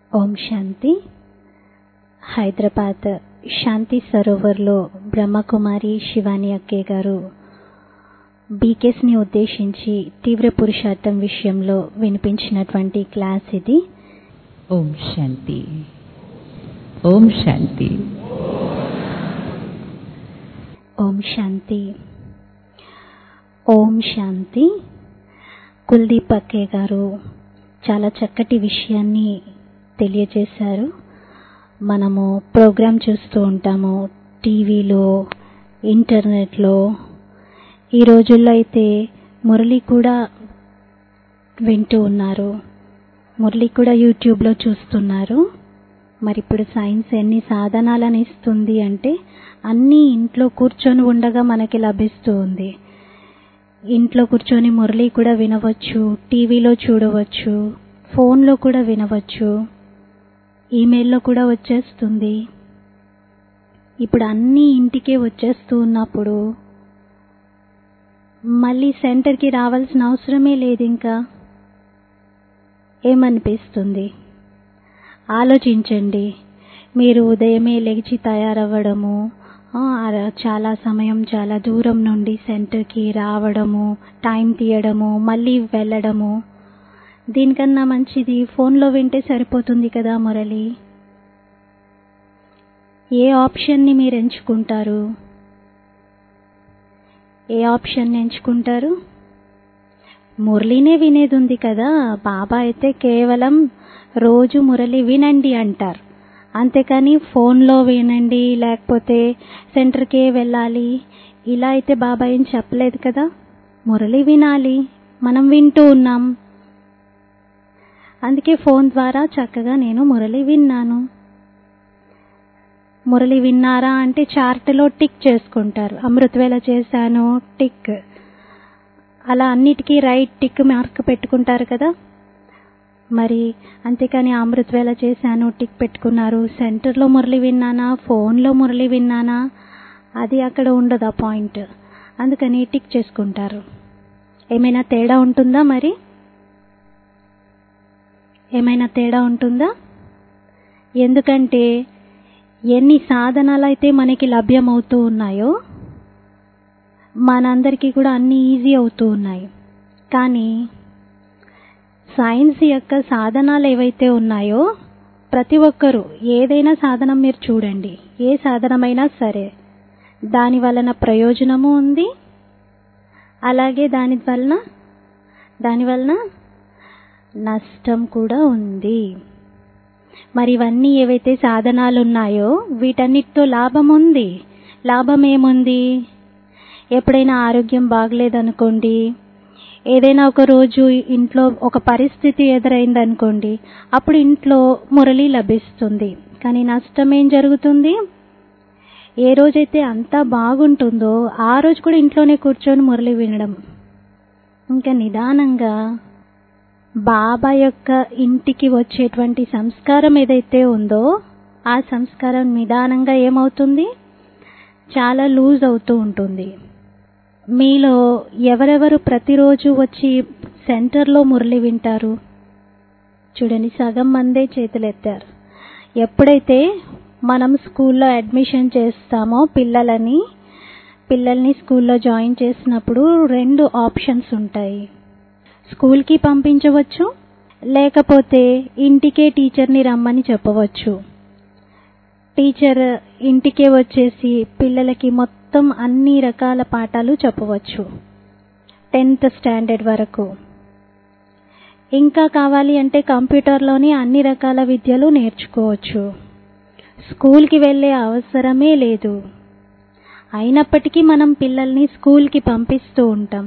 ఓం శాంతి హైదరాబాద్ శాంతి సరోవర్లో బ్రహ్మకుమారి శివాని అక్కే గారు బీకేస్ని ఉద్దేశించి తీవ్ర పురుషార్థం విషయంలో వినిపించినటువంటి క్లాస్ ఇది ఓం శాంతి ఓం శాంతి ఓం శాంతి ఓం శాంతి కుల్దీప్ అక్కే గారు చాలా చక్కటి విషయాన్ని తెలియజేశారు మనము ప్రోగ్రాం చూస్తూ ఉంటాము టీవీలో ఇంటర్నెట్లో ఈ రోజుల్లో అయితే మురళి కూడా వింటూ ఉన్నారు మురళి కూడా యూట్యూబ్లో చూస్తున్నారు మరి ఇప్పుడు సైన్స్ ఎన్ని సాధనాలను ఇస్తుంది అంటే అన్నీ ఇంట్లో కూర్చొని ఉండగా మనకి లభిస్తూ ఉంది ఇంట్లో కూర్చొని మురళి కూడా వినవచ్చు టీవీలో చూడవచ్చు ఫోన్లో కూడా వినవచ్చు ఈమెయిల్లో కూడా వచ్చేస్తుంది ఇప్పుడు అన్నీ ఇంటికే వచ్చేస్తూ ఉన్నప్పుడు మళ్ళీ సెంటర్కి రావాల్సిన అవసరమే లేదు ఇంకా ఏమనిపిస్తుంది ఆలోచించండి మీరు ఉదయమే లేచి తయారవ్వడము చాలా సమయం చాలా దూరం నుండి సెంటర్కి రావడము టైం తీయడము మళ్ళీ వెళ్ళడము దీనికన్నా మంచిది ఫోన్లో వింటే సరిపోతుంది కదా మురళి ఏ ఆప్షన్ని మీరు ఎంచుకుంటారు ఏ ఆప్షన్ ఎంచుకుంటారు మురళినే వినేది ఉంది కదా బాబా అయితే కేవలం రోజు మురళి వినండి అంటారు అంతేకాని ఫోన్లో వినండి లేకపోతే సెంటర్కే వెళ్ళాలి ఇలా అయితే బాబా ఏం చెప్పలేదు కదా మురళి వినాలి మనం వింటూ ఉన్నాం అందుకే ఫోన్ ద్వారా చక్కగా నేను మురళి విన్నాను మురళి విన్నారా అంటే చార్ట్లో టిక్ చేసుకుంటారు అమృతవేళ చేశాను టిక్ అలా అన్నిటికీ రైట్ టిక్ మార్క్ పెట్టుకుంటారు కదా మరి అంతేకాని అమృతవేళ చేశాను టిక్ పెట్టుకున్నారు సెంటర్లో మురళి విన్నానా ఫోన్లో మురళి విన్నానా అది అక్కడ ఉండదు ఆ పాయింట్ అందుకని టిక్ చేసుకుంటారు ఏమైనా తేడా ఉంటుందా మరి ఏమైనా తేడా ఉంటుందా ఎందుకంటే ఎన్ని సాధనాలు అయితే మనకి లభ్యమవుతూ ఉన్నాయో మనందరికీ కూడా అన్ని ఈజీ అవుతూ ఉన్నాయి కానీ సైన్స్ యొక్క సాధనాలు ఏవైతే ఉన్నాయో ప్రతి ఒక్కరూ ఏదైనా సాధనం మీరు చూడండి ఏ సాధనమైనా సరే దాని వలన ప్రయోజనము ఉంది అలాగే దాని వలన దాని వలన నష్టం కూడా ఉంది మరి ఇవన్నీ ఏవైతే సాధనాలు ఉన్నాయో వీటన్నిటితో లాభం ఉంది లాభం ఏముంది ఎప్పుడైనా ఆరోగ్యం బాగలేదనుకోండి ఏదైనా ఒక రోజు ఇంట్లో ఒక పరిస్థితి ఎదురైందనుకోండి అప్పుడు ఇంట్లో మురళి లభిస్తుంది కానీ నష్టం ఏం జరుగుతుంది ఏ రోజైతే అంతా బాగుంటుందో ఆ రోజు కూడా ఇంట్లోనే కూర్చొని మురళి వినడం ఇంకా నిదానంగా బాబా యొక్క ఇంటికి వచ్చేటువంటి సంస్కారం ఏదైతే ఉందో ఆ సంస్కారం నిదానంగా ఏమవుతుంది చాలా లూజ్ అవుతూ ఉంటుంది మీలో ఎవరెవరు ప్రతిరోజు వచ్చి సెంటర్లో మురళి వింటారు చూడండి సగం మందే చేతులెత్తారు ఎప్పుడైతే మనం స్కూల్లో అడ్మిషన్ చేస్తామో పిల్లలని పిల్లల్ని స్కూల్లో జాయిన్ చేసినప్పుడు రెండు ఆప్షన్స్ ఉంటాయి స్కూల్కి పంపించవచ్చు లేకపోతే ఇంటికే టీచర్ని రమ్మని చెప్పవచ్చు టీచర్ ఇంటికే వచ్చేసి పిల్లలకి మొత్తం అన్ని రకాల పాఠాలు చెప్పవచ్చు టెన్త్ స్టాండర్డ్ వరకు ఇంకా కావాలి అంటే కంప్యూటర్లోని అన్ని రకాల విద్యలు నేర్చుకోవచ్చు స్కూల్కి వెళ్ళే అవసరమే లేదు అయినప్పటికీ మనం పిల్లల్ని స్కూల్కి పంపిస్తూ ఉంటాం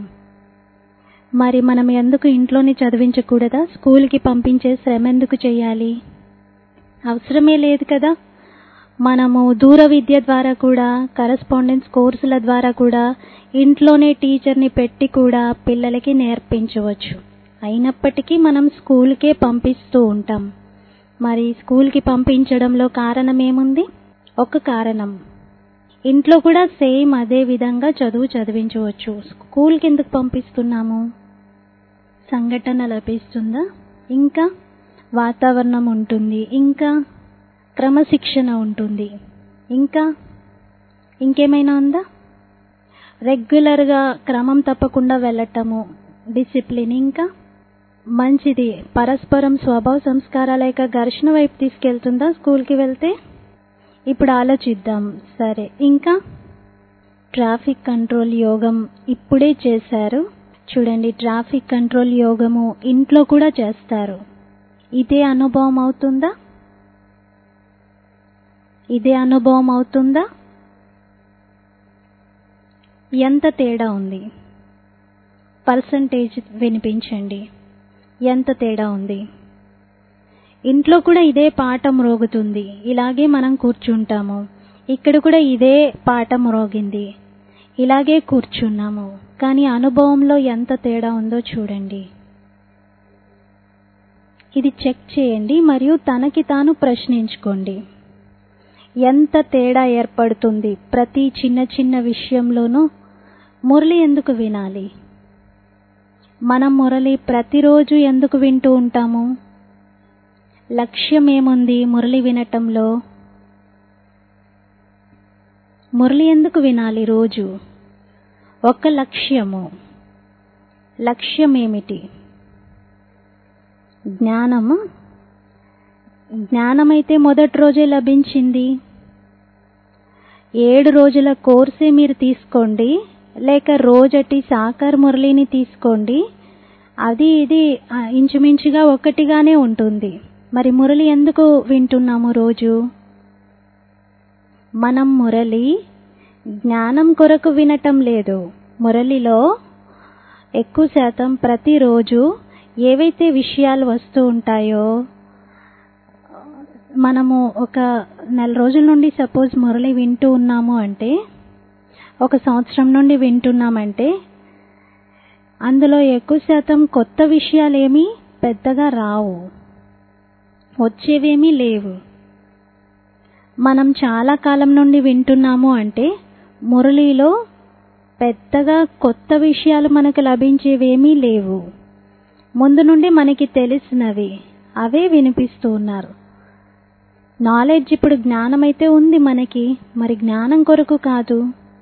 మరి మనం ఎందుకు ఇంట్లోనే చదివించకూడదా స్కూల్కి పంపించే శ్రమ ఎందుకు చేయాలి అవసరమే లేదు కదా మనము దూర విద్య ద్వారా కూడా కరస్పాండెన్స్ కోర్సుల ద్వారా కూడా ఇంట్లోనే టీచర్ని పెట్టి కూడా పిల్లలకి నేర్పించవచ్చు అయినప్పటికీ మనం స్కూల్కే పంపిస్తూ ఉంటాం మరి స్కూల్కి పంపించడంలో కారణం ఏముంది ఒక కారణం ఇంట్లో కూడా సేమ్ అదే విధంగా చదువు చదివించవచ్చు స్కూల్కి ఎందుకు పంపిస్తున్నాము సంఘటన లభిస్తుందా ఇంకా వాతావరణం ఉంటుంది ఇంకా క్రమశిక్షణ ఉంటుంది ఇంకా ఇంకేమైనా ఉందా రెగ్యులర్గా క్రమం తప్పకుండా వెళ్ళటము డిసిప్లిన్ ఇంకా మంచిది పరస్పరం స్వభావ సంస్కారాల యొక్క ఘర్షణ వైపు తీసుకెళ్తుందా స్కూల్కి వెళ్తే ఇప్పుడు ఆలోచిద్దాం సరే ఇంకా ట్రాఫిక్ కంట్రోల్ యోగం ఇప్పుడే చేశారు చూడండి ట్రాఫిక్ కంట్రోల్ యోగము ఇంట్లో కూడా చేస్తారు ఇదే అనుభవం అవుతుందా ఇదే అనుభవం అవుతుందా ఎంత తేడా ఉంది పర్సంటేజ్ వినిపించండి ఎంత తేడా ఉంది ఇంట్లో కూడా ఇదే పాఠం రోగుతుంది ఇలాగే మనం కూర్చుంటాము ఇక్కడ కూడా ఇదే పాఠం రోగింది ఇలాగే కూర్చున్నాము కానీ అనుభవంలో ఎంత తేడా ఉందో చూడండి ఇది చెక్ చేయండి మరియు తనకి తాను ప్రశ్నించుకోండి ఎంత తేడా ఏర్పడుతుంది ప్రతి చిన్న చిన్న విషయంలోనూ మురళి ఎందుకు వినాలి మనం మురళి ప్రతిరోజు ఎందుకు వింటూ ఉంటాము లక్ష్యం ఏముంది మురళి వినటంలో మురళి ఎందుకు వినాలి రోజు ఒక లక్ష్యము లక్ష్యం ఏమిటి జ్ఞానము జ్ఞానమైతే మొదటి రోజే లభించింది ఏడు రోజుల కోర్సే మీరు తీసుకోండి లేక రోజటి సాకార్ మురళిని తీసుకోండి అది ఇది ఆ, ఇంచుమించుగా ఒకటిగానే ఉంటుంది మరి మురళి ఎందుకు వింటున్నాము రోజు మనం మురళి జ్ఞానం కొరకు వినటం లేదు మురళిలో ఎక్కువ శాతం ప్రతిరోజు ఏవైతే విషయాలు వస్తూ ఉంటాయో మనము ఒక నెల రోజుల నుండి సపోజ్ మురళి వింటూ ఉన్నాము అంటే ఒక సంవత్సరం నుండి వింటున్నామంటే అందులో ఎక్కువ శాతం కొత్త విషయాలేమీ పెద్దగా రావు వచ్చేవేమీ లేవు మనం చాలా కాలం నుండి వింటున్నాము అంటే మురళిలో పెద్దగా కొత్త విషయాలు మనకు లభించేవేమీ లేవు ముందు నుండి మనకి తెలిసినవి అవే వినిపిస్తూ ఉన్నారు నాలెడ్జ్ ఇప్పుడు జ్ఞానం అయితే ఉంది మనకి మరి జ్ఞానం కొరకు కాదు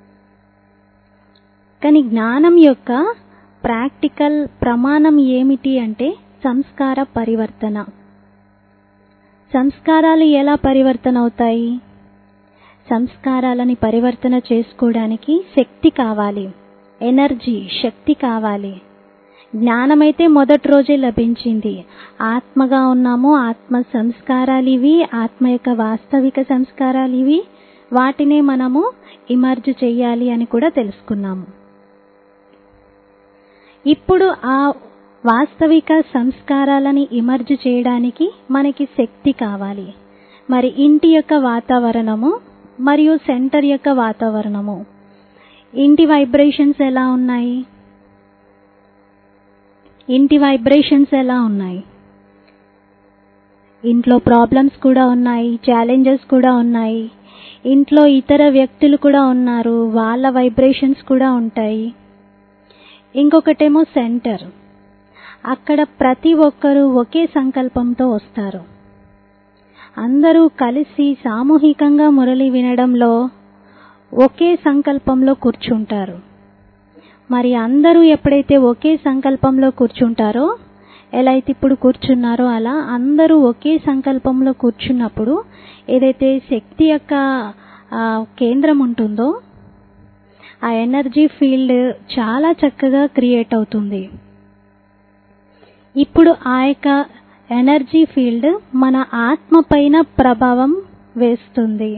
కానీ జ్ఞానం యొక్క ప్రాక్టికల్ ప్రమాణం ఏమిటి అంటే సంస్కార పరివర్తన సంస్కారాలు ఎలా పరివర్తన అవుతాయి సంస్కారాలని పరివర్తన చేసుకోవడానికి శక్తి కావాలి ఎనర్జీ శక్తి కావాలి జ్ఞానమైతే మొదటి రోజే లభించింది ఆత్మగా ఉన్నాము ఆత్మ సంస్కారాలు ఇవి ఆత్మ యొక్క వాస్తవిక సంస్కారాలు ఇవి వాటినే మనము ఇమర్జ్ చెయ్యాలి అని కూడా తెలుసుకున్నాము ఇప్పుడు ఆ వాస్తవిక సంస్కారాలని ఇమర్జ్ చేయడానికి మనకి శక్తి కావాలి మరి ఇంటి యొక్క వాతావరణము మరియు సెంటర్ యొక్క వాతావరణము ఇంటి వైబ్రేషన్స్ ఎలా ఉన్నాయి ఇంటి వైబ్రేషన్స్ ఎలా ఉన్నాయి ఇంట్లో ప్రాబ్లమ్స్ కూడా ఉన్నాయి ఛాలెంజెస్ కూడా ఉన్నాయి ఇంట్లో ఇతర వ్యక్తులు కూడా ఉన్నారు వాళ్ళ వైబ్రేషన్స్ కూడా ఉంటాయి ఇంకొకటేమో సెంటర్ అక్కడ ప్రతి ఒక్కరూ ఒకే సంకల్పంతో వస్తారు అందరూ కలిసి సామూహికంగా మురళి వినడంలో ఒకే సంకల్పంలో కూర్చుంటారు మరి అందరూ ఎప్పుడైతే ఒకే సంకల్పంలో కూర్చుంటారో ఎలా అయితే ఇప్పుడు కూర్చున్నారో అలా అందరూ ఒకే సంకల్పంలో కూర్చున్నప్పుడు ఏదైతే శక్తి యొక్క ఆ, కేంద్రం ఉంటుందో ఆ ఎనర్జీ ఫీల్డ్ చాలా చక్కగా క్రియేట్ అవుతుంది ఇప్పుడు ఆ యొక్క ఎనర్జీ ఫీల్డ్ మన ఆత్మ పైన ప్రభావం వేస్తుంది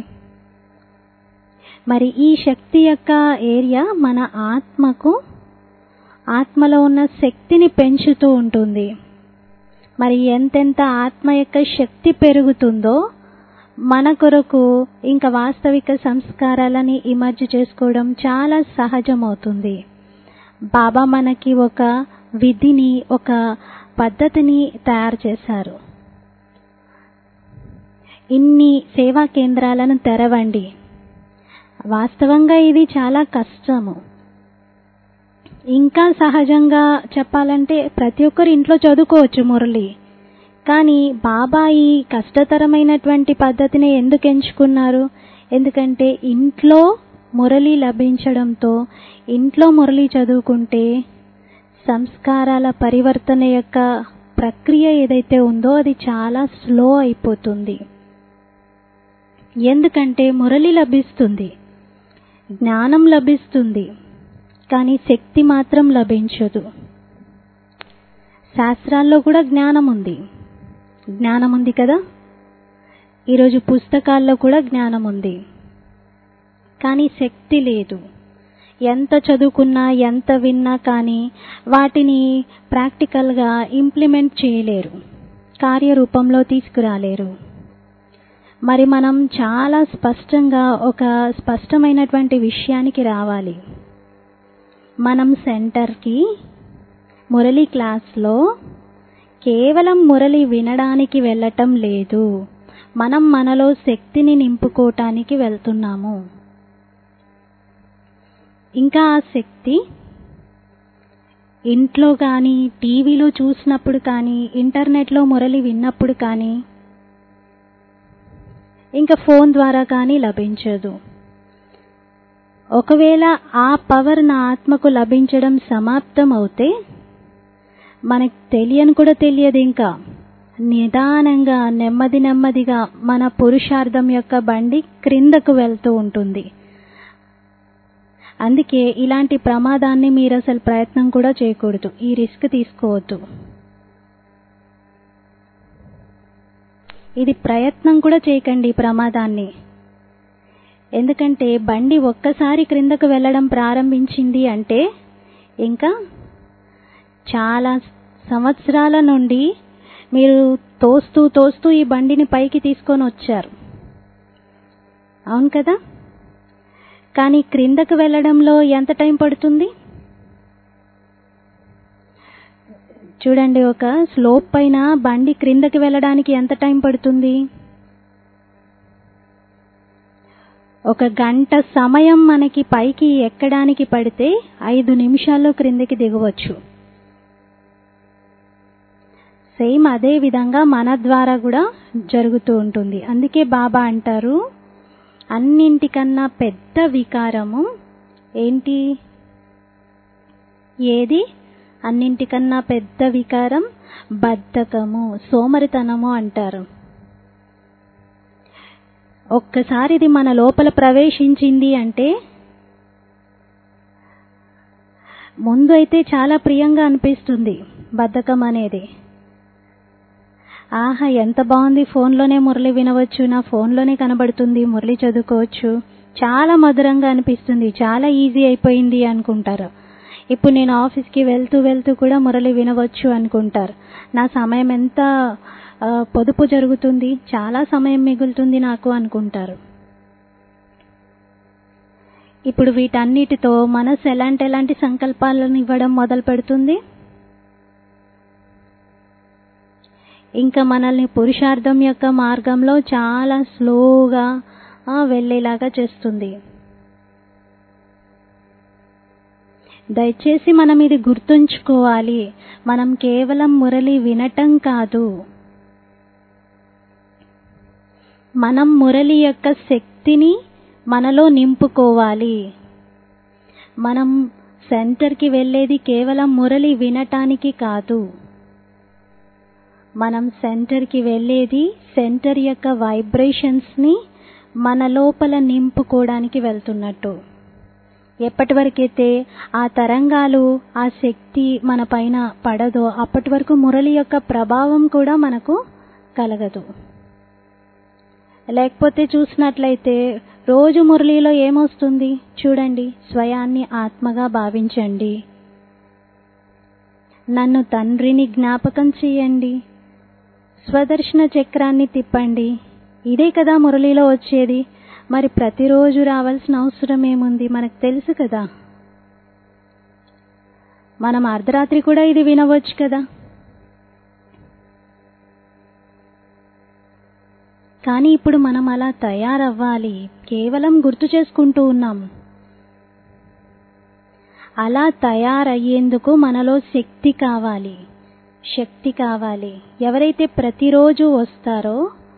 మరి ఈ శక్తి యొక్క ఏరియా మన ఆత్మకు ఆత్మలో ఉన్న శక్తిని పెంచుతూ ఉంటుంది మరి ఎంతెంత ఆత్మ యొక్క శక్తి పెరుగుతుందో మన కొరకు ఇంకా వాస్తవిక సంస్కారాలని ఇమర్జ్ చేసుకోవడం చాలా సహజమవుతుంది బాబా మనకి ఒక విధిని ఒక పద్ధతిని తయారు చేశారు ఇన్ని సేవా కేంద్రాలను తెరవండి వాస్తవంగా ఇది చాలా కష్టము ఇంకా సహజంగా చెప్పాలంటే ప్రతి ఒక్కరు ఇంట్లో చదువుకోవచ్చు మురళి కానీ బాబా ఈ కష్టతరమైనటువంటి పద్ధతిని ఎందుకు ఎంచుకున్నారు ఎందుకంటే ఇంట్లో మురళి లభించడంతో ఇంట్లో మురళి చదువుకుంటే సంస్కారాల పరివర్తన యొక్క ప్రక్రియ ఏదైతే ఉందో అది చాలా స్లో అయిపోతుంది ఎందుకంటే మురళి లభిస్తుంది జ్ఞానం లభిస్తుంది కానీ శక్తి మాత్రం లభించదు శాస్త్రాల్లో కూడా జ్ఞానం ఉంది జ్ఞానం ఉంది కదా ఈరోజు పుస్తకాల్లో కూడా జ్ఞానం ఉంది కానీ శక్తి లేదు ఎంత చదువుకున్నా ఎంత విన్నా కానీ వాటిని ప్రాక్టికల్గా ఇంప్లిమెంట్ చేయలేరు కార్యరూపంలో తీసుకురాలేరు మరి మనం చాలా స్పష్టంగా ఒక స్పష్టమైనటువంటి విషయానికి రావాలి మనం సెంటర్కి మురళి క్లాస్లో కేవలం మురళి వినడానికి వెళ్ళటం లేదు మనం మనలో శక్తిని నింపుకోవటానికి వెళ్తున్నాము ఇంకా ఆ శక్తి ఇంట్లో కానీ టీవీలో చూసినప్పుడు కానీ ఇంటర్నెట్లో మురళి విన్నప్పుడు కానీ ఇంకా ఫోన్ ద్వారా కానీ లభించదు ఒకవేళ ఆ పవర్ నా ఆత్మకు లభించడం సమాప్తం అవుతే మనకు తెలియని కూడా తెలియదు ఇంకా నిదానంగా నెమ్మది నెమ్మదిగా మన పురుషార్థం యొక్క బండి క్రిందకు వెళ్తూ ఉంటుంది అందుకే ఇలాంటి ప్రమాదాన్ని మీరు అసలు ప్రయత్నం కూడా చేయకూడదు ఈ రిస్క్ తీసుకోవద్దు ఇది ప్రయత్నం కూడా చేయకండి ఈ ప్రమాదాన్ని ఎందుకంటే బండి ఒక్కసారి క్రిందకు వెళ్ళడం ప్రారంభించింది అంటే ఇంకా చాలా సంవత్సరాల నుండి మీరు తోస్తూ తోస్తూ ఈ బండిని పైకి తీసుకొని వచ్చారు అవును కదా కానీ క్రిందకు వెళ్ళడంలో ఎంత టైం పడుతుంది చూడండి ఒక స్లోప్ పైన బండి క్రిందకి వెళ్ళడానికి ఎంత టైం పడుతుంది ఒక గంట సమయం మనకి పైకి ఎక్కడానికి పడితే ఐదు నిమిషాల్లో క్రిందకి దిగవచ్చు సేమ్ అదే విధంగా మన ద్వారా కూడా జరుగుతూ ఉంటుంది అందుకే బాబా అంటారు అన్నింటికన్నా పెద్ద వికారము ఏంటి ఏది అన్నింటికన్నా పెద్ద వికారం బద్ధకము సోమరితనము అంటారు ఒక్కసారి ఇది మన లోపల ప్రవేశించింది అంటే ముందు అయితే చాలా ప్రియంగా అనిపిస్తుంది బద్ధకం అనేది ఆహా ఎంత బాగుంది ఫోన్లోనే మురళి వినవచ్చు నా ఫోన్లోనే కనబడుతుంది మురళి చదువుకోవచ్చు చాలా మధురంగా అనిపిస్తుంది చాలా ఈజీ అయిపోయింది అనుకుంటారు ఇప్పుడు నేను ఆఫీస్కి వెళ్తూ వెళ్తూ కూడా మురళి వినవచ్చు అనుకుంటారు నా సమయం ఎంత పొదుపు జరుగుతుంది చాలా సమయం మిగులుతుంది నాకు అనుకుంటారు ఇప్పుడు వీటన్నిటితో మనసు ఎలాంటి ఎలాంటి సంకల్పాలను ఇవ్వడం మొదలు పెడుతుంది ఇంకా మనల్ని పురుషార్థం యొక్క మార్గంలో చాలా స్లోగా వెళ్ళేలాగా చేస్తుంది దయచేసి మనం ఇది గుర్తుంచుకోవాలి మనం కేవలం మురళి వినటం కాదు మనం మురళి యొక్క శక్తిని మనలో నింపుకోవాలి మనం సెంటర్కి వెళ్ళేది కేవలం మురళి వినటానికి కాదు మనం సెంటర్కి వెళ్ళేది సెంటర్ యొక్క వైబ్రేషన్స్ని మన లోపల నింపుకోవడానికి వెళ్తున్నట్టు ఎప్పటి వరకైతే ఆ తరంగాలు ఆ శక్తి మన పైన పడదో అప్పటి వరకు మురళి యొక్క ప్రభావం కూడా మనకు కలగదు లేకపోతే చూసినట్లయితే రోజు మురళిలో ఏమొస్తుంది చూడండి స్వయాన్ని ఆత్మగా భావించండి నన్ను తండ్రిని జ్ఞాపకం చేయండి స్వదర్శన చక్రాన్ని తిప్పండి ఇదే కదా మురళిలో వచ్చేది మరి ప్రతిరోజు రావాల్సిన అవసరం ఏముంది మనకు తెలుసు కదా మనం అర్ధరాత్రి కూడా ఇది వినవచ్చు కదా కానీ ఇప్పుడు మనం అలా తయారవ్వాలి కేవలం గుర్తు చేసుకుంటూ ఉన్నాం అలా తయారయ్యేందుకు మనలో శక్తి కావాలి శక్తి కావాలి ఎవరైతే ప్రతిరోజు వస్తారో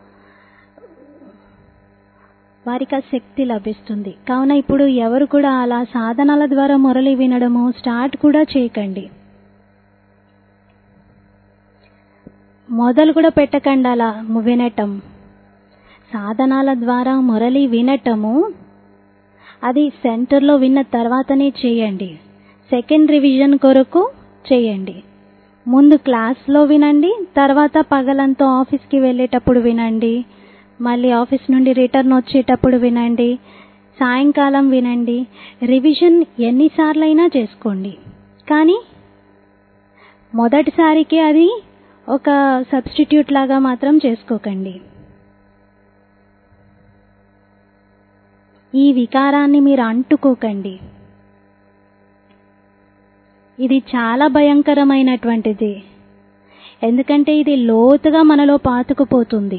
వారికి ఆ శక్తి లభిస్తుంది కావున ఇప్పుడు ఎవరు కూడా అలా సాధనాల ద్వారా మురళి వినడము స్టార్ట్ కూడా చేయకండి మొదలు కూడా పెట్టకండి అలా వినటం సాధనాల ద్వారా మురళి వినటము అది సెంటర్లో విన్న తర్వాతనే చేయండి సెకండ్ రివిజన్ కొరకు చేయండి ముందు క్లాస్లో వినండి తర్వాత పగలంతా ఆఫీస్కి వెళ్ళేటప్పుడు వినండి మళ్ళీ ఆఫీస్ నుండి రిటర్న్ వచ్చేటప్పుడు వినండి సాయంకాలం వినండి రివిజన్ ఎన్నిసార్లైనా చేసుకోండి కానీ మొదటిసారికి అది ఒక సబ్స్టిట్యూట్ లాగా మాత్రం చేసుకోకండి ఈ వికారాన్ని మీరు అంటుకోకండి ఇది చాలా భయంకరమైనటువంటిది ఎందుకంటే ఇది లోతుగా మనలో పాతుకుపోతుంది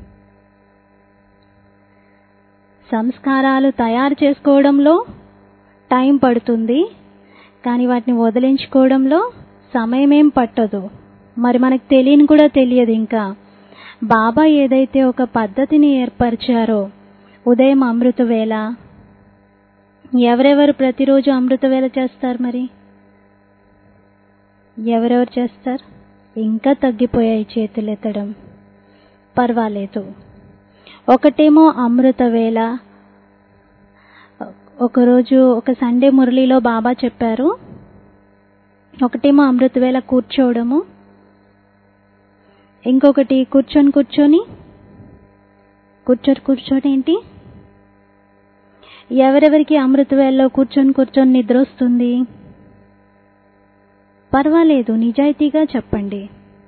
సంస్కారాలు తయారు చేసుకోవడంలో టైం పడుతుంది కానీ వాటిని వదిలించుకోవడంలో సమయమేం పట్టదు మరి మనకు తెలియని కూడా తెలియదు ఇంకా బాబా ఏదైతే ఒక పద్ధతిని ఏర్పరిచారో ఉదయం అమృత వేళ ఎవరెవరు ప్రతిరోజు అమృత వేళ చేస్తారు మరి ఎవరెవరు చేస్తారు ఇంకా తగ్గిపోయాయి చేతులు ఎత్తడం పర్వాలేదు ఒకటేమో అమృత వేళ ఒకరోజు ఒక సండే మురళిలో బాబా చెప్పారు ఒకటేమో అమృత వేళ కూర్చోవడము ఇంకొకటి కూర్చొని కూర్చొని కూర్చొని కూర్చొని ఏంటి ఎవరెవరికి అమృత వేళలో కూర్చొని కూర్చొని నిద్ర వస్తుంది పర్వాలేదు నిజాయితీగా చెప్పండి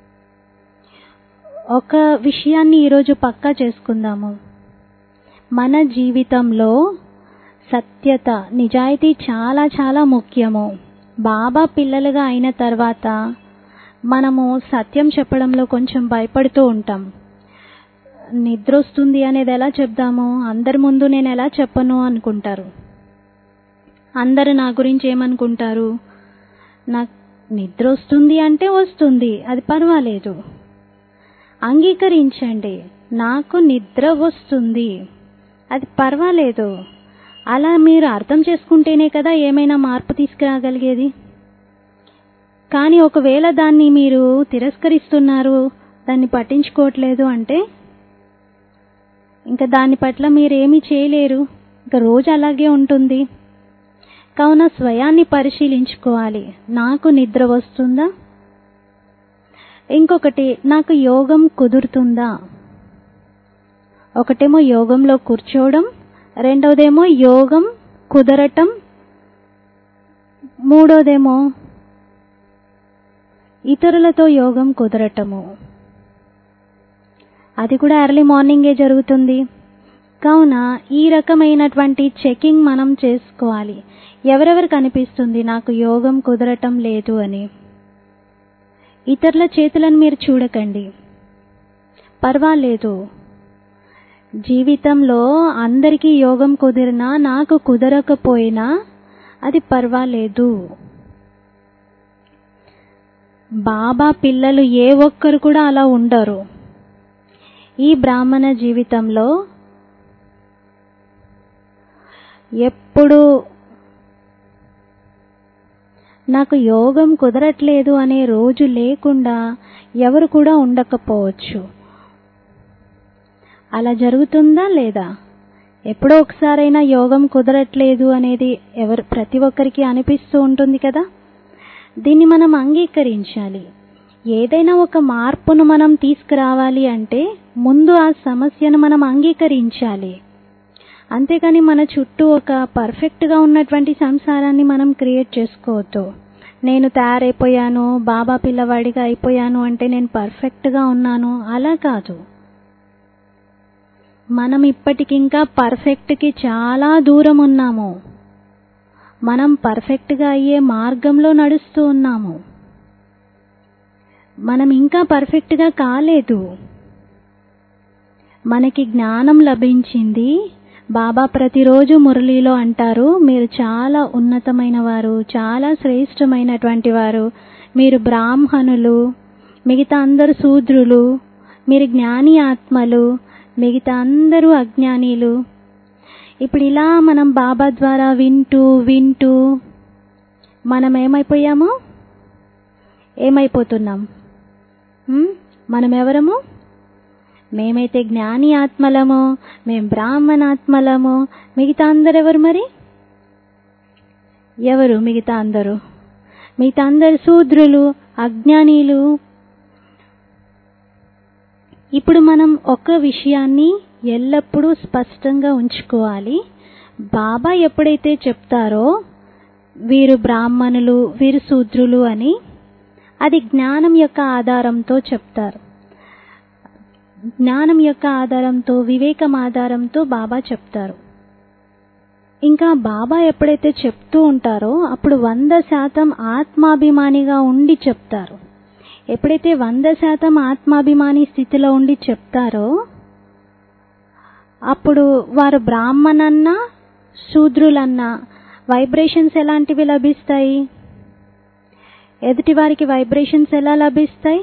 ఒక విషయాన్ని ఈరోజు పక్కా చేసుకుందాము మన జీవితంలో సత్యత నిజాయితీ చాలా చాలా ముఖ్యము బాబా పిల్లలుగా అయిన తర్వాత మనము సత్యం చెప్పడంలో కొంచెం భయపడుతూ ఉంటాం నిద్ర వస్తుంది అనేది ఎలా చెప్దాము అందరి ముందు నేను ఎలా చెప్పను అనుకుంటారు అందరు నా గురించి ఏమనుకుంటారు నాకు నిద్ర వస్తుంది అంటే వస్తుంది అది పర్వాలేదు అంగీకరించండి నాకు నిద్ర వస్తుంది అది పర్వాలేదు అలా మీరు అర్థం చేసుకుంటేనే కదా ఏమైనా మార్పు తీసుకురాగలిగేది కానీ ఒకవేళ దాన్ని మీరు తిరస్కరిస్తున్నారు దాన్ని పట్టించుకోవట్లేదు అంటే ఇంకా దాని పట్ల మీరు ఏమీ చేయలేరు ఇంకా రోజు అలాగే ఉంటుంది కావున స్వయాన్ని పరిశీలించుకోవాలి నాకు నిద్ర వస్తుందా ఇంకొకటి నాకు యోగం కుదురుతుందా ఒకటేమో యోగంలో కూర్చోవడం రెండవదేమో యోగం కుదరటం మూడోదేమో ఇతరులతో యోగం కుదరటము అది కూడా ఎర్లీ మార్నింగే జరుగుతుంది కావున ఈ రకమైనటువంటి చెకింగ్ మనం చేసుకోవాలి ఎవరెవరికి అనిపిస్తుంది నాకు యోగం కుదరటం లేదు అని ఇతరుల చేతులను మీరు చూడకండి పర్వాలేదు జీవితంలో అందరికీ యోగం కుదిరినా నాకు కుదరకపోయినా అది పర్వాలేదు బాబా పిల్లలు ఏ ఒక్కరు కూడా అలా ఉండరు ఈ బ్రాహ్మణ జీవితంలో ఎప్పుడు నాకు యోగం కుదరట్లేదు అనే రోజు లేకుండా ఎవరు కూడా ఉండకపోవచ్చు అలా జరుగుతుందా లేదా ఎప్పుడో ఒకసారైనా యోగం కుదరట్లేదు అనేది ఎవరు ప్రతి ఒక్కరికి అనిపిస్తూ ఉంటుంది కదా దీన్ని మనం అంగీకరించాలి ఏదైనా ఒక మార్పును మనం తీసుకురావాలి అంటే ముందు ఆ సమస్యను మనం అంగీకరించాలి అంతేకాని మన చుట్టూ ఒక పర్ఫెక్ట్గా ఉన్నటువంటి సంసారాన్ని మనం క్రియేట్ చేసుకోవద్దు నేను తయారైపోయాను బాబా పిల్లవాడిగా అయిపోయాను అంటే నేను పర్ఫెక్ట్గా ఉన్నాను అలా కాదు మనం ఇప్పటికింకా పర్ఫెక్ట్కి చాలా దూరం ఉన్నాము మనం పర్ఫెక్ట్గా అయ్యే మార్గంలో నడుస్తూ ఉన్నాము మనం ఇంకా పర్ఫెక్ట్గా కాలేదు మనకి జ్ఞానం లభించింది బాబా ప్రతిరోజు మురళిలో అంటారు మీరు చాలా ఉన్నతమైన వారు చాలా శ్రేష్టమైనటువంటి వారు మీరు బ్రాహ్మణులు మిగతా అందరు శూద్రులు మీరు జ్ఞాని ఆత్మలు మిగతా అందరూ అజ్ఞానీలు ఇప్పుడు ఇలా మనం బాబా ద్వారా వింటూ వింటూ మనం ఏమైపోయాము ఏమైపోతున్నాం ఉమ్, మనం ఎవరము మేమైతే జ్ఞాని ఆత్మలము మేం బ్రాహ్మణ ఆత్మలము మిగతా అందరు ఎవరు మరి ఎవరు మిగతా అందరూ మిగతా అందరు శూద్రులు అజ్ఞానీలు ఇప్పుడు మనం ఒక విషయాన్ని ఎల్లప్పుడూ స్పష్టంగా ఉంచుకోవాలి బాబా ఎప్పుడైతే చెప్తారో వీరు బ్రాహ్మణులు వీరు శూద్రులు అని అది జ్ఞానం యొక్క ఆధారంతో చెప్తారు జ్ఞానం యొక్క ఆధారంతో వివేకం ఆధారంతో బాబా చెప్తారు ఇంకా బాబా ఎప్పుడైతే చెప్తూ ఉంటారో అప్పుడు వంద శాతం ఆత్మాభిమానిగా ఉండి చెప్తారు ఎప్పుడైతే వంద శాతం ఆత్మాభిమాని స్థితిలో ఉండి చెప్తారో అప్పుడు వారు బ్రాహ్మణన్నా శూద్రులన్నా వైబ్రేషన్స్ ఎలాంటివి లభిస్తాయి ఎదుటి వారికి వైబ్రేషన్స్ ఎలా లభిస్తాయి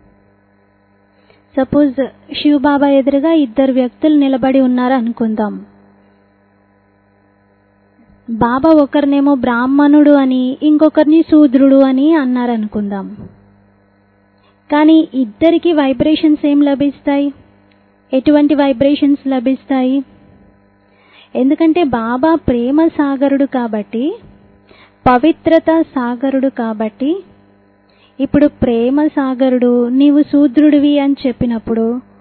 సపోజ్ శివబాబా ఎదురుగా ఇద్దరు వ్యక్తులు నిలబడి ఉన్నారు అనుకుందాం బాబా ఒకరినేమో బ్రాహ్మణుడు అని ఇంకొకరిని శూద్రుడు అని అన్నారు అనుకుందాం కానీ ఇద్దరికి వైబ్రేషన్స్ ఏం లభిస్తాయి ఎటువంటి వైబ్రేషన్స్ లభిస్తాయి ఎందుకంటే బాబా ప్రేమ సాగరుడు కాబట్టి పవిత్రత సాగరుడు కాబట్టి ఇప్పుడు ప్రేమ సాగరుడు నీవు శూద్రుడివి అని చెప్పినప్పుడు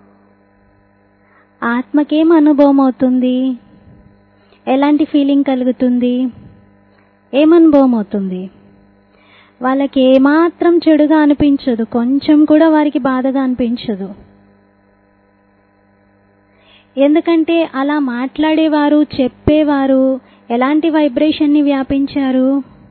ఆత్మకేం అనుభవం అవుతుంది ఎలాంటి ఫీలింగ్ కలుగుతుంది ఏం అనుభవం అవుతుంది వాళ్ళకి ఏమాత్రం చెడుగా అనిపించదు కొంచెం కూడా వారికి బాధగా అనిపించదు ఎందుకంటే అలా మాట్లాడేవారు చెప్పేవారు ఎలాంటి వైబ్రేషన్ని వ్యాపించారు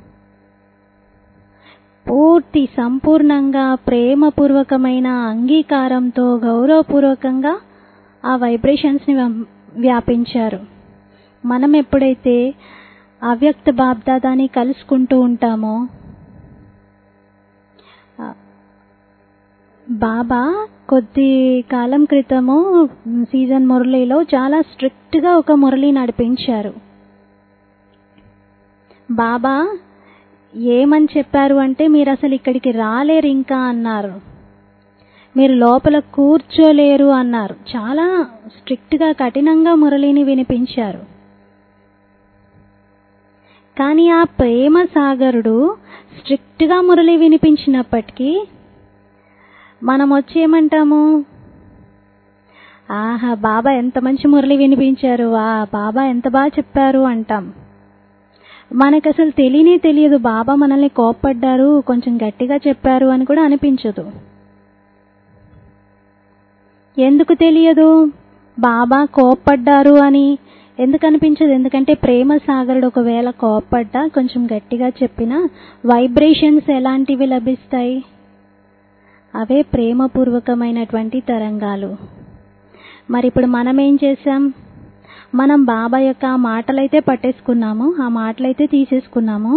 పూర్తి సంపూర్ణంగా ప్రేమపూర్వకమైన అంగీకారంతో గౌరవపూర్వకంగా ఆ వైబ్రేషన్స్ని వ్యాపించారు మనం ఎప్పుడైతే అవ్యక్త బాబ్దాదాని కలుసుకుంటూ ఉంటామో బాబా కొద్ది కాలం క్రితము సీజన్ మురళిలో చాలా స్ట్రిక్ట్గా ఒక మురళి నడిపించారు బాబా ఏమని చెప్పారు అంటే మీరు అసలు ఇక్కడికి రాలేరు ఇంకా అన్నారు మీరు లోపల కూర్చోలేరు అన్నారు చాలా స్ట్రిక్ట్గా కఠినంగా మురళిని వినిపించారు కానీ ఆ ప్రేమ సాగరుడు స్ట్రిక్ట్గా మురళి వినిపించినప్పటికీ మనం వచ్చి ఏమంటాము ఆహా బాబా ఎంత మంచి మురళి వినిపించారు వా బాబా ఎంత బాగా చెప్పారు అంటాం మనకు అసలు తెలియనే తెలియదు బాబా మనల్ని కోప్పడ్డారు కొంచెం గట్టిగా చెప్పారు అని కూడా అనిపించదు ఎందుకు తెలియదు బాబా కోప్పడ్డారు అని ఎందుకు అనిపించదు ఎందుకంటే ప్రేమ సాగరుడు ఒకవేళ కోప్పడ్డా కొంచెం గట్టిగా చెప్పినా వైబ్రేషన్స్ ఎలాంటివి లభిస్తాయి అవే ప్రేమపూర్వకమైనటువంటి తరంగాలు మరి ఇప్పుడు మనం ఏం చేసాం మనం బాబా యొక్క ఆ మాటలైతే పట్టేసుకున్నాము ఆ మాటలైతే తీసేసుకున్నాము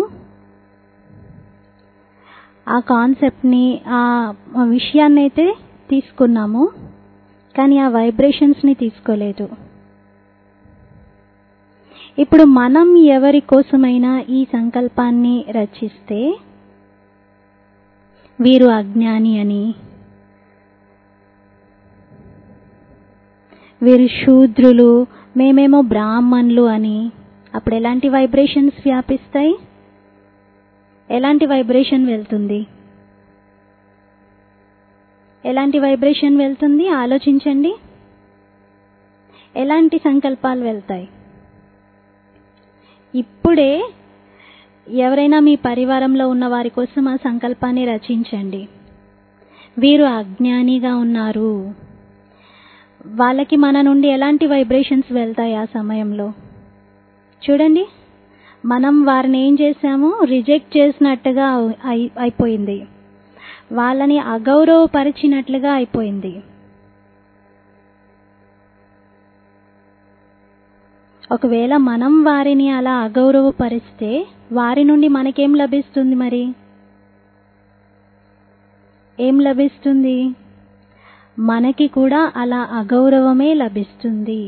ఆ కాన్సెప్ట్ని ఆ విషయాన్ని అయితే తీసుకున్నాము కానీ ఆ వైబ్రేషన్స్ని తీసుకోలేదు ఇప్పుడు మనం ఎవరి కోసమైనా ఈ సంకల్పాన్ని రచిస్తే వీరు అజ్ఞాని అని వీరు శూద్రులు మేమేమో బ్రాహ్మణులు అని అప్పుడు ఎలాంటి వైబ్రేషన్స్ వ్యాపిస్తాయి ఎలాంటి వైబ్రేషన్ వెళ్తుంది ఎలాంటి వైబ్రేషన్ వెళ్తుంది ఆలోచించండి ఎలాంటి సంకల్పాలు వెళ్తాయి ఇప్పుడే ఎవరైనా మీ పరివారంలో ఉన్న వారి కోసం ఆ సంకల్పాన్ని రచించండి వీరు అజ్ఞానిగా ఉన్నారు వాళ్ళకి మన నుండి ఎలాంటి వైబ్రేషన్స్ వెళ్తాయి ఆ సమయంలో చూడండి మనం వారిని ఏం చేశాము రిజెక్ట్ చేసినట్టుగా అయి అయిపోయింది వాళ్ళని అగౌరవపరిచినట్లుగా అయిపోయింది ఒకవేళ మనం వారిని అలా అగౌరవపరిస్తే వారి నుండి మనకేం లభిస్తుంది మరి ఏం లభిస్తుంది మనకి కూడా అలా అగౌరవమే లభిస్తుంది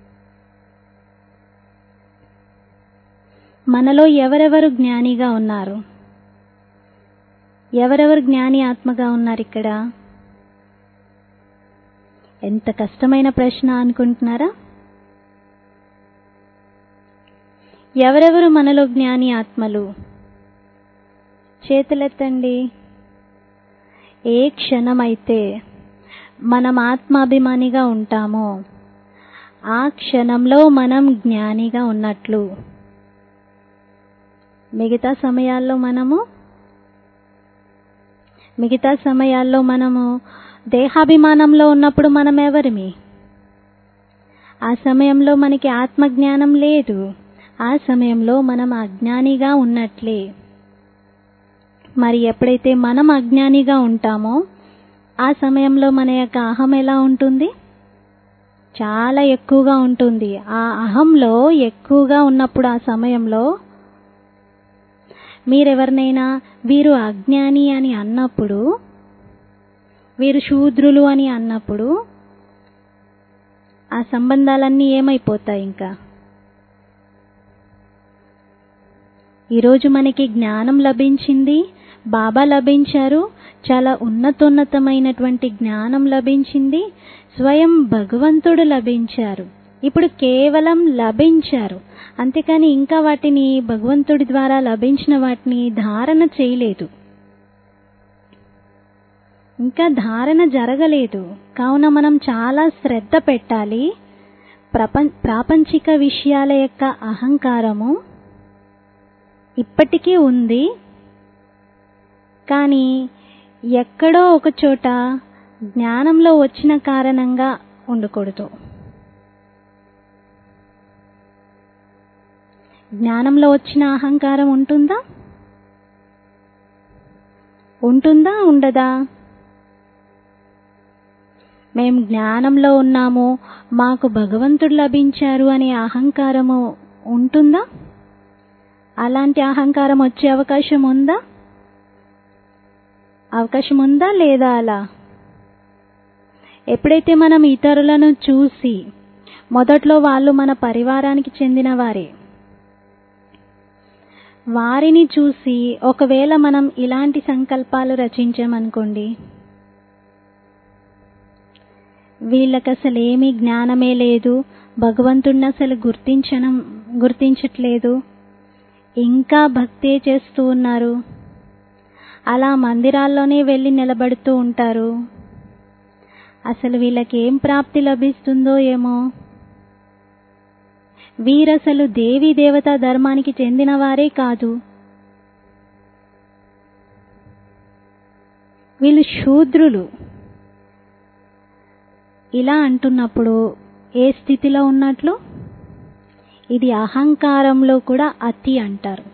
మనలో ఎవరెవరు జ్ఞానిగా ఉన్నారు ఎవరెవరు జ్ఞాని ఆత్మగా ఉన్నారు ఇక్కడ ఎంత కష్టమైన ప్రశ్న అనుకుంటున్నారా ఎవరెవరు మనలో జ్ఞాని ఆత్మలు చేతులెత్తండి ఏ క్షణమైతే మనం ఆత్మాభిమానిగా ఉంటామో ఆ క్షణంలో మనం జ్ఞానిగా ఉన్నట్లు మిగతా సమయాల్లో మనము మిగతా సమయాల్లో మనము దేహాభిమానంలో ఉన్నప్పుడు మనం ఎవరిమి ఆ సమయంలో మనకి ఆత్మజ్ఞానం లేదు ఆ సమయంలో మనం అజ్ఞానిగా ఉన్నట్లే మరి ఎప్పుడైతే మనం అజ్ఞానిగా ఉంటామో ఆ సమయంలో మన యొక్క అహం ఎలా ఉంటుంది చాలా ఎక్కువగా ఉంటుంది ఆ అహంలో ఎక్కువగా ఉన్నప్పుడు ఆ సమయంలో మీరెవరినైనా వీరు అజ్ఞాని అని అన్నప్పుడు వీరు శూద్రులు అని అన్నప్పుడు ఆ సంబంధాలన్నీ ఏమైపోతాయి ఇంకా ఈరోజు మనకి జ్ఞానం లభించింది బాబా లభించారు చాలా ఉన్నతోన్నతమైనటువంటి జ్ఞానం లభించింది స్వయం భగవంతుడు లభించారు ఇప్పుడు కేవలం లభించారు అంతేకాని ఇంకా వాటిని భగవంతుడి ద్వారా లభించిన వాటిని ధారణ చేయలేదు ఇంకా ధారణ జరగలేదు కావున మనం చాలా శ్రద్ధ పెట్టాలి ప్రపంచ ప్రాపంచిక విషయాల యొక్క అహంకారము ఇప్పటికీ ఉంది కానీ ఎక్కడో ఒక చోట జ్ఞానంలో వచ్చిన కారణంగా ఉండకూడదు జ్ఞానంలో వచ్చిన అహంకారం ఉంటుందా ఉంటుందా ఉండదా మేము జ్ఞానంలో ఉన్నాము మాకు భగవంతుడు లభించారు అనే అహంకారము ఉంటుందా అలాంటి అహంకారం వచ్చే అవకాశం ఉందా అవకాశం ఉందా లేదా అలా ఎప్పుడైతే మనం ఇతరులను చూసి మొదట్లో వాళ్ళు మన పరివారానికి చెందిన వారే వారిని చూసి ఒకవేళ మనం ఇలాంటి సంకల్పాలు రచించామనుకోండి వీళ్ళకి అసలు ఏమీ జ్ఞానమే లేదు భగవంతుడిని అసలు గుర్తించడం గుర్తించట్లేదు ఇంకా భక్తే చేస్తూ ఉన్నారు అలా మందిరాల్లోనే వెళ్ళి నిలబడుతూ ఉంటారు అసలు వీళ్ళకి ఏం ప్రాప్తి లభిస్తుందో ఏమో వీరసలు దేవీ దేవతా ధర్మానికి చెందిన వారే కాదు వీళ్ళు శూద్రులు ఇలా అంటున్నప్పుడు ఏ స్థితిలో ఉన్నట్లు ఇది అహంకారంలో కూడా అతి అంటారు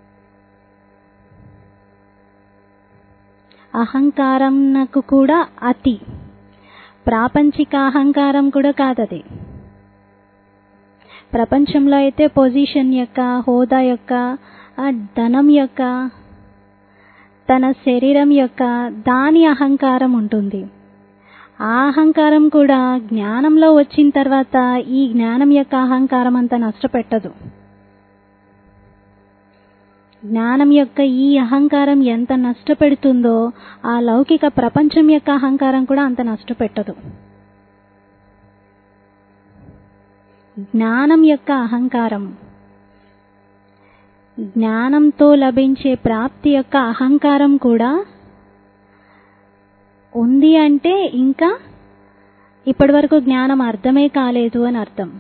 అహంకారం నాకు కూడా అతి ప్రాపంచిక అహంకారం కూడా కాదది ప్రపంచంలో అయితే పొజిషన్ యొక్క హోదా యొక్క ఆ ధనం యొక్క తన శరీరం యొక్క దాని అహంకారం ఉంటుంది ఆ అహంకారం కూడా జ్ఞానంలో వచ్చిన తర్వాత ఈ జ్ఞానం యొక్క అహంకారం అంత నష్టపెట్టదు జ్ఞానం యొక్క ఈ అహంకారం ఎంత నష్టపెడుతుందో ఆ లౌకిక ప్రపంచం యొక్క అహంకారం కూడా అంత నష్టపెట్టదు జ్ఞానం యొక్క అహంకారం జ్ఞానంతో లభించే ప్రాప్తి యొక్క అహంకారం కూడా ఉంది అంటే ఇంకా ఇప్పటి వరకు జ్ఞానం అర్థమే కాలేదు అని అర్థం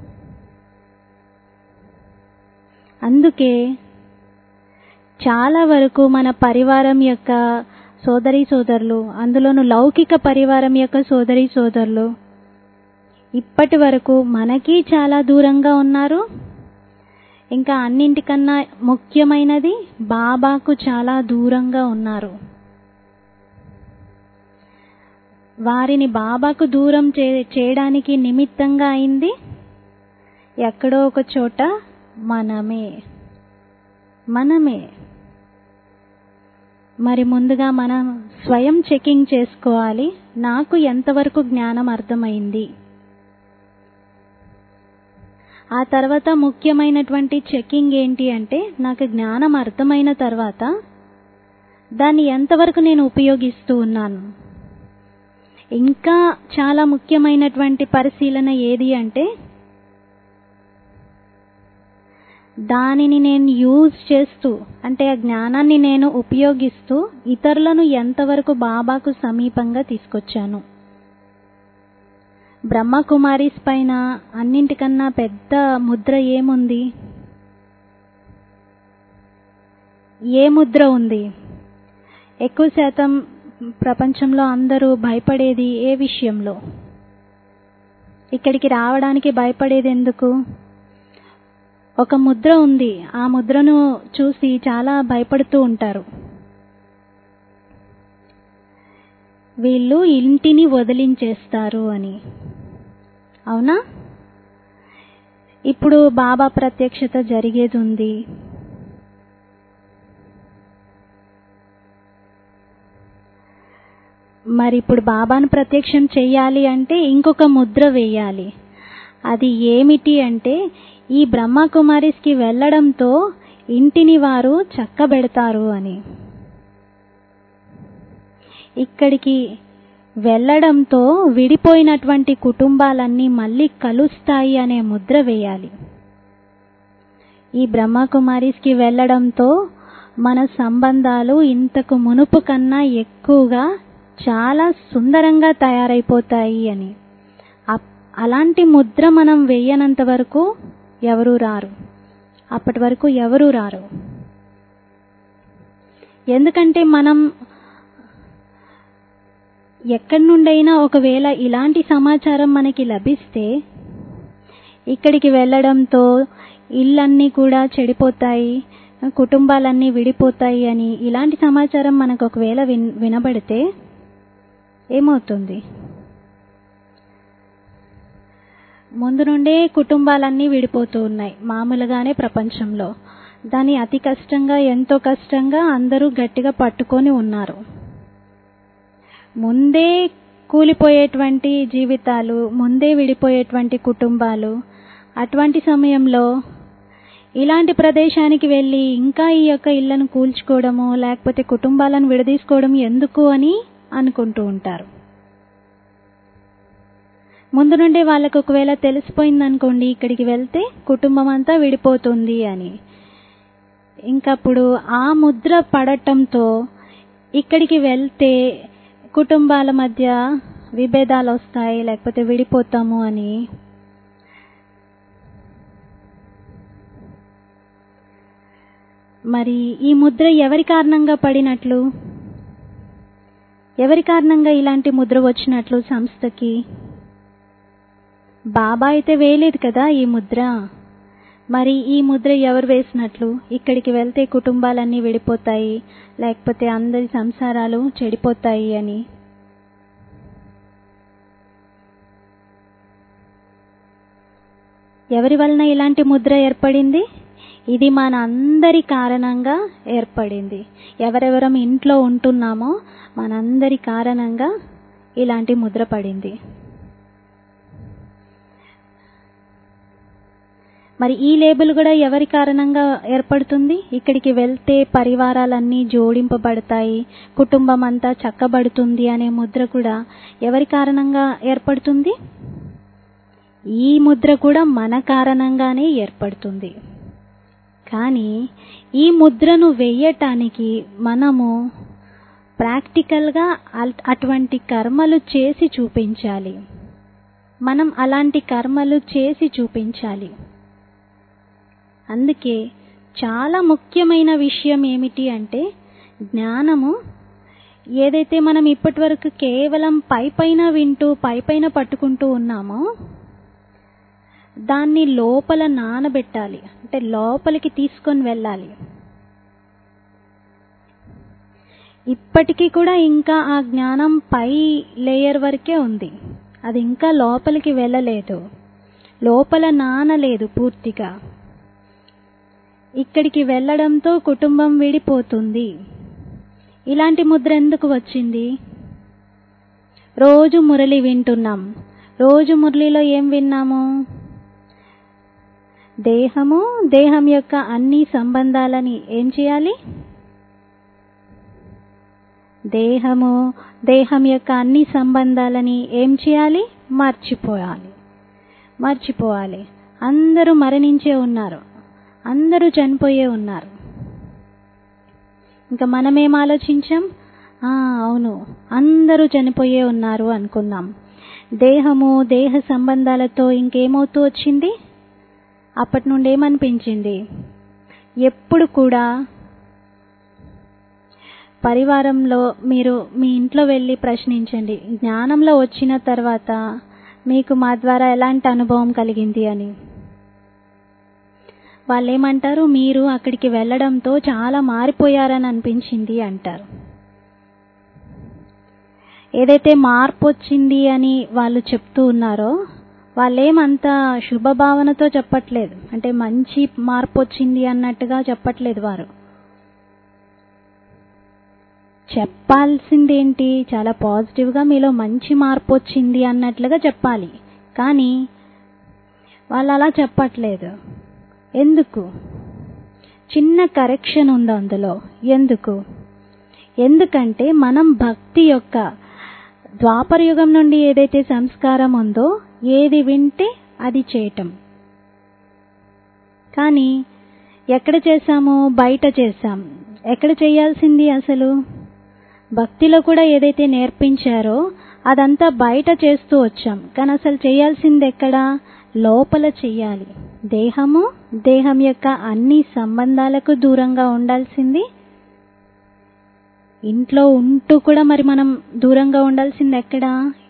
అందుకే చాలా వరకు మన పరివారం యొక్క సోదరి సోదరులు అందులోను లౌకిక పరివారం యొక్క సోదరి సోదరులు ఇప్పటి వరకు మనకి చాలా దూరంగా ఉన్నారు ఇంకా అన్నింటికన్నా ముఖ్యమైనది బాబాకు చాలా దూరంగా ఉన్నారు వారిని బాబాకు దూరం చే చేయడానికి నిమిత్తంగా అయింది ఎక్కడో ఒక చోట మనమే మనమే మరి ముందుగా మనం స్వయం చెకింగ్ చేసుకోవాలి నాకు ఎంతవరకు జ్ఞానం అర్థమైంది ఆ తర్వాత ముఖ్యమైనటువంటి చెకింగ్ ఏంటి అంటే నాకు జ్ఞానం అర్థమైన తర్వాత దాన్ని ఎంతవరకు నేను ఉపయోగిస్తూ ఉన్నాను ఇంకా చాలా ముఖ్యమైనటువంటి పరిశీలన ఏది అంటే దానిని నేను యూజ్ చేస్తూ అంటే ఆ జ్ఞానాన్ని నేను ఉపయోగిస్తూ ఇతరులను ఎంతవరకు బాబాకు సమీపంగా తీసుకొచ్చాను బ్రహ్మకుమారీస్ పైన అన్నింటికన్నా పెద్ద ముద్ర ఏముంది ఏ ముద్ర ఉంది ఎక్కువ శాతం ప్రపంచంలో అందరూ భయపడేది ఏ విషయంలో ఇక్కడికి రావడానికి భయపడేది ఎందుకు ఒక ముద్ర ఉంది ఆ ముద్రను చూసి చాలా భయపడుతూ ఉంటారు వీళ్ళు ఇంటిని వదిలించేస్తారు అని అవునా ఇప్పుడు బాబా ప్రత్యక్షత జరిగేది ఉంది మరి ఇప్పుడు బాబాను ప్రత్యక్షం చెయ్యాలి అంటే ఇంకొక ముద్ర వేయాలి అది ఏమిటి అంటే ఈ బ్రహ్మకుమారిస్కి వెళ్ళడంతో ఇంటిని వారు చక్కబెడతారు అని ఇక్కడికి వెళ్ళడంతో విడిపోయినటువంటి కుటుంబాలన్నీ మళ్ళీ కలుస్తాయి అనే ముద్ర వేయాలి ఈ బ్రహ్మకుమారిస్కి వెళ్ళడంతో మన సంబంధాలు ఇంతకు మునుపు కన్నా ఎక్కువగా చాలా సుందరంగా తయారైపోతాయి అని అలాంటి ముద్ర మనం వేయనంత వరకు ఎవరు రారు అప్పటి వరకు ఎవరు రారు ఎందుకంటే మనం ఎక్కడి నుండైనా ఒకవేళ ఇలాంటి సమాచారం మనకి లభిస్తే ఇక్కడికి వెళ్ళడంతో ఇళ్ళన్నీ కూడా చెడిపోతాయి కుటుంబాలన్నీ విడిపోతాయి అని ఇలాంటి సమాచారం మనకు ఒకవేళ విన్ వినబడితే ఏమవుతుంది ముందు నుండే కుటుంబాలన్నీ విడిపోతూ ఉన్నాయి మామూలుగానే ప్రపంచంలో దాన్ని అతి కష్టంగా ఎంతో కష్టంగా అందరూ గట్టిగా పట్టుకొని ఉన్నారు ముందే కూలిపోయేటువంటి జీవితాలు ముందే విడిపోయేటువంటి కుటుంబాలు అటువంటి సమయంలో ఇలాంటి ప్రదేశానికి వెళ్ళి ఇంకా ఈ యొక్క ఇళ్లను కూల్చుకోవడము లేకపోతే కుటుంబాలను విడదీసుకోవడం ఎందుకు అని అనుకుంటూ ఉంటారు ముందు నుండి వాళ్ళకు ఒకవేళ తెలిసిపోయింది అనుకోండి ఇక్కడికి వెళ్తే కుటుంబం అంతా విడిపోతుంది అని ఇంకప్పుడు ఆ ముద్ర పడటంతో ఇక్కడికి వెళ్తే కుటుంబాల మధ్య విభేదాలు వస్తాయి లేకపోతే విడిపోతాము అని మరి ఈ ముద్ర ఎవరి కారణంగా పడినట్లు ఎవరి కారణంగా ఇలాంటి ముద్ర వచ్చినట్లు సంస్థకి బాబా అయితే వేయలేదు కదా ఈ ముద్ర మరి ఈ ముద్ర ఎవరు వేసినట్లు ఇక్కడికి వెళ్తే కుటుంబాలన్నీ విడిపోతాయి లేకపోతే అందరి సంసారాలు చెడిపోతాయి అని ఎవరి వలన ఇలాంటి ముద్ర ఏర్పడింది ఇది మన అందరి కారణంగా ఏర్పడింది ఎవరెవరం ఇంట్లో ఉంటున్నామో మనందరి కారణంగా ఇలాంటి ముద్ర పడింది మరి ఈ లేబుల్ కూడా ఎవరి కారణంగా ఏర్పడుతుంది ఇక్కడికి వెళ్తే పరివారాలన్నీ జోడింపబడతాయి కుటుంబం అంతా చక్కబడుతుంది అనే ముద్ర కూడా ఎవరి కారణంగా ఏర్పడుతుంది ఈ ముద్ర కూడా మన కారణంగానే ఏర్పడుతుంది కానీ ఈ ముద్రను వేయటానికి మనము ప్రాక్టికల్గా అటువంటి కర్మలు చేసి చూపించాలి మనం అలాంటి కర్మలు చేసి చూపించాలి అందుకే చాలా ముఖ్యమైన విషయం ఏమిటి అంటే జ్ఞానము ఏదైతే మనం ఇప్పటి వరకు కేవలం పై పైన వింటూ పై పైన పట్టుకుంటూ ఉన్నామో దాన్ని లోపల నానబెట్టాలి అంటే లోపలికి తీసుకొని వెళ్ళాలి ఇప్పటికీ కూడా ఇంకా ఆ జ్ఞానం పై లేయర్ వరకే ఉంది అది ఇంకా లోపలికి వెళ్ళలేదు లోపల నానలేదు పూర్తిగా ఇక్కడికి వెళ్ళడంతో కుటుంబం విడిపోతుంది ఇలాంటి ముద్ర ఎందుకు వచ్చింది రోజు మురళి వింటున్నాం రోజు మురళిలో ఏం విన్నాము దేహము దేహం యొక్క అన్ని సంబంధాలని ఏం చేయాలి దేహము దేహం యొక్క అన్ని సంబంధాలని ఏం చేయాలి మర్చిపోయాలి మర్చిపోవాలి అందరూ మరణించే ఉన్నారు అందరూ చనిపోయే ఉన్నారు ఇంకా మనమేం ఆలోచించాం ఆ, అవును అందరూ చనిపోయే ఉన్నారు అనుకున్నాం దేహము దేహ సంబంధాలతో ఇంకేమవుతూ వచ్చింది అప్పటి నుండి ఏమనిపించింది ఎప్పుడు కూడా పరివారంలో మీరు మీ ఇంట్లో వెళ్ళి ప్రశ్నించండి జ్ఞానంలో వచ్చిన తర్వాత మీకు మా ద్వారా ఎలాంటి అనుభవం కలిగింది అని వాళ్ళు ఏమంటారు మీరు అక్కడికి వెళ్ళడంతో చాలా మారిపోయారని అనిపించింది అంటారు ఏదైతే మార్పు వచ్చింది అని వాళ్ళు చెప్తూ ఉన్నారో వాళ్ళేమంత శుభభావనతో చెప్పట్లేదు అంటే మంచి మార్పు వచ్చింది అన్నట్టుగా చెప్పట్లేదు వారు చెప్పాల్సిందేంటి చాలా పాజిటివ్గా మీలో మంచి మార్పు వచ్చింది అన్నట్లుగా చెప్పాలి కానీ వాళ్ళు అలా చెప్పట్లేదు ఎందుకు చిన్న కరెక్షన్ ఉంది అందులో ఎందుకు ఎందుకంటే మనం భక్తి యొక్క ద్వాపర యుగం నుండి ఏదైతే సంస్కారం ఉందో ఏది వింటే అది చేయటం కానీ ఎక్కడ చేశాము బయట చేశాం ఎక్కడ చేయాల్సింది అసలు భక్తిలో కూడా ఏదైతే నేర్పించారో అదంతా బయట చేస్తూ వచ్చాం కానీ అసలు చేయాల్సింది ఎక్కడ లోపల చెయ్యాలి దేహము దేహం యొక్క అన్ని సంబంధాలకు దూరంగా ఉండాల్సింది ఇంట్లో ఉంటూ కూడా మరి మనం దూరంగా ఉండాల్సింది ఎక్కడ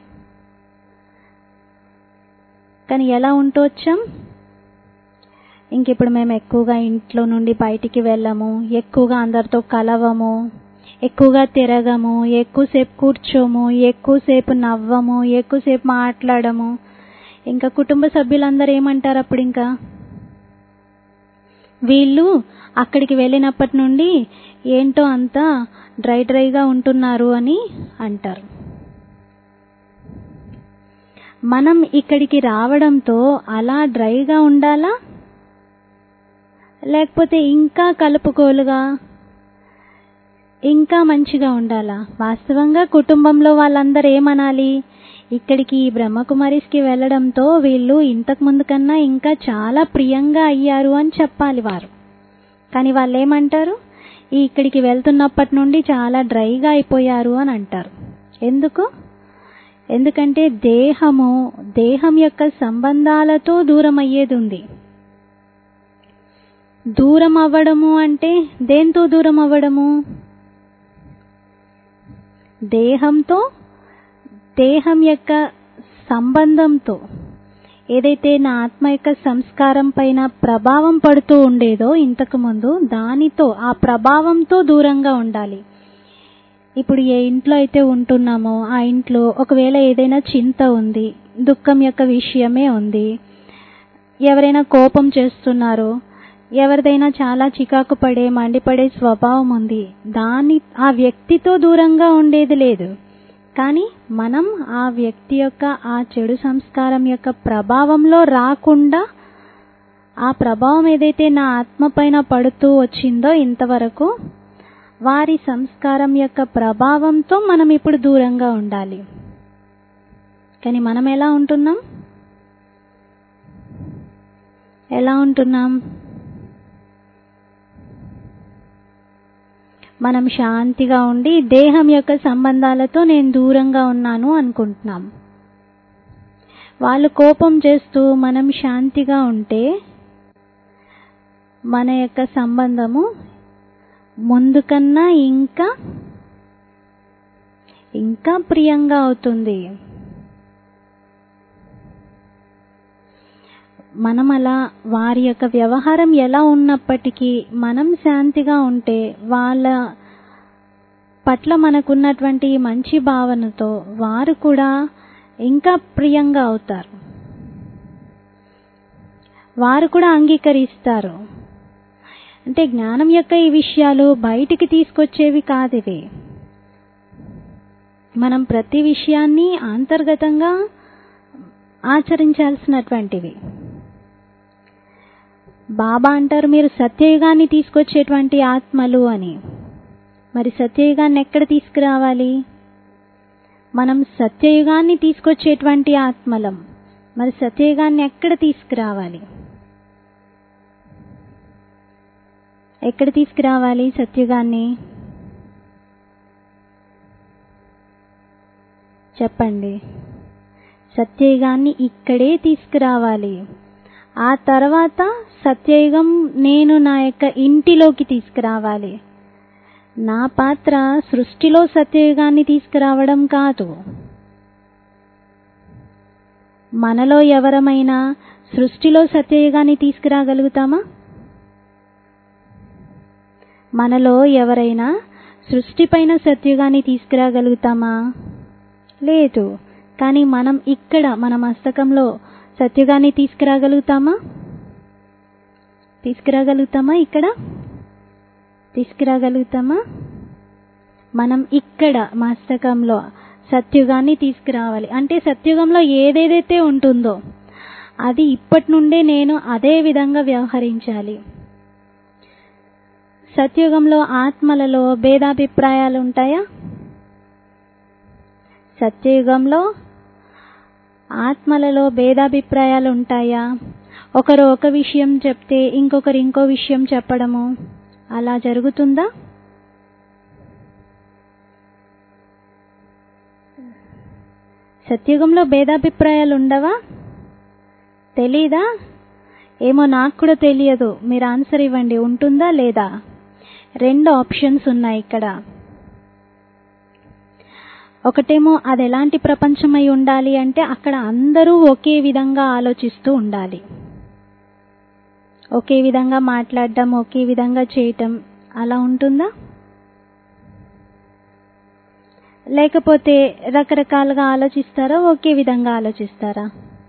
కానీ ఎలా ఉంటూ వచ్చాం ఇంక ఇప్పుడు మేము ఎక్కువగా ఇంట్లో నుండి బయటికి వెళ్ళము ఎక్కువగా అందరితో కలవము ఎక్కువగా తిరగము ఎక్కువసేపు కూర్చోము ఎక్కువసేపు నవ్వము ఎక్కువసేపు మాట్లాడము ఇంకా కుటుంబ సభ్యులందరూ ఏమంటారు అప్పుడు ఇంకా వీళ్ళు అక్కడికి వెళ్ళినప్పటి నుండి ఏంటో అంతా డ్రై డ్రైగా ఉంటున్నారు అని అంటారు మనం ఇక్కడికి రావడంతో అలా డ్రైగా ఉండాలా లేకపోతే ఇంకా కలుపుకోలుగా ఇంకా మంచిగా ఉండాలా వాస్తవంగా కుటుంబంలో వాళ్ళందరూ ఏమనాలి ఇక్కడికి ఈ బ్రహ్మకుమారిస్కి వెళ్ళడంతో వీళ్ళు ఇంతకు ముందు కన్నా ఇంకా చాలా ప్రియంగా అయ్యారు అని చెప్పాలి వారు కానీ వాళ్ళు ఏమంటారు ఈ ఇక్కడికి వెళ్తున్నప్పటి నుండి చాలా డ్రైగా అయిపోయారు అని అంటారు ఎందుకు ఎందుకంటే దేహము దేహం యొక్క సంబంధాలతో దూరం అయ్యేది ఉంది దూరం అవ్వడము అంటే దేంతో దూరం అవ్వడము దేహంతో దేహం యొక్క సంబంధంతో ఏదైతే నా ఆత్మ యొక్క సంస్కారం పైన ప్రభావం పడుతూ ఉండేదో ఇంతకు ముందు దానితో ఆ ప్రభావంతో దూరంగా ఉండాలి ఇప్పుడు ఏ ఇంట్లో అయితే ఉంటున్నామో ఆ ఇంట్లో ఒకవేళ ఏదైనా చింత ఉంది దుఃఖం యొక్క విషయమే ఉంది ఎవరైనా కోపం చేస్తున్నారు ఎవరిదైనా చాలా చికాకు పడే మండిపడే స్వభావం ఉంది దాని ఆ వ్యక్తితో దూరంగా ఉండేది లేదు కానీ మనం ఆ వ్యక్తి యొక్క ఆ చెడు సంస్కారం యొక్క ప్రభావంలో రాకుండా ఆ ప్రభావం ఏదైతే నా ఆత్మ పైన పడుతూ వచ్చిందో ఇంతవరకు వారి సంస్కారం యొక్క ప్రభావంతో మనం ఇప్పుడు దూరంగా ఉండాలి కానీ మనం ఎలా ఉంటున్నాం ఎలా ఉంటున్నాం మనం శాంతిగా ఉండి దేహం యొక్క సంబంధాలతో నేను దూరంగా ఉన్నాను అనుకుంటున్నాం వాళ్ళు కోపం చేస్తూ మనం శాంతిగా ఉంటే మన యొక్క సంబంధము ముందు కన్నా ఇంకా ఇంకా ప్రియంగా అవుతుంది మనం అలా వారి యొక్క వ్యవహారం ఎలా ఉన్నప్పటికీ మనం శాంతిగా ఉంటే వాళ్ళ పట్ల మనకున్నటువంటి మంచి భావనతో వారు కూడా ఇంకా ప్రియంగా అవుతారు వారు కూడా అంగీకరిస్తారు అంటే జ్ఞానం యొక్క ఈ విషయాలు బయటికి తీసుకొచ్చేవి కాదు ఇవి మనం ప్రతి విషయాన్ని అంతర్గతంగా ఆచరించాల్సినటువంటివి బాబా అంటారు మీరు సత్యయుగాన్ని తీసుకొచ్చేటువంటి ఆత్మలు అని మరి సత్యయుగాన్ని ఎక్కడ తీసుకురావాలి మనం సత్యయుగాన్ని తీసుకొచ్చేటువంటి ఆత్మలం మరి సత్యయుగాన్ని ఎక్కడ తీసుకురావాలి ఎక్కడ తీసుకురావాలి సత్యుగాన్ని చెప్పండి సత్యయుగాన్ని ఇక్కడే తీసుకురావాలి ఆ తర్వాత సత్యయుగం నేను నా యొక్క ఇంటిలోకి తీసుకురావాలి నా పాత్ర సృష్టిలో సత్యయుగాన్ని తీసుకురావడం కాదు మనలో ఎవరమైనా సృష్టిలో సత్యయుగాన్ని తీసుకురాగలుగుతామా మనలో ఎవరైనా సృష్టిపైన సత్యుగాన్ని తీసుకురాగలుగుతామా లేదు కానీ మనం ఇక్కడ మన మస్తకంలో సత్యుగాన్ని తీసుకురాగలుగుతామా తీసుకురాగలుగుతామా ఇక్కడ తీసుకురాగలుగుతామా మనం ఇక్కడ మస్తకంలో సత్యుగాన్ని తీసుకురావాలి అంటే సత్యుగంలో ఏదేదైతే ఉంటుందో అది ఇప్పటి నుండే నేను అదే విధంగా వ్యవహరించాలి సత్యుగంలో ఆత్మలలో భేదాభిప్రాయాలు ఉంటాయా సత్యయుగంలో ఆత్మలలో భేదాభిప్రాయాలు ఉంటాయా ఒకరు ఒక విషయం చెప్తే ఇంకొకరు ఇంకో విషయం చెప్పడము అలా జరుగుతుందా సత్యుగంలో భేదాభిప్రాయాలు ఉండవా తెలీదా ఏమో నాకు కూడా తెలియదు మీరు ఆన్సర్ ఇవ్వండి ఉంటుందా లేదా రెండు ఆప్షన్స్ ఉన్నాయి ఇక్కడ ఒకటేమో అది ఎలాంటి ప్రపంచం అయి ఉండాలి అంటే అక్కడ అందరూ ఒకే విధంగా ఆలోచిస్తూ ఉండాలి ఒకే విధంగా మాట్లాడడం ఒకే విధంగా చేయటం అలా ఉంటుందా లేకపోతే రకరకాలుగా ఆలోచిస్తారా ఒకే విధంగా ఆలోచిస్తారా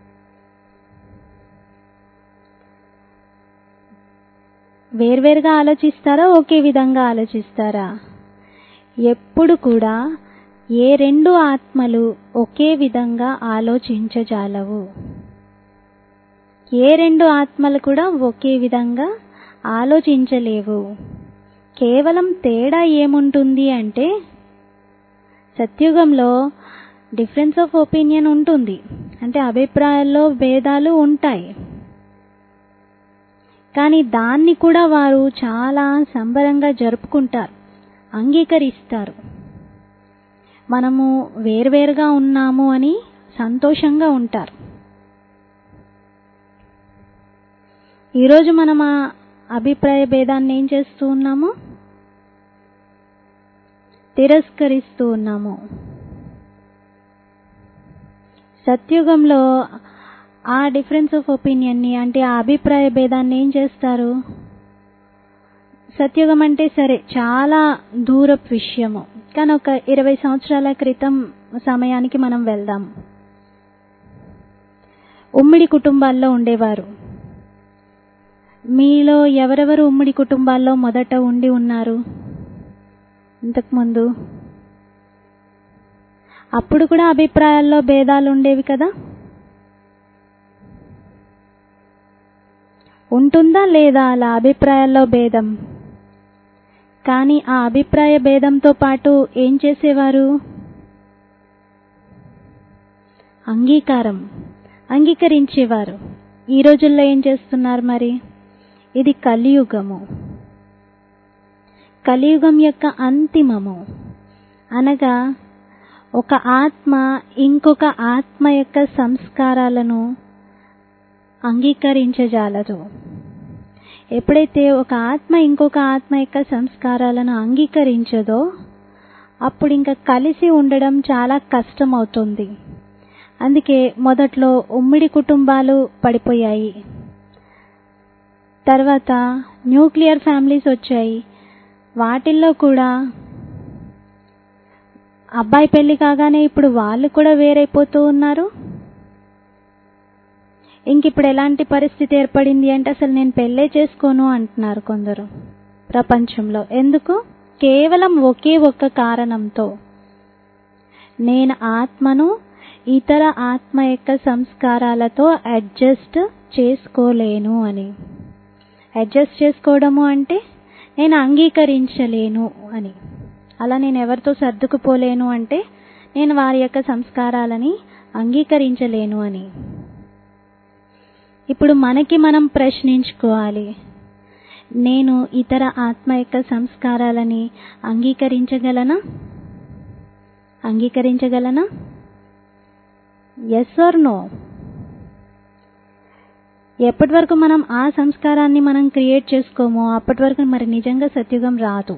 వేర్వేరుగా ఆలోచిస్తారా ఒకే విధంగా ఆలోచిస్తారా ఎప్పుడు కూడా ఏ రెండు ఆత్మలు ఒకే విధంగా ఆలోచించజాలవు ఏ రెండు ఆత్మలు కూడా ఒకే విధంగా ఆలోచించలేవు కేవలం తేడా ఏముంటుంది అంటే సత్యుగంలో డిఫరెన్స్ ఆఫ్ ఒపీనియన్ ఉంటుంది అంటే అభిప్రాయాల్లో భేదాలు ఉంటాయి కానీ దాన్ని కూడా వారు చాలా సంబరంగా జరుపుకుంటారు అంగీకరిస్తారు మనము వేర్వేరుగా ఉన్నాము అని సంతోషంగా ఉంటారు ఈరోజు మనం ఆ అభిప్రాయ భేదాన్ని ఏం చేస్తూ ఉన్నాము తిరస్కరిస్తూ ఉన్నాము సత్యుగంలో ఆ డిఫరెన్స్ ఆఫ్ ఒపీనియన్ని అంటే ఆ అభిప్రాయ భేదాన్ని ఏం చేస్తారు సత్యుగం అంటే సరే చాలా దూరపు విషయము కానీ ఒక ఇరవై సంవత్సరాల క్రితం సమయానికి మనం వెళ్దాం ఉమ్మిడి కుటుంబాల్లో ఉండేవారు మీలో ఎవరెవరు ఉమ్మడి కుటుంబాల్లో మొదట ఉండి ఉన్నారు ఇంతకుముందు అప్పుడు కూడా అభిప్రాయాల్లో భేదాలు ఉండేవి కదా ఉంటుందా లేదా అలా అభిప్రాయాల్లో భేదం కానీ ఆ అభిప్రాయ భేదంతో పాటు ఏం చేసేవారు అంగీకారం అంగీకరించేవారు ఈ రోజుల్లో ఏం చేస్తున్నారు మరి ఇది కలియుగము కలియుగం యొక్క అంతిమము అనగా ఒక ఆత్మ ఇంకొక ఆత్మ యొక్క సంస్కారాలను అంగీకరించజాలదు ఎప్పుడైతే ఒక ఆత్మ ఇంకొక ఆత్మ యొక్క సంస్కారాలను అంగీకరించదో అప్పుడు ఇంకా కలిసి ఉండడం చాలా కష్టం అవుతుంది అందుకే మొదట్లో ఉమ్మిడి కుటుంబాలు పడిపోయాయి తర్వాత న్యూక్లియర్ ఫ్యామిలీస్ వచ్చాయి వాటిల్లో కూడా అబ్బాయి పెళ్లి కాగానే ఇప్పుడు వాళ్ళు కూడా వేరైపోతూ ఉన్నారు ఇంక ఇప్పుడు ఎలాంటి పరిస్థితి ఏర్పడింది అంటే అసలు నేను పెళ్ళే చేసుకోను అంటున్నారు కొందరు ప్రపంచంలో ఎందుకు కేవలం ఒకే ఒక్క కారణంతో నేను ఆత్మను ఇతర ఆత్మ యొక్క సంస్కారాలతో అడ్జస్ట్ చేసుకోలేను అని అడ్జస్ట్ చేసుకోవడము అంటే నేను అంగీకరించలేను అని అలా నేను ఎవరితో సర్దుకుపోలేను అంటే నేను వారి యొక్క సంస్కారాలని అంగీకరించలేను అని ఇప్పుడు మనకి మనం ప్రశ్నించుకోవాలి నేను ఇతర ఆత్మ యొక్క సంస్కారాలని అంగీకరించగలనా అంగీకరించగలనా ఎస్ ఆర్ నో ఎప్పటి వరకు మనం ఆ సంస్కారాన్ని మనం క్రియేట్ చేసుకోమో అప్పటి వరకు మరి నిజంగా సత్యుగం రాదు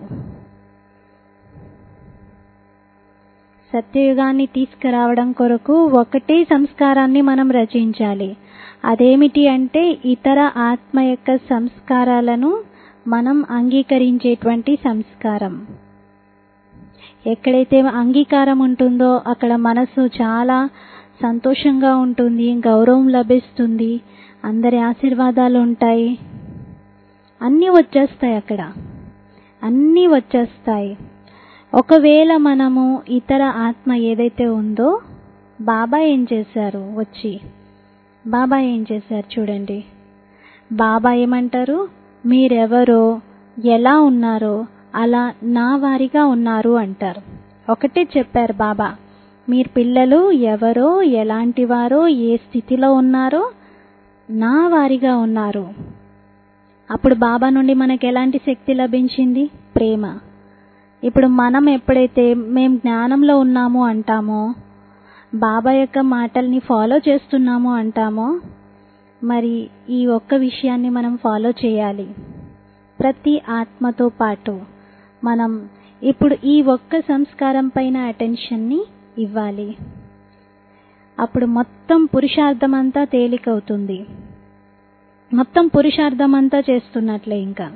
సత్యయుగాన్ని తీసుకురావడం కొరకు ఒకటే సంస్కారాన్ని మనం రచించాలి అదేమిటి అంటే ఇతర ఆత్మ యొక్క సంస్కారాలను మనం అంగీకరించేటువంటి సంస్కారం ఎక్కడైతే అంగీకారం ఉంటుందో అక్కడ మనసు చాలా సంతోషంగా ఉంటుంది గౌరవం లభిస్తుంది అందరి ఆశీర్వాదాలు ఉంటాయి అన్నీ వచ్చేస్తాయి అక్కడ అన్నీ వచ్చేస్తాయి ఒకవేళ మనము ఇతర ఆత్మ ఏదైతే ఉందో బాబా ఏం చేశారు వచ్చి బాబా ఏం చేశారు చూడండి బాబా ఏమంటారు మీరెవరో ఎలా ఉన్నారో అలా నా వారిగా ఉన్నారు అంటారు ఒకటే చెప్పారు బాబా మీరు పిల్లలు ఎవరో ఎలాంటి వారో ఏ స్థితిలో ఉన్నారో నా వారిగా ఉన్నారు అప్పుడు బాబా నుండి మనకు ఎలాంటి శక్తి లభించింది ప్రేమ ఇప్పుడు మనం ఎప్పుడైతే మేము జ్ఞానంలో ఉన్నాము అంటామో బాబా యొక్క మాటల్ని ఫాలో చేస్తున్నాము అంటామో మరి ఈ ఒక్క విషయాన్ని మనం ఫాలో చేయాలి ప్రతి ఆత్మతో పాటు మనం ఇప్పుడు ఈ ఒక్క సంస్కారం పైన అటెన్షన్ని ఇవ్వాలి అప్పుడు మొత్తం పురుషార్థం అంతా తేలికవుతుంది మొత్తం పురుషార్థం అంతా చేస్తున్నట్లే ఇంకా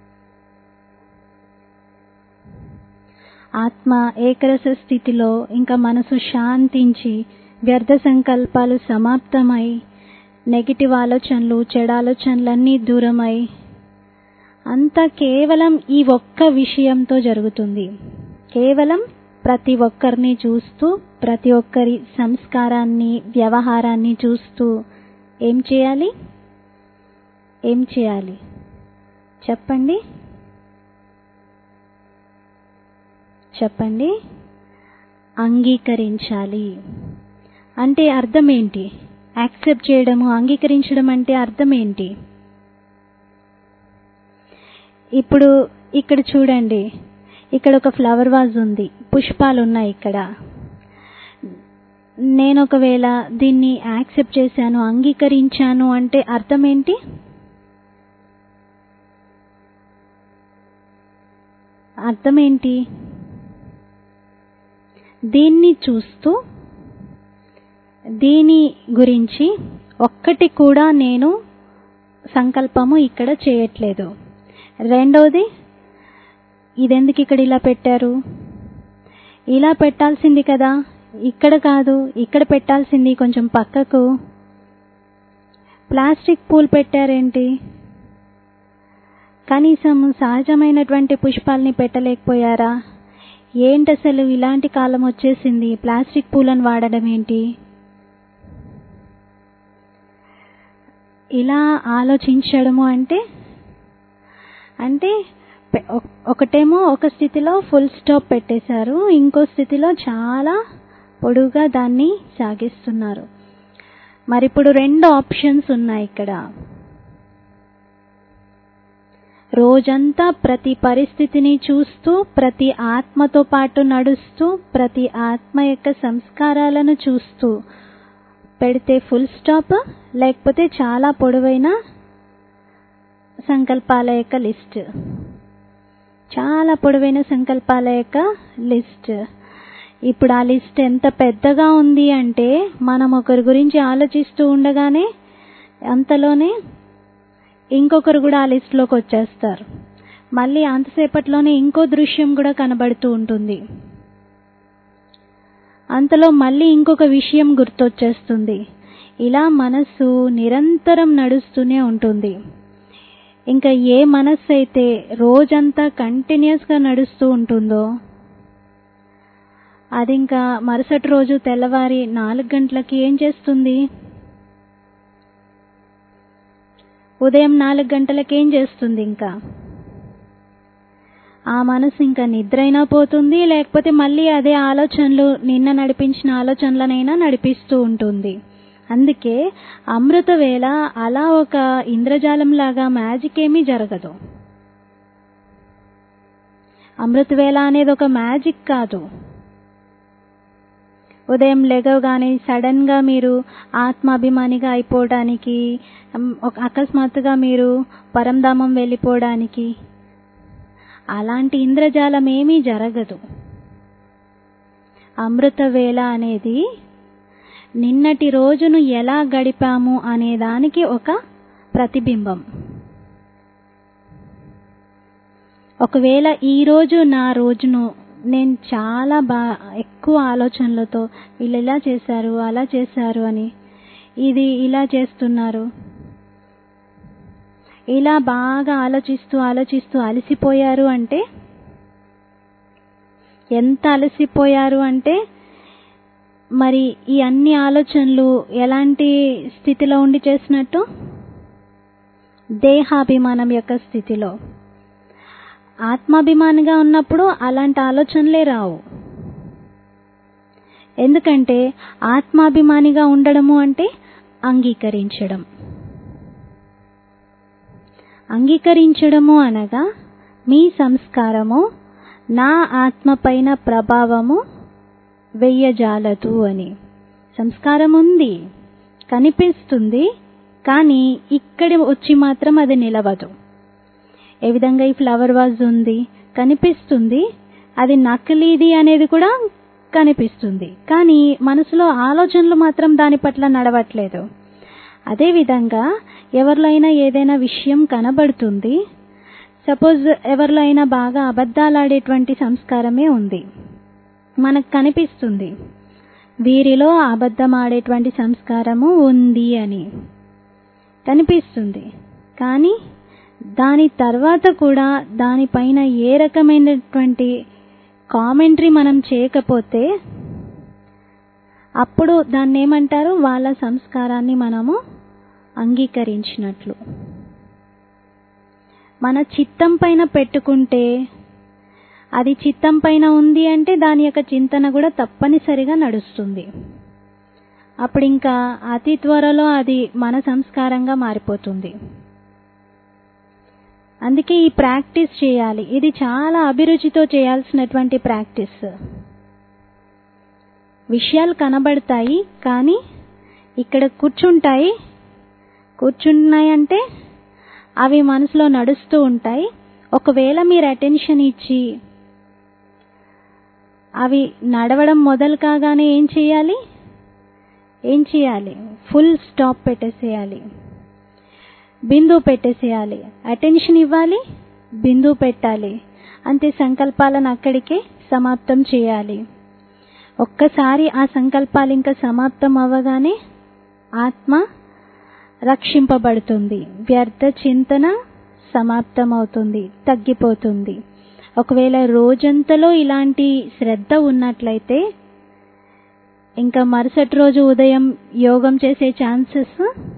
ఆత్మ ఏకరస స్థితిలో ఇంకా మనసు శాంతించి వ్యర్థ సంకల్పాలు సమాప్తమై నెగిటివ్ ఆలోచనలు చెడాలోచనలన్నీ దూరమై అంతా కేవలం ఈ ఒక్క విషయంతో జరుగుతుంది కేవలం ప్రతి ఒక్కరిని చూస్తూ ప్రతి ఒక్కరి సంస్కారాన్ని వ్యవహారాన్ని చూస్తూ ఏం చేయాలి ఏం చేయాలి చెప్పండి చెప్పండి అంగీకరించాలి అంటే అర్థం ఏంటి యాక్సెప్ట్ చేయడము అంగీకరించడం అంటే అర్థం ఏంటి ఇప్పుడు ఇక్కడ చూడండి ఇక్కడ ఒక ఫ్లవర్ వాజ్ ఉంది పుష్పాలు ఉన్నాయి ఇక్కడ నేను ఒకవేళ దీన్ని యాక్సెప్ట్ చేశాను అంగీకరించాను అంటే అర్థం ఏంటి అర్థం ఏంటి దీన్ని చూస్తూ దీని గురించి ఒక్కటి కూడా నేను సంకల్పము ఇక్కడ చేయట్లేదు రెండవది ఇదెందుకు ఇక్కడ ఇలా పెట్టారు ఇలా పెట్టాల్సింది కదా ఇక్కడ కాదు ఇక్కడ పెట్టాల్సింది కొంచెం పక్కకు ప్లాస్టిక్ పూలు పెట్టారేంటి కనీసం సహజమైనటువంటి పుష్పాలని పెట్టలేకపోయారా ఏంటి అసలు ఇలాంటి కాలం వచ్చేసింది ప్లాస్టిక్ పూలను వాడడం ఏంటి ఇలా ఆలోచించడము అంటే అంటే ఒకటేమో ఒక స్థితిలో ఫుల్ స్టాప్ పెట్టేశారు ఇంకో స్థితిలో చాలా పొడుగా దాన్ని సాగిస్తున్నారు మరి ఇప్పుడు రెండు ఆప్షన్స్ ఉన్నాయి ఇక్కడ రోజంతా ప్రతి పరిస్థితిని చూస్తూ ప్రతి ఆత్మతో పాటు నడుస్తూ ప్రతి ఆత్మ యొక్క సంస్కారాలను చూస్తూ పెడితే ఫుల్ స్టాప్ లేకపోతే చాలా పొడవైన సంకల్పాల యొక్క లిస్ట్ చాలా పొడవైన సంకల్పాల యొక్క లిస్ట్ ఇప్పుడు ఆ లిస్ట్ ఎంత పెద్దగా ఉంది అంటే మనం ఒకరి గురించి ఆలోచిస్తూ ఉండగానే అంతలోనే ఇంకొకరు కూడా ఆ లిస్ట్లోకి వచ్చేస్తారు మళ్ళీ అంతసేపట్లోనే ఇంకో దృశ్యం కూడా కనబడుతూ ఉంటుంది అంతలో మళ్ళీ ఇంకొక విషయం గుర్తొచ్చేస్తుంది ఇలా మనసు నిరంతరం నడుస్తూనే ఉంటుంది ఇంకా ఏ మనస్సు అయితే రోజంతా కంటిన్యూస్గా నడుస్తూ ఉంటుందో అది ఇంకా మరుసటి రోజు తెల్లవారి నాలుగు గంటలకి ఏం చేస్తుంది ఉదయం నాలుగు గంటలకి ఏం చేస్తుంది ఇంకా ఆ మనసు ఇంకా నిద్రైనా పోతుంది లేకపోతే మళ్ళీ అదే ఆలోచనలు నిన్న నడిపించిన ఆలోచనలనైనా నడిపిస్తూ ఉంటుంది అందుకే అమృత వేళ అలా ఒక ఇంద్రజాలం లాగా మ్యాజిక్ ఏమీ జరగదు అమృత వేళ అనేది ఒక మ్యాజిక్ కాదు ఉదయం లేగవగానే సడన్ గా మీరు ఆత్మాభిమానిగా అయిపోవడానికి ఉమ్, ఒక అకస్మాత్తుగా మీరు పరంధామం వెళ్ళిపోవడానికి అలాంటి ఇంద్రజాలం ఏమీ జరగదు అమృత వేళ అనేది నిన్నటి రోజును ఎలా గడిపాము అనే దానికి ఒక ప్రతిబింబం ఒకవేళ ఈ రోజు నా రోజును నేను చాలా బా ఎక్కువ ఆలోచనలతో వీళ్ళు ఇలా చేశారు అలా చేశారు అని ఇది ఇలా చేస్తున్నారు ఇలా బాగా ఆలోచిస్తూ ఆలోచిస్తూ అలసిపోయారు అంటే ఎంత అలసిపోయారు అంటే మరి ఈ అన్ని ఆలోచనలు ఎలాంటి స్థితిలో ఉండి చేసినట్టు దేహాభిమానం యొక్క స్థితిలో ఆత్మాభిమానిగా ఉన్నప్పుడు అలాంటి ఆలోచనలే రావు ఎందుకంటే ఆత్మాభిమానిగా ఉండడము అంటే అంగీకరించడం అంగీకరించడము అనగా మీ సంస్కారము నా ఆత్మ పైన ప్రభావము వెయ్యజాలదు అని సంస్కారం ఉంది కనిపిస్తుంది కానీ ఇక్కడ వచ్చి మాత్రం అది నిలవదు ఏ విధంగా ఈ ఫ్లవర్ వాజ్ ఉంది కనిపిస్తుంది అది నకిలీది అనేది కూడా కనిపిస్తుంది కానీ మనసులో ఆలోచనలు మాత్రం దాని పట్ల నడవట్లేదు అదేవిధంగా ఎవరిలో అయినా ఏదైనా విషయం కనబడుతుంది సపోజ్ ఎవరిలో అయినా బాగా అబద్ధాలాడేటువంటి సంస్కారమే ఉంది మనకు కనిపిస్తుంది వీరిలో అబద్ధం ఆడేటువంటి సంస్కారము ఉంది అని కనిపిస్తుంది కానీ దాని తర్వాత కూడా దానిపైన ఏ రకమైనటువంటి కామెంటరీ మనం చేయకపోతే అప్పుడు దాన్ని ఏమంటారు వాళ్ళ సంస్కారాన్ని మనము అంగీకరించినట్లు మన చిత్తం పైన పెట్టుకుంటే అది చిత్తం పైన ఉంది అంటే దాని యొక్క చింతన కూడా తప్పనిసరిగా నడుస్తుంది అప్పుడు ఇంకా అతి త్వరలో అది మన సంస్కారంగా మారిపోతుంది అందుకే ఈ ప్రాక్టీస్ చేయాలి ఇది చాలా అభిరుచితో చేయాల్సినటువంటి ప్రాక్టీస్ విషయాలు కనబడతాయి కానీ ఇక్కడ కూర్చుంటాయి కూర్చున్నాయి అంటే అవి మనసులో నడుస్తూ ఉంటాయి ఒకవేళ మీరు అటెన్షన్ ఇచ్చి అవి నడవడం మొదలు కాగానే ఏం చేయాలి ఏం చేయాలి ఫుల్ స్టాప్ పెట్టేసేయాలి బిందువు పెట్టేసేయాలి అటెన్షన్ ఇవ్వాలి బిందువు పెట్టాలి అంతే సంకల్పాలను అక్కడికే సమాప్తం చేయాలి ఒక్కసారి ఆ సంకల్పాలు ఇంకా సమాప్తం అవ్వగానే ఆత్మ రక్షింపబడుతుంది వ్యర్థ చింతన సమాప్తమవుతుంది తగ్గిపోతుంది ఒకవేళ రోజంతలో ఇలాంటి శ్రద్ధ ఉన్నట్లయితే ఇంకా మరుసటి రోజు ఉదయం యోగం చేసే ఛాన్సెస్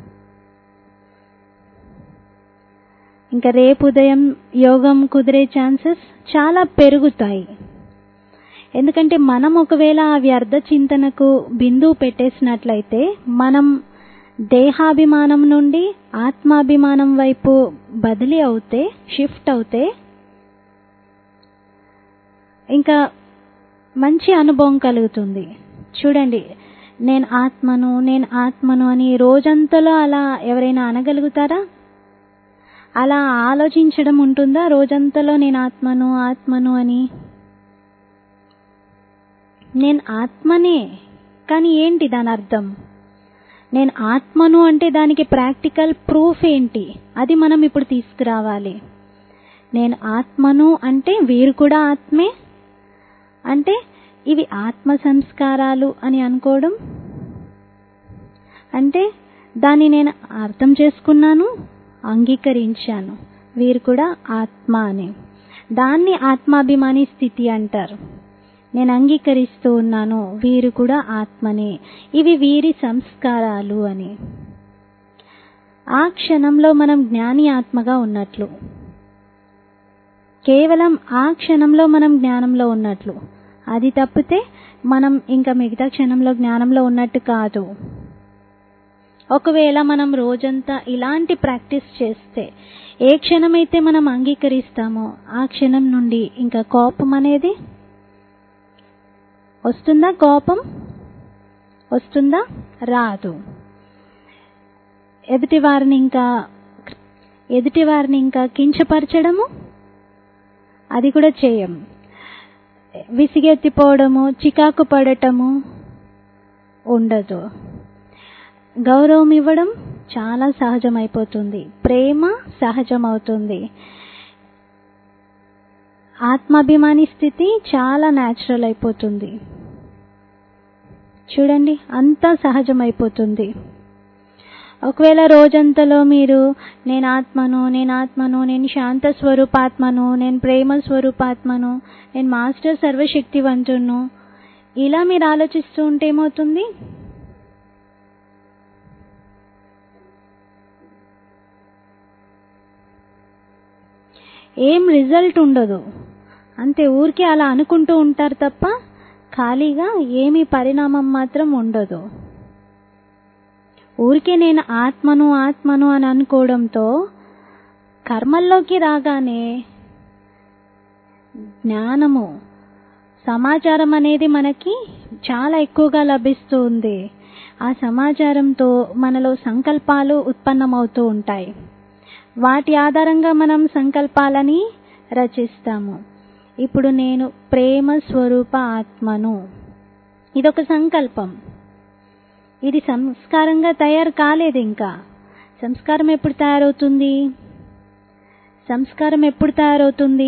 ఇంకా రేపు ఉదయం యోగం కుదిరే ఛాన్సెస్ చాలా పెరుగుతాయి ఎందుకంటే మనం ఒకవేళ ఆ వ్యర్థ చింతనకు బిందువు పెట్టేసినట్లయితే మనం దేహాభిమానం నుండి ఆత్మాభిమానం వైపు బదిలీ అవుతే షిఫ్ట్ అవుతే ఇంకా మంచి అనుభవం కలుగుతుంది చూడండి నేను ఆత్మను నేను ఆత్మను అని రోజంతలో అలా ఎవరైనా అనగలుగుతారా అలా ఆలోచించడం ఉంటుందా రోజంతలో నేను ఆత్మను ఆత్మను అని నేను ఆత్మనే కానీ ఏంటి దాని అర్థం నేను ఆత్మను అంటే దానికి ప్రాక్టికల్ ప్రూఫ్ ఏంటి అది మనం ఇప్పుడు తీసుకురావాలి నేను ఆత్మను అంటే వీరు కూడా ఆత్మే అంటే ఇవి ఆత్మ సంస్కారాలు అని అనుకోవడం అంటే దాన్ని నేను అర్థం చేసుకున్నాను అంగీకరించాను వీరు కూడా ఆత్మ అని దాన్ని ఆత్మాభిమాని స్థితి అంటారు నేను అంగీకరిస్తూ ఉన్నాను వీరు కూడా ఆత్మనే ఇవి వీరి సంస్కారాలు అని ఆ క్షణంలో మనం జ్ఞాని ఆత్మగా ఉన్నట్లు కేవలం ఆ క్షణంలో మనం జ్ఞానంలో ఉన్నట్లు అది తప్పితే మనం ఇంకా మిగతా క్షణంలో జ్ఞానంలో ఉన్నట్టు కాదు ఒకవేళ మనం రోజంతా ఇలాంటి ప్రాక్టీస్ చేస్తే ఏ క్షణమైతే మనం అంగీకరిస్తామో ఆ క్షణం నుండి ఇంకా కోపం అనేది వస్తుందా కోపం వస్తుందా రాదు ఎదుటి వారిని ఇంకా ఎదుటి వారిని ఇంకా కించపరచడము అది కూడా చేయం విసిగెత్తిపోవడము చికాకు పడటము ఉండదు గౌరవం ఇవ్వడం చాలా సహజమైపోతుంది ప్రేమ సహజమవుతుంది ఆత్మాభిమాని స్థితి చాలా న్యాచురల్ అయిపోతుంది చూడండి అంతా సహజమైపోతుంది ఒకవేళ రోజంతలో మీరు నేను ఆత్మను నేను ఆత్మను నేను శాంత స్వరూపాత్మను నేను ప్రేమ స్వరూపాత్మను నేను మాస్టర్ సర్వశక్తివంతును ఇలా మీరు ఆలోచిస్తూ ఉంటే ఏమవుతుంది ఏం రిజల్ట్ ఉండదు అంతే ఊరికే అలా అనుకుంటూ ఉంటారు తప్ప ఖాళీగా ఏమీ పరిణామం మాత్రం ఉండదు ఊరికే నేను ఆత్మను ఆత్మను అని అనుకోవడంతో కర్మల్లోకి రాగానే జ్ఞానము సమాచారం అనేది మనకి చాలా ఎక్కువగా లభిస్తూ ఉంది ఆ సమాచారంతో మనలో సంకల్పాలు ఉత్పన్నమవుతూ ఉంటాయి వాటి ఆధారంగా మనం సంకల్పాలని రచిస్తాము ఇప్పుడు నేను ప్రేమ స్వరూప ఆత్మను ఇదొక సంకల్పం ఇది సంస్కారంగా తయారు కాలేదు ఇంకా సంస్కారం ఎప్పుడు తయారవుతుంది సంస్కారం ఎప్పుడు తయారవుతుంది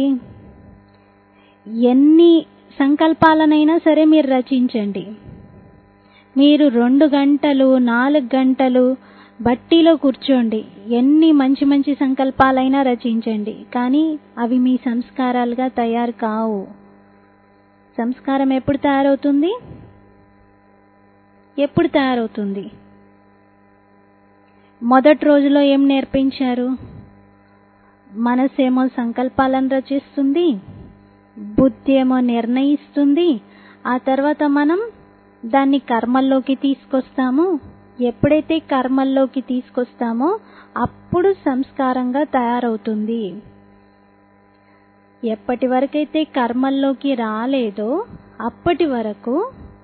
ఎన్ని సంకల్పాలనైనా సరే మీరు రచించండి మీరు రెండు గంటలు నాలుగు గంటలు బట్టీలో కూర్చోండి ఎన్ని మంచి మంచి సంకల్పాలైనా రచించండి కానీ అవి మీ సంస్కారాలుగా తయారు కావు సంస్కారం ఎప్పుడు తయారవుతుంది ఎప్పుడు తయారవుతుంది మొదటి రోజులో ఏం నేర్పించారు మనసేమో సంకల్పాలను రచిస్తుంది బుద్ధి ఏమో నిర్ణయిస్తుంది ఆ తర్వాత మనం దాన్ని కర్మల్లోకి తీసుకొస్తాము ఎప్పుడైతే కర్మల్లోకి తీసుకొస్తామో అప్పుడు సంస్కారంగా తయారవుతుంది ఎప్పటి వరకైతే కర్మల్లోకి రాలేదో అప్పటి వరకు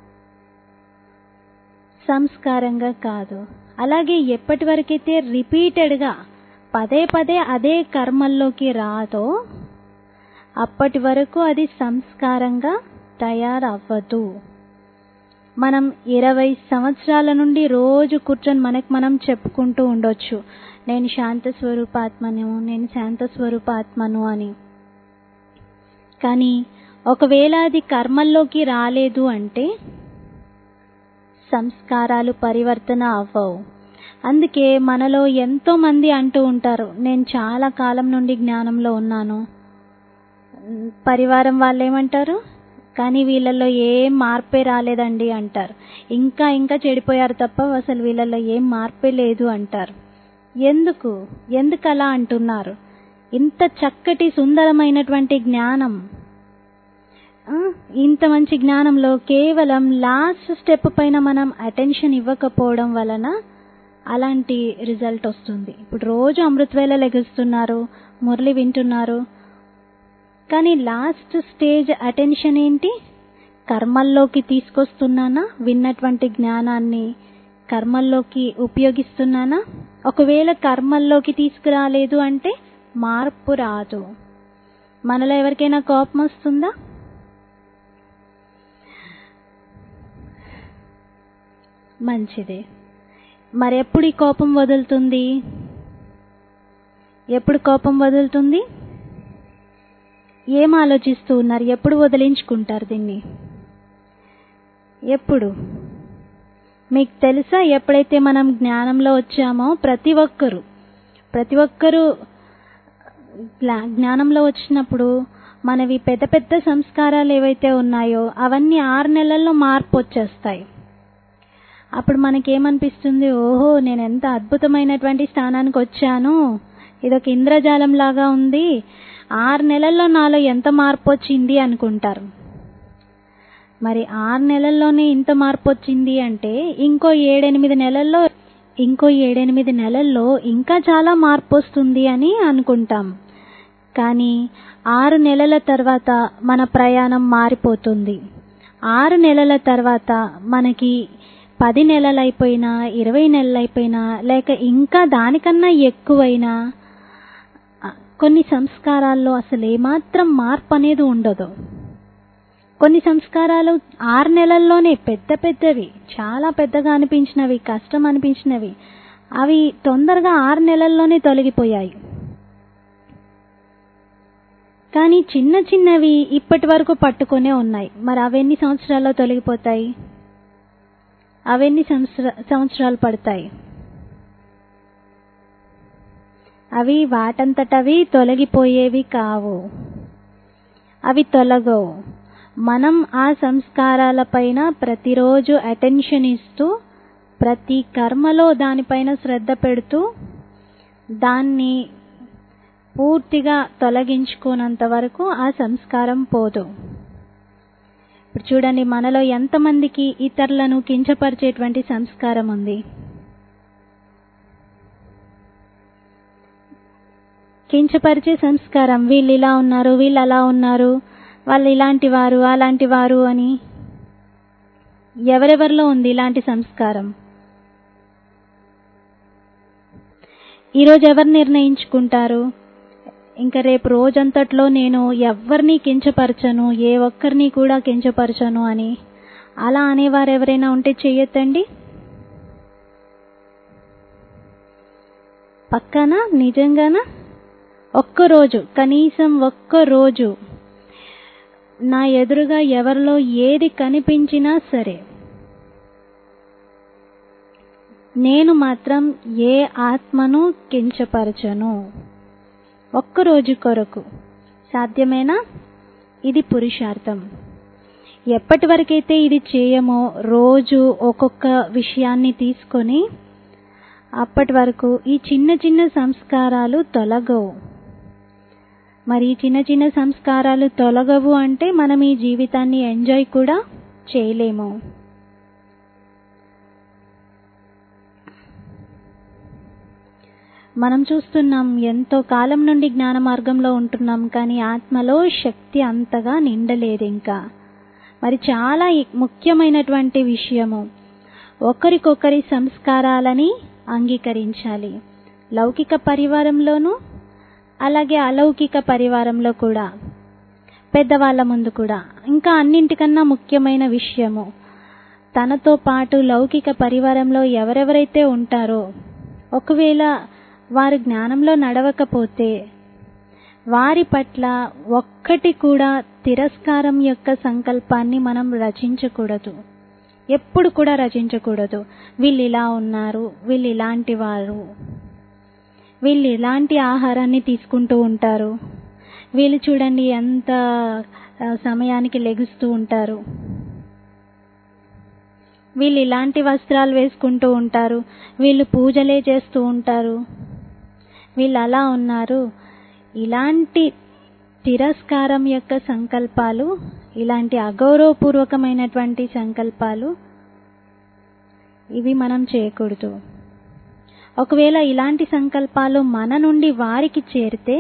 సంస్కారంగా కాదు అలాగే ఎప్పటి వరకైతే రిపీటెడ్గా పదే పదే అదే కర్మల్లోకి రాదో అప్పటి వరకు అది సంస్కారంగా తయారవ్వదు మనం ఇరవై సంవత్సరాల నుండి రోజు కూర్చొని మనకు మనం చెప్పుకుంటూ ఉండొచ్చు నేను శాంత స్వరూపాత్మను నేను శాంత స్వరూపాత్మను అని కానీ ఒకవేళ అది కర్మల్లోకి రాలేదు అంటే సంస్కారాలు పరివర్తన అవ్వవు అందుకే మనలో ఎంతో మంది అంటూ ఉంటారు నేను చాలా కాలం నుండి జ్ఞానంలో ఉన్నాను పరివారం వాళ్ళు ఏమంటారు కానీ వీళ్ళల్లో ఏం మార్పే రాలేదండి అంటారు ఇంకా ఇంకా చెడిపోయారు తప్ప అసలు వీళ్ళల్లో ఏం మార్పే లేదు అంటారు ఎందుకు ఎందుకు అలా అంటున్నారు ఇంత చక్కటి సుందరమైనటువంటి జ్ఞానం ఇంత మంచి జ్ఞానంలో కేవలం లాస్ట్ స్టెప్ పైన మనం అటెన్షన్ ఇవ్వకపోవడం వలన అలాంటి రిజల్ట్ వస్తుంది ఇప్పుడు రోజు అమృతవేళ లెగుస్తున్నారు మురళి వింటున్నారు కానీ లాస్ట్ స్టేజ్ అటెన్షన్ ఏంటి కర్మల్లోకి తీసుకొస్తున్నానా విన్నటువంటి జ్ఞానాన్ని కర్మల్లోకి ఉపయోగిస్తున్నానా ఒకవేళ కర్మల్లోకి తీసుకురాలేదు అంటే మార్పు రాదు మనలో ఎవరికైనా కోపం వస్తుందా మంచిది మరి ఎప్పుడు ఈ కోపం వదులుతుంది ఎప్పుడు కోపం వదులుతుంది ఏం ఆలోచిస్తూ ఉన్నారు ఎప్పుడు వదిలించుకుంటారు దీన్ని ఎప్పుడు మీకు తెలుసా ఎప్పుడైతే మనం జ్ఞానంలో వచ్చామో ప్రతి ఒక్కరూ ప్రతి ఒక్కరూ జ్ఞానంలో వచ్చినప్పుడు మనవి పెద్ద పెద్ద సంస్కారాలు ఏవైతే ఉన్నాయో అవన్నీ ఆరు నెలల్లో మార్పు వచ్చేస్తాయి అప్పుడు మనకేమనిపిస్తుంది ఓహో నేను ఎంత అద్భుతమైనటువంటి స్థానానికి వచ్చాను ఇదొక ఇంద్రజాలం లాగా ఉంది ఆరు నెలల్లో నాలో ఎంత మార్పు వచ్చింది అనుకుంటారు మరి ఆరు నెలల్లోనే ఇంత మార్పు వచ్చింది అంటే ఇంకో ఏడెనిమిది నెలల్లో ఇంకో ఏడెనిమిది నెలల్లో ఇంకా చాలా మార్పు వస్తుంది అని అనుకుంటాం కానీ ఆరు నెలల తర్వాత మన ప్రయాణం మారిపోతుంది ఆరు నెలల తర్వాత మనకి పది నెలలైపోయినా ఇరవై నెలలైపోయినా లేక ఇంకా దానికన్నా ఎక్కువైనా కొన్ని సంస్కారాల్లో అసలు ఏమాత్రం మార్పు అనేది ఉండదు కొన్ని సంస్కారాలు ఆరు నెలల్లోనే పెద్ద పెద్దవి చాలా పెద్దగా అనిపించినవి కష్టం అనిపించినవి అవి తొందరగా ఆరు నెలల్లోనే తొలగిపోయాయి కానీ చిన్న చిన్నవి ఇప్పటి వరకు పట్టుకొనే ఉన్నాయి మరి అవెన్ని సంవత్సరాల్లో తొలగిపోతాయి అవెన్ని సంవత్సరాలు పడతాయి అవి వాటంతటవి తొలగిపోయేవి కావు అవి తొలగవు మనం ఆ సంస్కారాల పైన ప్రతిరోజు అటెన్షన్ ఇస్తూ ప్రతి కర్మలో దానిపైన శ్రద్ధ పెడుతూ దాన్ని పూర్తిగా తొలగించుకున్నంత వరకు ఆ సంస్కారం పోదు ఇప్పుడు చూడండి మనలో ఎంతమందికి ఇతరులను కించపరిచేటువంటి సంస్కారం ఉంది కించపరిచే సంస్కారం వీళ్ళు ఇలా ఉన్నారు వీళ్ళు అలా ఉన్నారు వాళ్ళు ఇలాంటి వారు అలాంటి వారు అని ఎవరెవరిలో ఉంది ఇలాంటి సంస్కారం ఈరోజు ఎవరు నిర్ణయించుకుంటారు ఇంకా రేపు రోజంతట్లో నేను ఎవరిని కించపరచను ఏ ఒక్కరిని కూడా కించపరచను అని అలా అనేవారు ఎవరైనా ఉంటే చెయ్యొద్దండి పక్కన నిజంగానా ఒక్కరోజు కనీసం ఒక్కరోజు నా ఎదురుగా ఎవరిలో ఏది కనిపించినా సరే నేను మాత్రం ఏ ఆత్మను కించపరచను ఒక్కరోజు కొరకు సాధ్యమేనా ఇది పురుషార్థం ఎప్పటి వరకైతే ఇది చేయమో రోజు ఒక్కొక్క విషయాన్ని తీసుకొని అప్పటి వరకు ఈ చిన్న చిన్న సంస్కారాలు తొలగవు మరి ఈ చిన్న చిన్న సంస్కారాలు తొలగవు అంటే మనం ఈ జీవితాన్ని ఎంజాయ్ కూడా చేయలేము మనం చూస్తున్నాం ఎంతో కాలం నుండి జ్ఞాన మార్గంలో ఉంటున్నాం కానీ ఆత్మలో శక్తి అంతగా నిండలేదు ఇంకా మరి చాలా ముఖ్యమైనటువంటి విషయము ఒకరికొకరి సంస్కారాలని అంగీకరించాలి లౌకిక పరివారంలోనూ అలాగే అలౌకిక పరివారంలో కూడా పెద్దవాళ్ళ ముందు కూడా ఇంకా అన్నింటికన్నా ముఖ్యమైన విషయము తనతో పాటు లౌకిక పరివారంలో ఎవరెవరైతే ఉంటారో ఒకవేళ వారు జ్ఞానంలో నడవకపోతే వారి పట్ల ఒక్కటి కూడా తిరస్కారం యొక్క సంకల్పాన్ని మనం రచించకూడదు ఎప్పుడు కూడా రచించకూడదు వీళ్ళు ఇలా ఉన్నారు వీళ్ళు ఇలాంటి వారు వీళ్ళు ఇలాంటి ఆహారాన్ని తీసుకుంటూ ఉంటారు వీళ్ళు చూడండి ఎంత సమయానికి లెగుస్తూ ఉంటారు వీళ్ళు ఇలాంటి వస్త్రాలు వేసుకుంటూ ఉంటారు వీళ్ళు పూజలే చేస్తూ ఉంటారు వీళ్ళు అలా ఉన్నారు ఇలాంటి తిరస్కారం యొక్క సంకల్పాలు ఇలాంటి అగౌరవపూర్వకమైనటువంటి సంకల్పాలు ఇవి మనం చేయకూడదు ఒకవేళ ఇలాంటి సంకల్పాలు మన నుండి వారికి చేరితే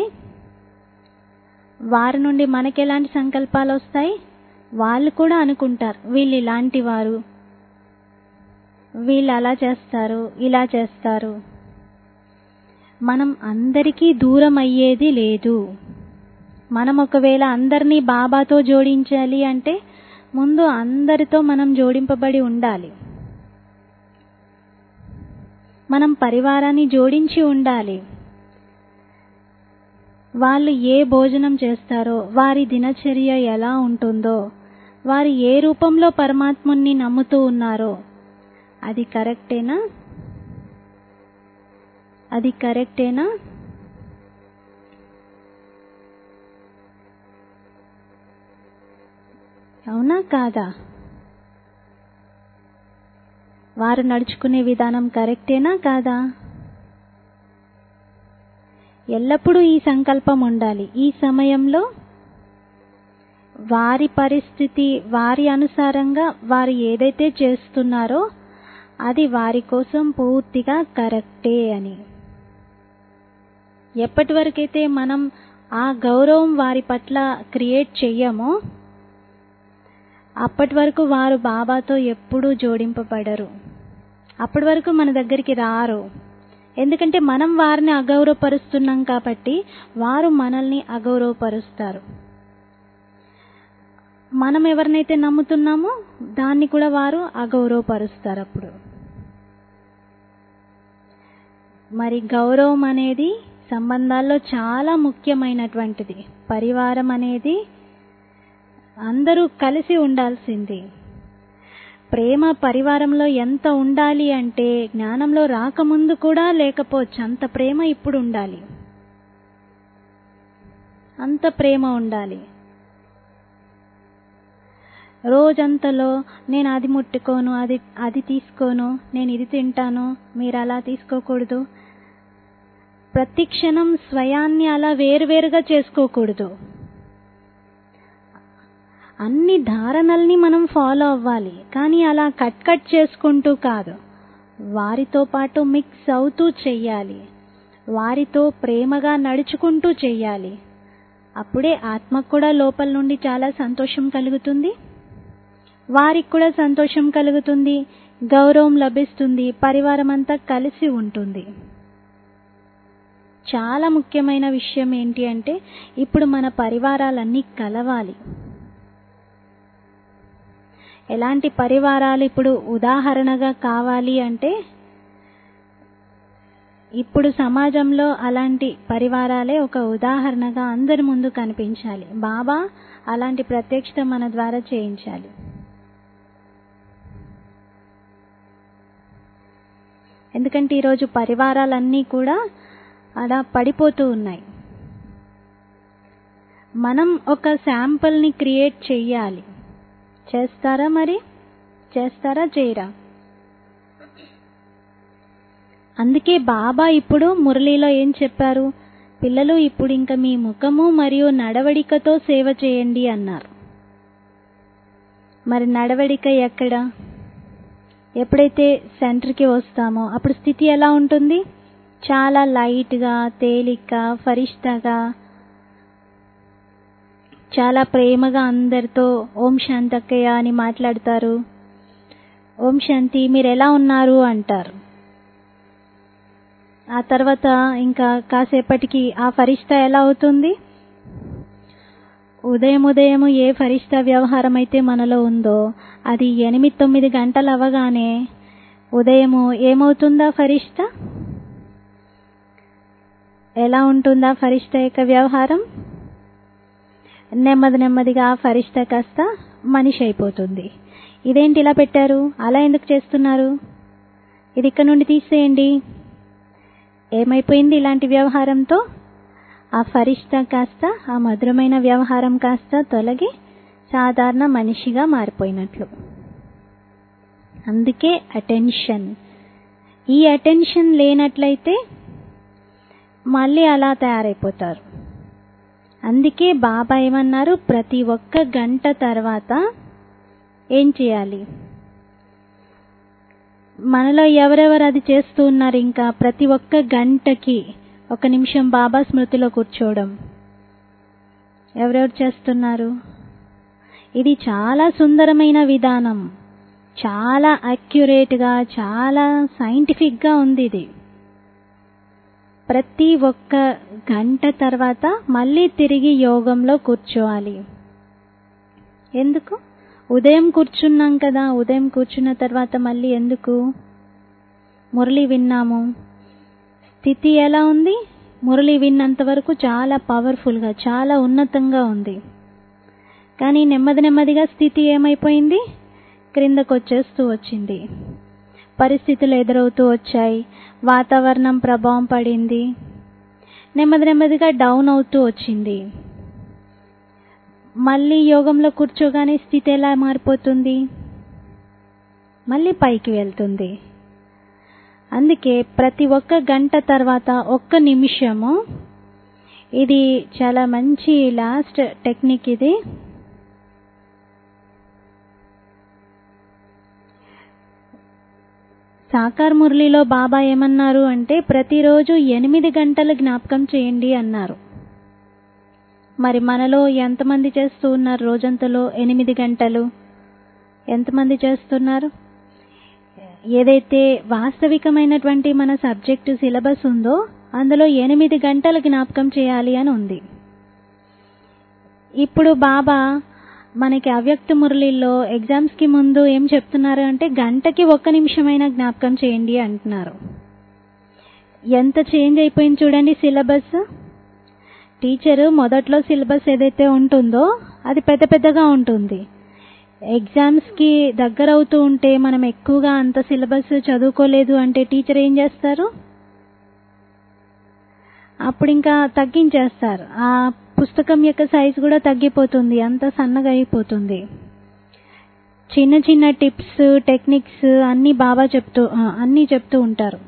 వారి నుండి మనకి ఎలాంటి సంకల్పాలు వస్తాయి వాళ్ళు కూడా అనుకుంటారు వీళ్ళు ఇలాంటి వారు వీళ్ళు అలా చేస్తారు ఇలా చేస్తారు మనం అందరికీ దూరం అయ్యేది లేదు మనం ఒకవేళ అందరినీ బాబాతో జోడించాలి అంటే ముందు అందరితో మనం జోడింపబడి ఉండాలి మనం పరివారాన్ని జోడించి ఉండాలి వాళ్ళు ఏ భోజనం చేస్తారో వారి దినచర్య ఎలా ఉంటుందో వారు ఏ రూపంలో పరమాత్ముని నమ్ముతూ ఉన్నారో అది కరెక్టేనా అది కరెక్టేనా అవునా కాదా వారు నడుచుకునే విధానం కరెక్టేనా కాదా ఎల్లప్పుడూ ఈ సంకల్పం ఉండాలి ఈ సమయంలో వారి పరిస్థితి వారి అనుసారంగా వారు ఏదైతే చేస్తున్నారో అది వారి కోసం పూర్తిగా కరెక్టే అని ఎప్పటి వరకైతే మనం ఆ గౌరవం వారి పట్ల క్రియేట్ చెయ్యమో అప్పటి వరకు వారు బాబాతో ఎప్పుడూ జోడింపబడరు అప్పటి వరకు మన దగ్గరికి రారు ఎందుకంటే మనం వారిని అగౌరవపరుస్తున్నాం కాబట్టి వారు మనల్ని అగౌరవపరుస్తారు మనం ఎవరినైతే నమ్ముతున్నామో దాన్ని కూడా వారు అగౌరవపరుస్తారు అప్పుడు మరి గౌరవం అనేది సంబంధాల్లో చాలా ముఖ్యమైనటువంటిది పరివారం అనేది అందరూ కలిసి ఉండాల్సింది ప్రేమ పరివారంలో ఎంత ఉండాలి అంటే జ్ఞానంలో రాకముందు కూడా లేకపోవచ్చు అంత ప్రేమ ఇప్పుడు ఉండాలి అంత ప్రేమ ఉండాలి రోజంతలో నేను అది ముట్టుకోను అది అది తీసుకోను నేను ఇది తింటాను మీరు అలా తీసుకోకూడదు ప్రతి క్షణం స్వయాన్ని అలా వేరువేరుగా చేసుకోకూడదు అన్ని ధారణల్ని మనం ఫాలో అవ్వాలి కానీ అలా కట్ కట్ చేసుకుంటూ కాదు వారితో పాటు మిక్స్ అవుతూ చెయ్యాలి వారితో ప్రేమగా నడుచుకుంటూ చెయ్యాలి అప్పుడే ఆత్మకు కూడా లోపల నుండి చాలా సంతోషం కలుగుతుంది వారికి కూడా సంతోషం కలుగుతుంది గౌరవం లభిస్తుంది పరివారం అంతా కలిసి ఉంటుంది చాలా ముఖ్యమైన విషయం ఏంటి అంటే ఇప్పుడు మన పరివారాలన్నీ కలవాలి ఎలాంటి పరివారాలు ఇప్పుడు ఉదాహరణగా కావాలి అంటే ఇప్పుడు సమాజంలో అలాంటి పరివారాలే ఒక ఉదాహరణగా అందరి ముందు కనిపించాలి బాబా అలాంటి ప్రత్యక్షత మన ద్వారా చేయించాలి ఎందుకంటే ఈరోజు పరివారాలన్నీ కూడా అలా పడిపోతూ ఉన్నాయి మనం ఒక శాంపుల్ని క్రియేట్ చెయ్యాలి చేస్తారా మరి చేస్తారా చేయరా అందుకే బాబా ఇప్పుడు మురళీలో ఏం చెప్పారు పిల్లలు ఇప్పుడు ఇంకా మీ ముఖము మరియు నడవడికతో సేవ చేయండి అన్నారు మరి నడవడిక ఎక్కడ ఎప్పుడైతే సెంటర్కి వస్తామో అప్పుడు స్థితి ఎలా ఉంటుంది చాలా లైట్గా తేలిగ్గా ఫరిష్టగా చాలా ప్రేమగా అందరితో ఓం శాంతక్కయ్య అని మాట్లాడతారు ఓం శాంతి మీరు ఎలా ఉన్నారు అంటారు ఆ తర్వాత ఇంకా కాసేపటికి ఆ ఫరిష్ట ఎలా అవుతుంది ఉదయం ఉదయం ఏ ఫరిష్ట వ్యవహారం అయితే మనలో ఉందో అది ఎనిమిది తొమ్మిది గంటలు అవ్వగానే ఉదయము ఏమవుతుందా ఫరిష్ట ఎలా ఉంటుందా ఫరిష్ట యొక్క వ్యవహారం నెమ్మది నెమ్మదిగా ఆ ఫరిష్ట కాస్త మనిషి అయిపోతుంది ఇదేంటి ఇలా పెట్టారు అలా ఎందుకు చేస్తున్నారు ఇది ఇక్కడ నుండి తీసేయండి ఏమైపోయింది ఇలాంటి వ్యవహారంతో ఆ ఫరిష్ట కాస్త ఆ మధురమైన వ్యవహారం కాస్త తొలగి సాధారణ మనిషిగా మారిపోయినట్లు అందుకే అటెన్షన్ ఈ అటెన్షన్ లేనట్లయితే మళ్ళీ అలా తయారైపోతారు అందుకే బాబా ఏమన్నారు ప్రతి ఒక్క గంట తర్వాత ఏం చేయాలి మనలో ఎవరెవరు అది చేస్తూ ఉన్నారు ఇంకా ప్రతి ఒక్క గంటకి ఒక నిమిషం బాబా స్మృతిలో కూర్చోవడం ఎవరెవరు చేస్తున్నారు ఇది చాలా సుందరమైన విధానం చాలా అక్యురేట్గా చాలా సైంటిఫిక్గా ఉంది ఇది ప్రతి ఒక్క గంట తర్వాత మళ్ళీ తిరిగి యోగంలో కూర్చోవాలి ఎందుకు ఉదయం కూర్చున్నాం కదా ఉదయం కూర్చున్న తర్వాత మళ్ళీ ఎందుకు మురళి విన్నాము స్థితి ఎలా ఉంది మురళి విన్నంత వరకు చాలా పవర్ఫుల్గా చాలా ఉన్నతంగా ఉంది కానీ నెమ్మది నెమ్మదిగా స్థితి ఏమైపోయింది క్రిందకు వచ్చేస్తూ వచ్చింది పరిస్థితులు ఎదురవుతూ వచ్చాయి వాతావరణం ప్రభావం పడింది నెమ్మది నెమ్మదిగా డౌన్ అవుతూ వచ్చింది మళ్ళీ యోగంలో కూర్చోగానే స్థితి ఎలా మారిపోతుంది మళ్ళీ పైకి వెళ్తుంది అందుకే ప్రతి ఒక్క గంట తర్వాత ఒక్క నిమిషము ఇది చాలా మంచి లాస్ట్ టెక్నిక్ ఇది సాకార్ మురళిలో బాబా ఏమన్నారు అంటే ప్రతిరోజు ఎనిమిది గంటలు జ్ఞాపకం చేయండి అన్నారు మరి మనలో ఎంతమంది చేస్తూ ఉన్నారు రోజంతలో ఎనిమిది గంటలు ఎంతమంది చేస్తున్నారు ఏదైతే వాస్తవికమైనటువంటి మన సబ్జెక్టు సిలబస్ ఉందో అందులో ఎనిమిది గంటలు జ్ఞాపకం చేయాలి అని ఉంది ఇప్పుడు బాబా మనకి అవ్యక్త మురళిలో ఎగ్జామ్స్కి ముందు ఏం చెప్తున్నారు అంటే గంటకి ఒక్క నిమిషమైనా జ్ఞాపకం చేయండి అంటున్నారు ఎంత చేంజ్ అయిపోయింది చూడండి సిలబస్ టీచరు మొదట్లో సిలబస్ ఏదైతే ఉంటుందో అది పెద్ద పెద్దగా ఉంటుంది ఎగ్జామ్స్కి దగ్గర అవుతూ ఉంటే మనం ఎక్కువగా అంత సిలబస్ చదువుకోలేదు అంటే టీచర్ ఏం చేస్తారు అప్పుడు ఇంకా తగ్గించేస్తారు ఆ పుస్తకం యొక్క సైజు కూడా తగ్గిపోతుంది అంత సన్నగా అయిపోతుంది చిన్న చిన్న టిప్స్ టెక్నిక్స్ అన్నీ బాబా చెప్తూ అన్నీ చెప్తూ ఉంటారు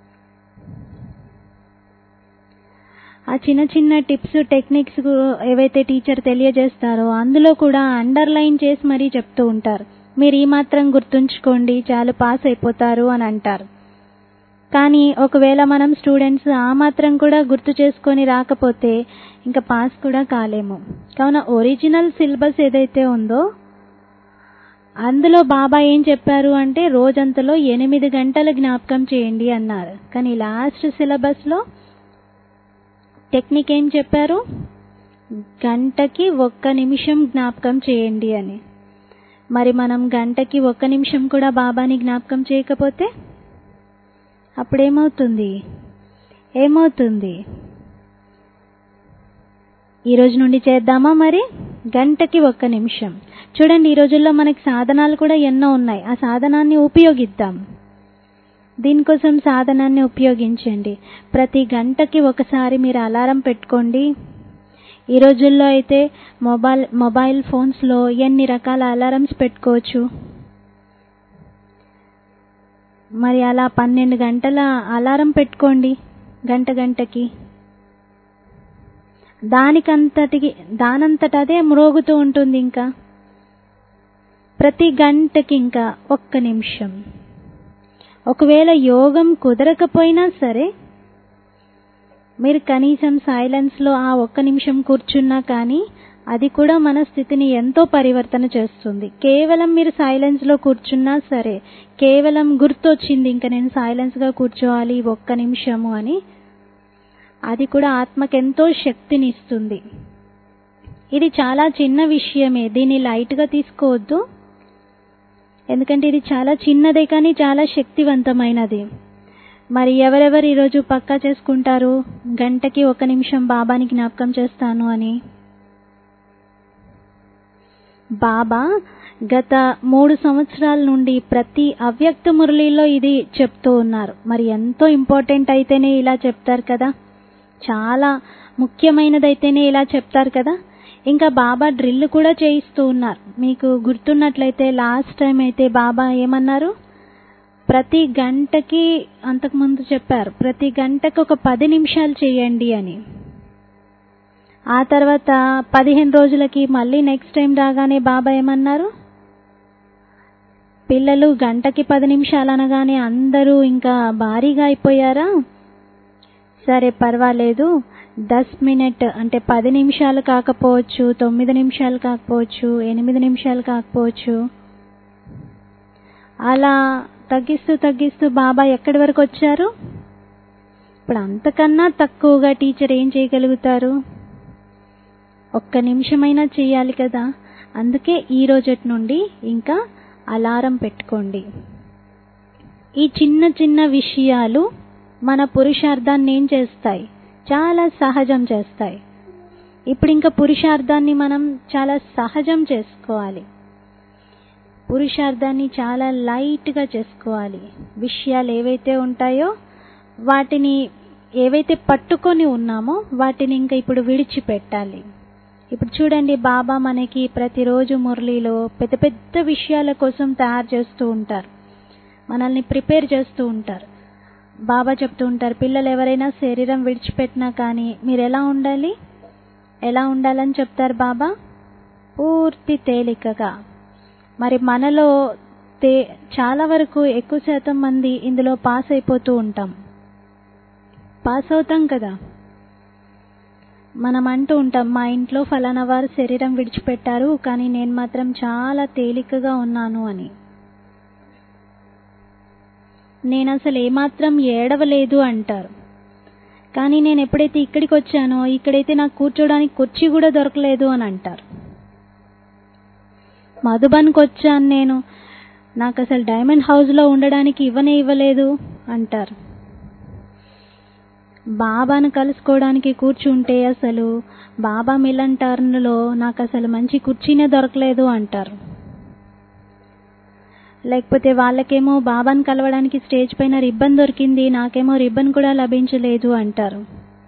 ఆ చిన్న చిన్న టిప్స్ టెక్నిక్స్ ఏవైతే టీచర్ తెలియజేస్తారో అందులో కూడా అండర్లైన్ చేసి మరీ చెప్తూ ఉంటారు మీరు ఈ మాత్రం గుర్తుంచుకోండి చాలు పాస్ అయిపోతారు అని అంటారు కానీ ఒకవేళ మనం స్టూడెంట్స్ ఆ మాత్రం కూడా గుర్తు చేసుకొని రాకపోతే ఇంకా పాస్ కూడా కాలేము కావున ఒరిజినల్ సిలబస్ ఏదైతే ఉందో అందులో బాబా ఏం చెప్పారు అంటే రోజంతలో ఎనిమిది గంటల జ్ఞాపకం చేయండి అన్నారు కానీ లాస్ట్ సిలబస్లో టెక్నిక్ ఏం చెప్పారు గంటకి ఒక్క నిమిషం జ్ఞాపకం చేయండి అని మరి మనం గంటకి ఒక్క నిమిషం కూడా బాబాని జ్ఞాపకం చేయకపోతే అప్పుడేమవుతుంది ఏమవుతుంది ఈ రోజు నుండి చేద్దామా మరి గంటకి ఒక్క నిమిషం చూడండి ఈ రోజుల్లో మనకి సాధనాలు కూడా ఎన్నో ఉన్నాయి ఆ సాధనాన్ని ఉపయోగిద్దాం దీనికోసం సాధనాన్ని ఉపయోగించండి ప్రతి గంటకి ఒకసారి మీరు అలారం పెట్టుకోండి ఈ రోజుల్లో అయితే మొబైల్ మొబైల్ ఫోన్స్లో ఎన్ని రకాల అలారమ్స్ పెట్టుకోవచ్చు మరి అలా పన్నెండు గంటల అలారం పెట్టుకోండి గంట గంటకి దానికంతటికి దానంతట అదే మ్రోగుతూ ఉంటుంది ఇంకా ప్రతి గంటకి ఇంకా ఒక్క నిమిషం ఒకవేళ యోగం కుదరకపోయినా సరే మీరు కనీసం సైలెన్స్లో ఆ ఒక్క నిమిషం కూర్చున్నా కానీ అది కూడా మన స్థితిని ఎంతో పరివర్తన చేస్తుంది కేవలం మీరు సైలెన్స్లో కూర్చున్నా సరే కేవలం గుర్తొచ్చింది ఇంకా నేను సైలెన్స్గా కూర్చోవాలి ఒక్క నిమిషము అని అది కూడా ఆత్మకెంతో శక్తిని ఇస్తుంది ఇది చాలా చిన్న విషయమే దీన్ని లైట్గా తీసుకోవద్దు ఎందుకంటే ఇది చాలా చిన్నదే కానీ చాలా శక్తివంతమైనది మరి ఎవరెవరు ఈరోజు పక్కా చేసుకుంటారు గంటకి ఒక నిమిషం బాబాని జ్ఞాపకం చేస్తాను అని బాబా గత మూడు సంవత్సరాల నుండి ప్రతి అవ్యక్త మురళిలో ఇది చెప్తూ ఉన్నారు మరి ఎంతో ఇంపార్టెంట్ అయితేనే ఇలా చెప్తారు కదా చాలా ముఖ్యమైనదైతేనే ఇలా చెప్తారు కదా ఇంకా బాబా డ్రిల్ కూడా చేయిస్తూ ఉన్నారు మీకు గుర్తున్నట్లయితే లాస్ట్ టైం అయితే బాబా ఏమన్నారు ప్రతి గంటకి అంతకుముందు చెప్పారు ప్రతి గంటకు ఒక పది నిమిషాలు చేయండి అని ఆ తర్వాత పదిహేను రోజులకి మళ్ళీ నెక్స్ట్ టైం రాగానే బాబా ఏమన్నారు పిల్లలు గంటకి పది నిమిషాలు అనగానే అందరూ ఇంకా భారీగా అయిపోయారా సరే పర్వాలేదు దస్ మినిట్ అంటే పది నిమిషాలు కాకపోవచ్చు తొమ్మిది నిమిషాలు కాకపోవచ్చు ఎనిమిది నిమిషాలు కాకపోవచ్చు అలా తగ్గిస్తూ తగ్గిస్తూ బాబా ఎక్కడి వరకు వచ్చారు ఇప్పుడు అంతకన్నా తక్కువగా టీచర్ ఏం చేయగలుగుతారు ఒక్క నిమిషమైనా చేయాలి కదా అందుకే ఈ రోజటి నుండి ఇంకా అలారం పెట్టుకోండి ఈ చిన్న చిన్న విషయాలు మన పురుషార్థాన్ని ఏం చేస్తాయి చాలా సహజం చేస్తాయి ఇప్పుడు ఇంకా పురుషార్థాన్ని మనం చాలా సహజం చేసుకోవాలి పురుషార్థాన్ని చాలా లైట్గా చేసుకోవాలి విషయాలు ఏవైతే ఉంటాయో వాటిని ఏవైతే పట్టుకొని ఉన్నామో వాటిని ఇంకా ఇప్పుడు విడిచిపెట్టాలి ఇప్పుడు చూడండి బాబా మనకి ప్రతిరోజు మురళిలో పెద్ద పెద్ద విషయాల కోసం తయారు చేస్తూ ఉంటారు మనల్ని ప్రిపేర్ చేస్తూ ఉంటారు బాబా చెప్తూ ఉంటారు పిల్లలు ఎవరైనా శరీరం విడిచిపెట్టినా కానీ మీరు ఎలా ఉండాలి ఎలా ఉండాలని చెప్తారు బాబా పూర్తి తేలికగా మరి మనలో తే చాలా వరకు ఎక్కువ శాతం మంది ఇందులో పాస్ అయిపోతూ ఉంటాం పాస్ అవుతాం కదా మనం అంటూ ఉంటాం మా ఇంట్లో ఫలానా వారు శరీరం విడిచిపెట్టారు కానీ నేను మాత్రం చాలా తేలికగా ఉన్నాను అని నేను అసలు ఏమాత్రం ఏడవలేదు అంటారు కానీ నేను ఎప్పుడైతే ఇక్కడికి వచ్చానో ఇక్కడైతే నాకు కూర్చోడానికి కుర్చీ కూడా దొరకలేదు అని అంటారు మధుబన్కి వచ్చాను నేను నాకు అసలు డైమండ్ హౌస్లో ఉండడానికి ఇవ్వనే ఇవ్వలేదు అంటారు బాబాను కలుసుకోవడానికి కూర్చుంటే అసలు బాబా మిలన్ టర్న్లో నాకు అసలు మంచి కుర్చీనే దొరకలేదు అంటారు లేకపోతే వాళ్ళకేమో బాబాను కలవడానికి స్టేజ్ పైన రిబ్బన్ దొరికింది నాకేమో రిబ్బన్ కూడా లభించలేదు అంటారు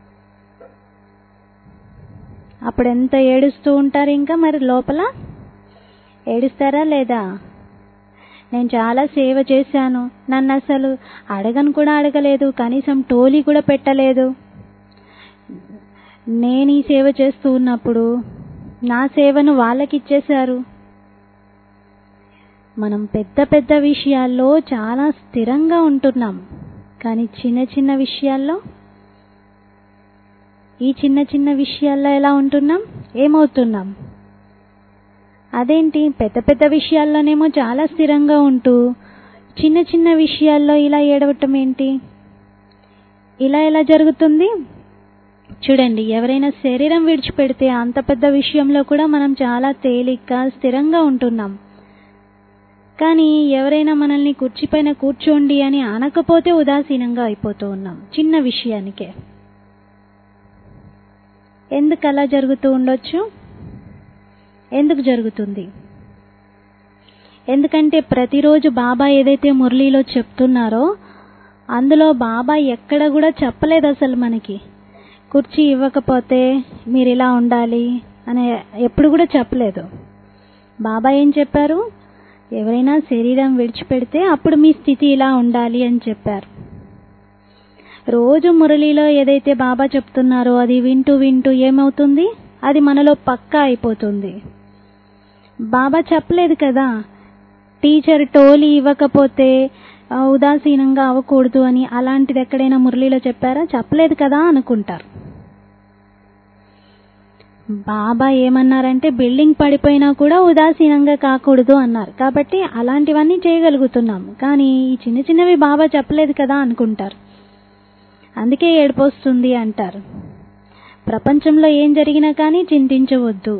అప్పుడు ఎంత ఏడుస్తూ ఉంటారు ఇంకా మరి లోపల ఏడుస్తారా లేదా నేను చాలా సేవ చేశాను నన్ను అసలు అడగను కూడా అడగలేదు కనీసం టోలీ కూడా పెట్టలేదు నేను ఈ సేవ చేస్తూ ఉన్నప్పుడు నా సేవను వాళ్ళకి ఇచ్చేశారు మనం పెద్ద పెద్ద విషయాల్లో చాలా స్థిరంగా ఉంటున్నాం కానీ చిన్న చిన్న విషయాల్లో ఈ చిన్న చిన్న విషయాల్లో ఎలా ఉంటున్నాం ఏమవుతున్నాం అదేంటి పెద్ద పెద్ద విషయాల్లోనేమో చాలా స్థిరంగా ఉంటూ చిన్న చిన్న విషయాల్లో ఇలా ఏడవటం ఏంటి ఇలా ఎలా జరుగుతుంది చూడండి ఎవరైనా శరీరం విడిచిపెడితే అంత పెద్ద విషయంలో కూడా మనం చాలా తేలిగ్గా స్థిరంగా ఉంటున్నాం కానీ ఎవరైనా మనల్ని కుర్చీపైన కూర్చోండి అని అనకపోతే ఉదాసీనంగా అయిపోతూ ఉన్నాం చిన్న విషయానికే ఎందుకు అలా జరుగుతూ ఉండొచ్చు ఎందుకు జరుగుతుంది ఎందుకంటే ప్రతిరోజు బాబా ఏదైతే మురళీలో చెప్తున్నారో అందులో బాబా ఎక్కడ కూడా చెప్పలేదు అసలు మనకి కుర్చీ ఇవ్వకపోతే మీరు ఇలా ఉండాలి అని ఎప్పుడు కూడా చెప్పలేదు బాబా ఏం చెప్పారు ఎవరైనా శరీరం విడిచిపెడితే అప్పుడు మీ స్థితి ఇలా ఉండాలి అని చెప్పారు రోజు మురళిలో ఏదైతే బాబా చెప్తున్నారో అది వింటూ వింటూ ఏమవుతుంది అది మనలో పక్కా అయిపోతుంది బాబా చెప్పలేదు కదా టీచర్ టోలీ ఇవ్వకపోతే ఆ, ఉదాసీనంగా అవ్వకూడదు అని అలాంటిది ఎక్కడైనా మురళిలో చెప్పారా చెప్పలేదు కదా అనుకుంటారు బాబా ఏమన్నారంటే బిల్డింగ్ పడిపోయినా కూడా ఉదాసీనంగా కాకూడదు అన్నారు కాబట్టి అలాంటివన్నీ చేయగలుగుతున్నాం కానీ ఈ చిన్న చిన్నవి బాబా చెప్పలేదు కదా అనుకుంటారు అందుకే ఏడుపొస్తుంది అంటారు ప్రపంచంలో ఏం జరిగినా కానీ చింతించవద్దు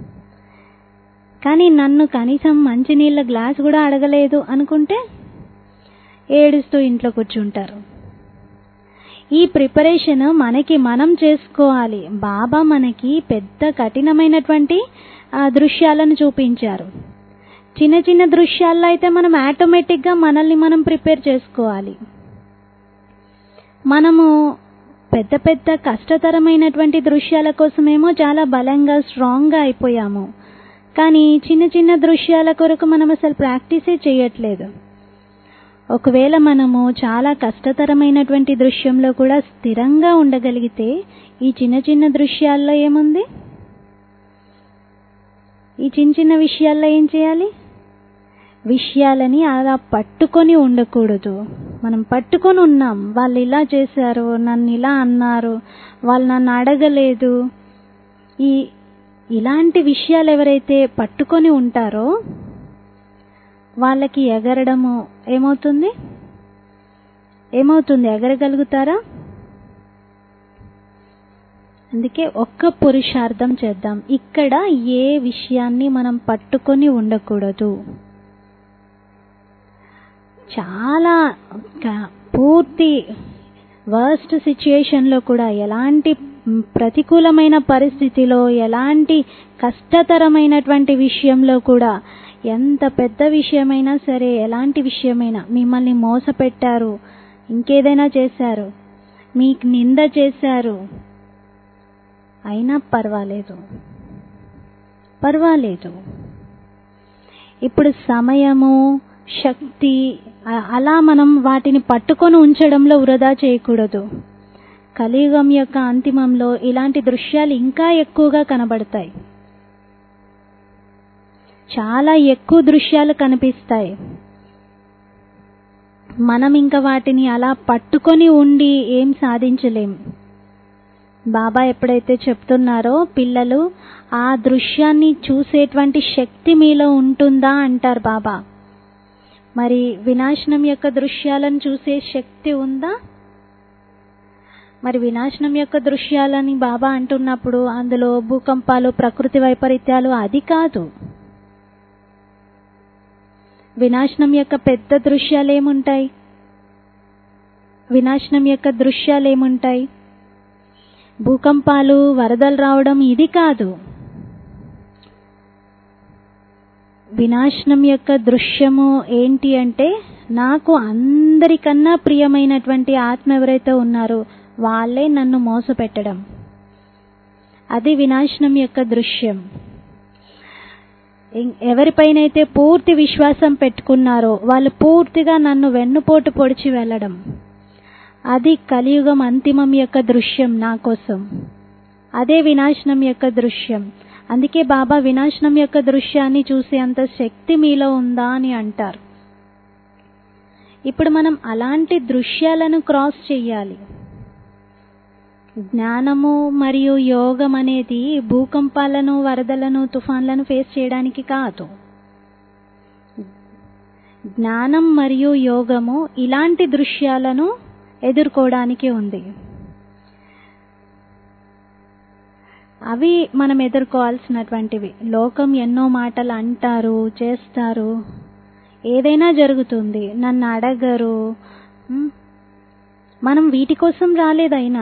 కానీ నన్ను కనీసం మంచినీళ్ళ గ్లాస్ కూడా అడగలేదు అనుకుంటే ఏడుస్తూ ఇంట్లో కూర్చుంటారు ఈ ప్రిపరేషన్ మనకి మనం చేసుకోవాలి బాబా మనకి పెద్ద కఠినమైనటువంటి ఆ, దృశ్యాలను చూపించారు చిన్న చిన్న దృశ్యాల్లో అయితే మనం ఆటోమేటిక్గా మనల్ని మనం ప్రిపేర్ చేసుకోవాలి మనము పెద్ద పెద్ద కష్టతరమైనటువంటి దృశ్యాల కోసమేమో చాలా బలంగా స్ట్రాంగ్గా అయిపోయాము కానీ చిన్న చిన్న దృశ్యాల కొరకు మనం అసలు ప్రాక్టీసే చేయట్లేదు ఒకవేళ మనము చాలా కష్టతరమైనటువంటి దృశ్యంలో కూడా స్థిరంగా ఉండగలిగితే ఈ చిన్న చిన్న దృశ్యాల్లో ఏముంది ఈ చిన్న చిన్న విషయాల్లో ఏం చేయాలి విషయాలని అలా పట్టుకొని ఉండకూడదు మనం పట్టుకొని ఉన్నాం వాళ్ళు ఇలా చేశారు నన్ను ఇలా అన్నారు వాళ్ళు నన్ను అడగలేదు ఈ ఇలాంటి విషయాలు ఎవరైతే పట్టుకొని ఉంటారో వాళ్ళకి ఎగరడము ఏమవుతుంది ఏమవుతుంది ఎగరగలుగుతారా అందుకే ఒక్క పురుషార్థం చేద్దాం ఇక్కడ ఏ విషయాన్ని మనం పట్టుకొని ఉండకూడదు చాలా క- పూర్తి వర్స్ట్ సిచ్యుయేషన్లో కూడా ఎలాంటి మ్, ప్రతికూలమైన పరిస్థితిలో ఎలాంటి కష్టతరమైనటువంటి విషయంలో కూడా ఎంత పెద్ద విషయమైనా సరే ఎలాంటి విషయమైనా మిమ్మల్ని మోసపెట్టారు ఇంకేదైనా చేశారు మీకు నింద చేశారు అయినా పర్వాలేదు పర్వాలేదు ఇప్పుడు సమయము శక్తి అ- అలా మనం వాటిని పట్టుకొని ఉంచడంలో వృధా చేయకూడదు కలియుగం యొక్క అంతిమంలో ఇలాంటి దృశ్యాలు ఇంకా ఎక్కువగా కనబడతాయి చాలా ఎక్కువ దృశ్యాలు కనిపిస్తాయి మనం ఇంకా వాటిని అలా పట్టుకొని ఉండి ఏం సాధించలేం బాబా ఎప్పుడైతే చెప్తున్నారో పిల్లలు ఆ దృశ్యాన్ని చూసేటువంటి శక్తి మీలో ఉంటుందా అంటారు బాబా మరి వినాశనం యొక్క దృశ్యాలను చూసే శక్తి ఉందా మరి వినాశనం యొక్క దృశ్యాలని బాబా అంటున్నప్పుడు అందులో భూకంపాలు ప్రకృతి వైపరీత్యాలు అది కాదు వినాశనం యొక్క పెద్ద దృశ్యాలు ఏముంటాయి వినాశనం యొక్క దృశ్యాలు ఏముంటాయి భూకంపాలు వరదలు రావడం ఇది కాదు వినాశనం యొక్క దృశ్యము ఏంటి అంటే నాకు అందరికన్నా ప్రియమైనటువంటి ఆత్మ ఎవరైతే ఉన్నారో వాళ్ళే నన్ను మోసపెట్టడం అది వినాశనం యొక్క దృశ్యం ఇం- ఎవరిపైనైతే పూర్తి విశ్వాసం పెట్టుకున్నారో వాళ్ళు పూర్తిగా నన్ను వెన్నుపోటు పొడిచి వెళ్ళడం అది కలియుగం అంతిమం యొక్క దృశ్యం నా కోసం అదే వినాశనం యొక్క దృశ్యం అందుకే బాబా వినాశనం యొక్క దృశ్యాన్ని చూసే అంత శక్తి మీలో ఉందా అని అంటారు ఇప్పుడు మనం అలాంటి దృశ్యాలను క్రాస్ చెయ్యాలి జ్ఞానము మరియు యోగం అనేది భూకంపాలను వరదలను తుఫాన్లను ఫేస్ చేయడానికి కాదు జ్ఞానం మరియు యోగము ఇలాంటి దృశ్యాలను ఎదుర్కోవడానికి ఉంది అవి మనం ఎదుర్కోవాల్సినటువంటివి లోకం ఎన్నో మాటలు అంటారు చేస్తారు ఏదైనా జరుగుతుంది నన్ను అడగరు ఉమ్, మనం వీటి కోసం రాలేదైనా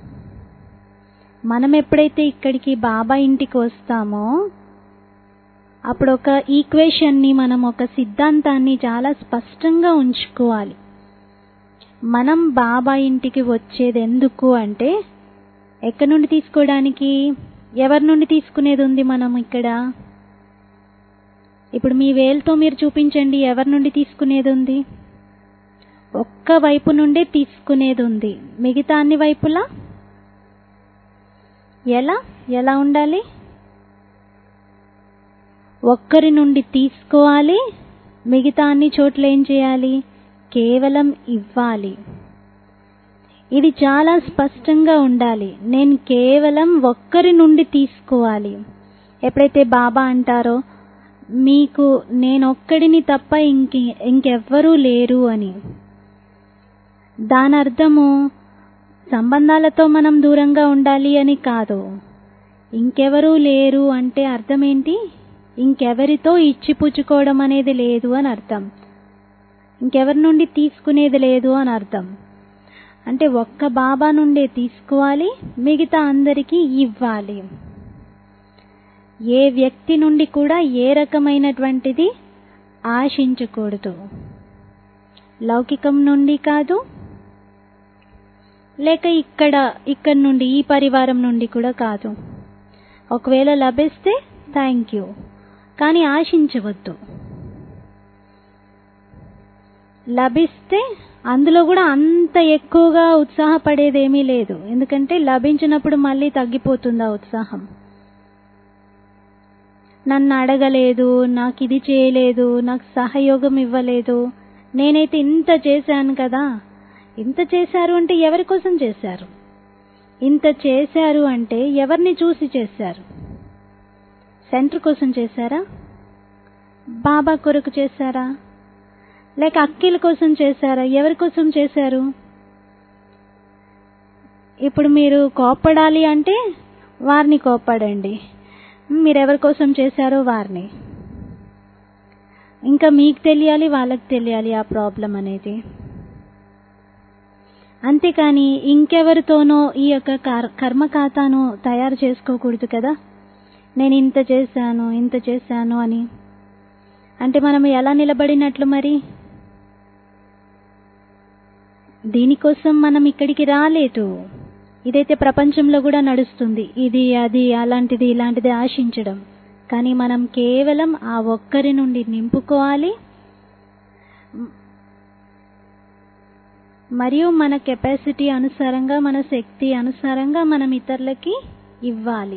మనం ఎప్పుడైతే ఇక్కడికి బాబా ఇంటికి వస్తామో అప్పుడు ఒక ఈక్వేషన్ని మనం ఒక సిద్ధాంతాన్ని చాలా స్పష్టంగా ఉంచుకోవాలి మనం బాబా ఇంటికి వచ్చేది ఎందుకు అంటే ఎక్కడి నుండి తీసుకోవడానికి ఎవరి నుండి తీసుకునేది ఉంది మనం ఇక్కడ ఇప్పుడు మీ వేలుతో మీరు చూపించండి ఎవరి నుండి తీసుకునేది ఉంది ఒక్క వైపు నుండే తీసుకునేది ఉంది మిగతా అన్ని వైపులా ఎలా ఎలా ఉండాలి ఒక్కరి నుండి తీసుకోవాలి మిగతా అన్ని చోట్ల ఏం చేయాలి కేవలం ఇవ్వాలి ఇది చాలా స్పష్టంగా ఉండాలి నేను కేవలం ఒక్కరి నుండి తీసుకోవాలి ఎప్పుడైతే బాబా అంటారో మీకు నేనొక్కడిని తప్ప ఇంక ఇంకెవ్వరూ లేరు అని దాని అర్థము సంబంధాలతో మనం దూరంగా ఉండాలి అని కాదు ఇంకెవరూ లేరు అంటే అర్థం ఏంటి ఇంకెవరితో ఇచ్చిపుచ్చుకోవడం అనేది లేదు అని అర్థం ఇంకెవరి నుండి తీసుకునేది లేదు అని అర్థం అంటే ఒక్క బాబా నుండే తీసుకోవాలి మిగతా అందరికీ ఇవ్వాలి ఏ వ్యక్తి నుండి కూడా ఏ రకమైనటువంటిది ఆశించకూడదు లౌకికం నుండి కాదు లేక ఇక్కడ ఇక్కడ నుండి ఈ పరివారం నుండి కూడా కాదు ఒకవేళ లభిస్తే థ్యాంక్ యూ కానీ ఆశించవద్దు లభిస్తే అందులో కూడా అంత ఎక్కువగా ఉత్సాహపడేది ఏమీ లేదు ఎందుకంటే లభించినప్పుడు మళ్ళీ తగ్గిపోతుంది ఆ ఉత్సాహం నన్ను అడగలేదు నాకు ఇది చేయలేదు నాకు సహయోగం ఇవ్వలేదు నేనైతే ఇంత చేశాను కదా ఇంత చేశారు అంటే ఎవరి కోసం చేశారు ఇంత చేశారు అంటే ఎవరిని చూసి చేశారు సెంటర్ కోసం చేశారా బాబా కొరకు చేశారా లేక అక్కిల కోసం చేశారా ఎవరి కోసం చేశారు ఇప్పుడు మీరు కోప్పడాలి అంటే వారిని కోప్పడండి మీరు ఎవరి కోసం చేశారో వారిని ఇంకా మీకు తెలియాలి వాళ్ళకి తెలియాలి ఆ ప్రాబ్లం అనేది అంతేకాని ఇంకెవరితోనో ఈ యొక్క కర్- కర్మ ఖాతాను తయారు చేసుకోకూడదు కదా నేను ఇంత చేశాను ఇంత చేశాను అని అంటే మనం ఎలా నిలబడినట్లు మరి దీనికోసం మనం ఇక్కడికి రాలేదు ఇదైతే ప్రపంచంలో కూడా నడుస్తుంది ఇది అది అలాంటిది ఇలాంటిది ఆశించడం కానీ మనం కేవలం ఆ ఒక్కరి నుండి నింపుకోవాలి మరియు మన కెపాసిటీ అనుసారంగా మన శక్తి అనుసారంగా మనం ఇతరులకి ఇవ్వాలి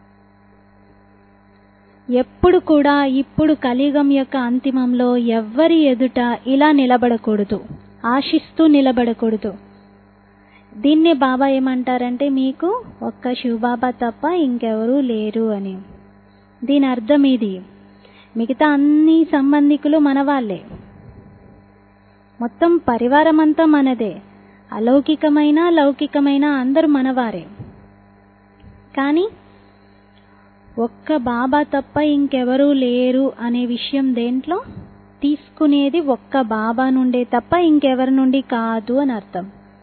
ఎప్పుడు కూడా ఇప్పుడు కలియుగం యొక్క అంతిమంలో ఎవ్వరి ఎదుట ఇలా నిలబడకూడదు ఆశిస్తూ నిలబడకూడదు దీన్నే బాబా ఏమంటారంటే మీకు ఒక్క శివబాబా తప్ప ఇంకెవరూ లేరు అని దీని అర్థం ఇది మిగతా అన్ని సంబంధికులు మన వాళ్ళే మొత్తం పరివారం అంతా మనదే అలౌకికమైన లౌకికమైన అందరూ మనవారే కానీ ఒక్క బాబా తప్ప ఇంకెవరూ లేరు అనే విషయం దేంట్లో తీసుకునేది ఒక్క బాబా నుండే తప్ప ఇంకెవరి నుండి కాదు అని అర్థం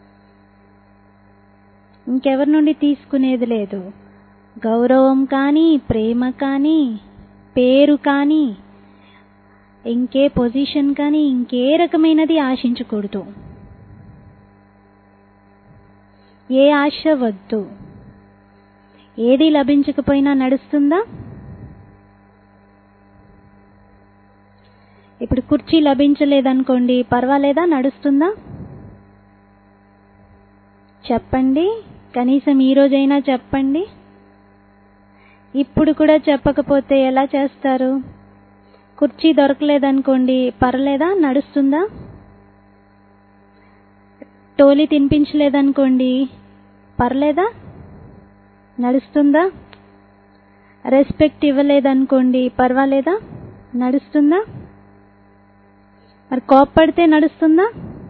ఇంకెవరి నుండి తీసుకునేది లేదు గౌరవం కానీ ప్రేమ కానీ పేరు కానీ ఇంకే పొజిషన్ కానీ ఇంకే రకమైనది ఆశించకూడదు ఏ ఆశ వద్దు ఏది లభించకపోయినా నడుస్తుందా ఇప్పుడు కుర్చీ లభించలేదనుకోండి పర్వాలేదా నడుస్తుందా చెప్పండి కనీసం ఈ రోజైనా చెప్పండి ఇప్పుడు కూడా చెప్పకపోతే ఎలా చేస్తారు కుర్చీ దొరకలేదనుకోండి పర్లేదా నడుస్తుందా టోలీ తినిపించలేదనుకోండి పర్లేదా నడుస్తుందా రెస్పెక్ట్ ఇవ్వలేదనుకోండి పర్వాలేదా నడుస్తుందా మరి కోప్పడితే నడుస్తుందా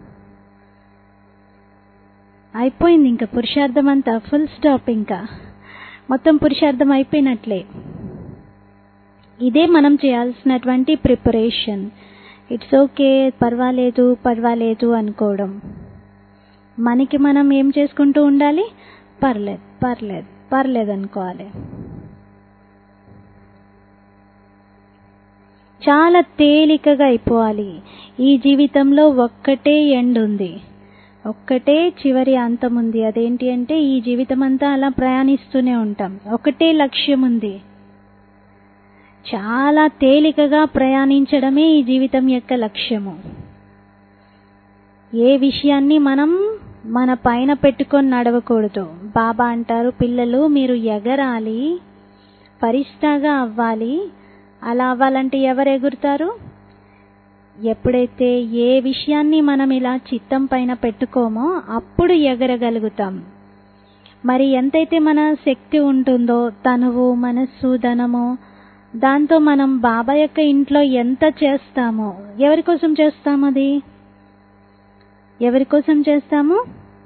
అయిపోయింది ఇంకా పురుషార్థం అంతా ఫుల్ స్టాప్ ఇంకా మొత్తం పురుషార్థం అయిపోయినట్లే ఇదే మనం చేయాల్సినటువంటి ప్రిపరేషన్ ఇట్స్ ఓకే పర్వాలేదు పర్వాలేదు అనుకోవడం మనకి మనం ఏం చేసుకుంటూ ఉండాలి పర్లేదు పర్లేదు పర్లేదు అనుకోవాలి చాలా తేలికగా అయిపోవాలి ఈ జీవితంలో ఒక్కటే ఎండ్ ఉంది ఒక్కటే చివరి అంతం ఉంది అదేంటి అంటే ఈ జీవితం అంతా అలా ప్రయాణిస్తూనే ఉంటాం ఒకటే లక్ష్యం ఉంది చాలా తేలికగా ప్రయాణించడమే ఈ జీవితం యొక్క లక్ష్యము ఏ విషయాన్ని మనం మన పైన పెట్టుకొని నడవకూడదు బాబా అంటారు పిల్లలు మీరు ఎగరాలి పరిష్టాగా అవ్వాలి అలా అవ్వాలంటే ఎవరు ఎగురుతారు ఎప్పుడైతే ఏ విషయాన్ని మనం ఇలా చిత్తం పైన పెట్టుకోమో అప్పుడు ఎగరగలుగుతాం మరి ఎంతైతే మన శక్తి ఉంటుందో తనువు మనస్సు ధనము దాంతో మనం బాబా యొక్క ఇంట్లో ఎంత చేస్తామో ఎవరి కోసం చేస్తాం అది ఎవరి కోసం చేస్తాము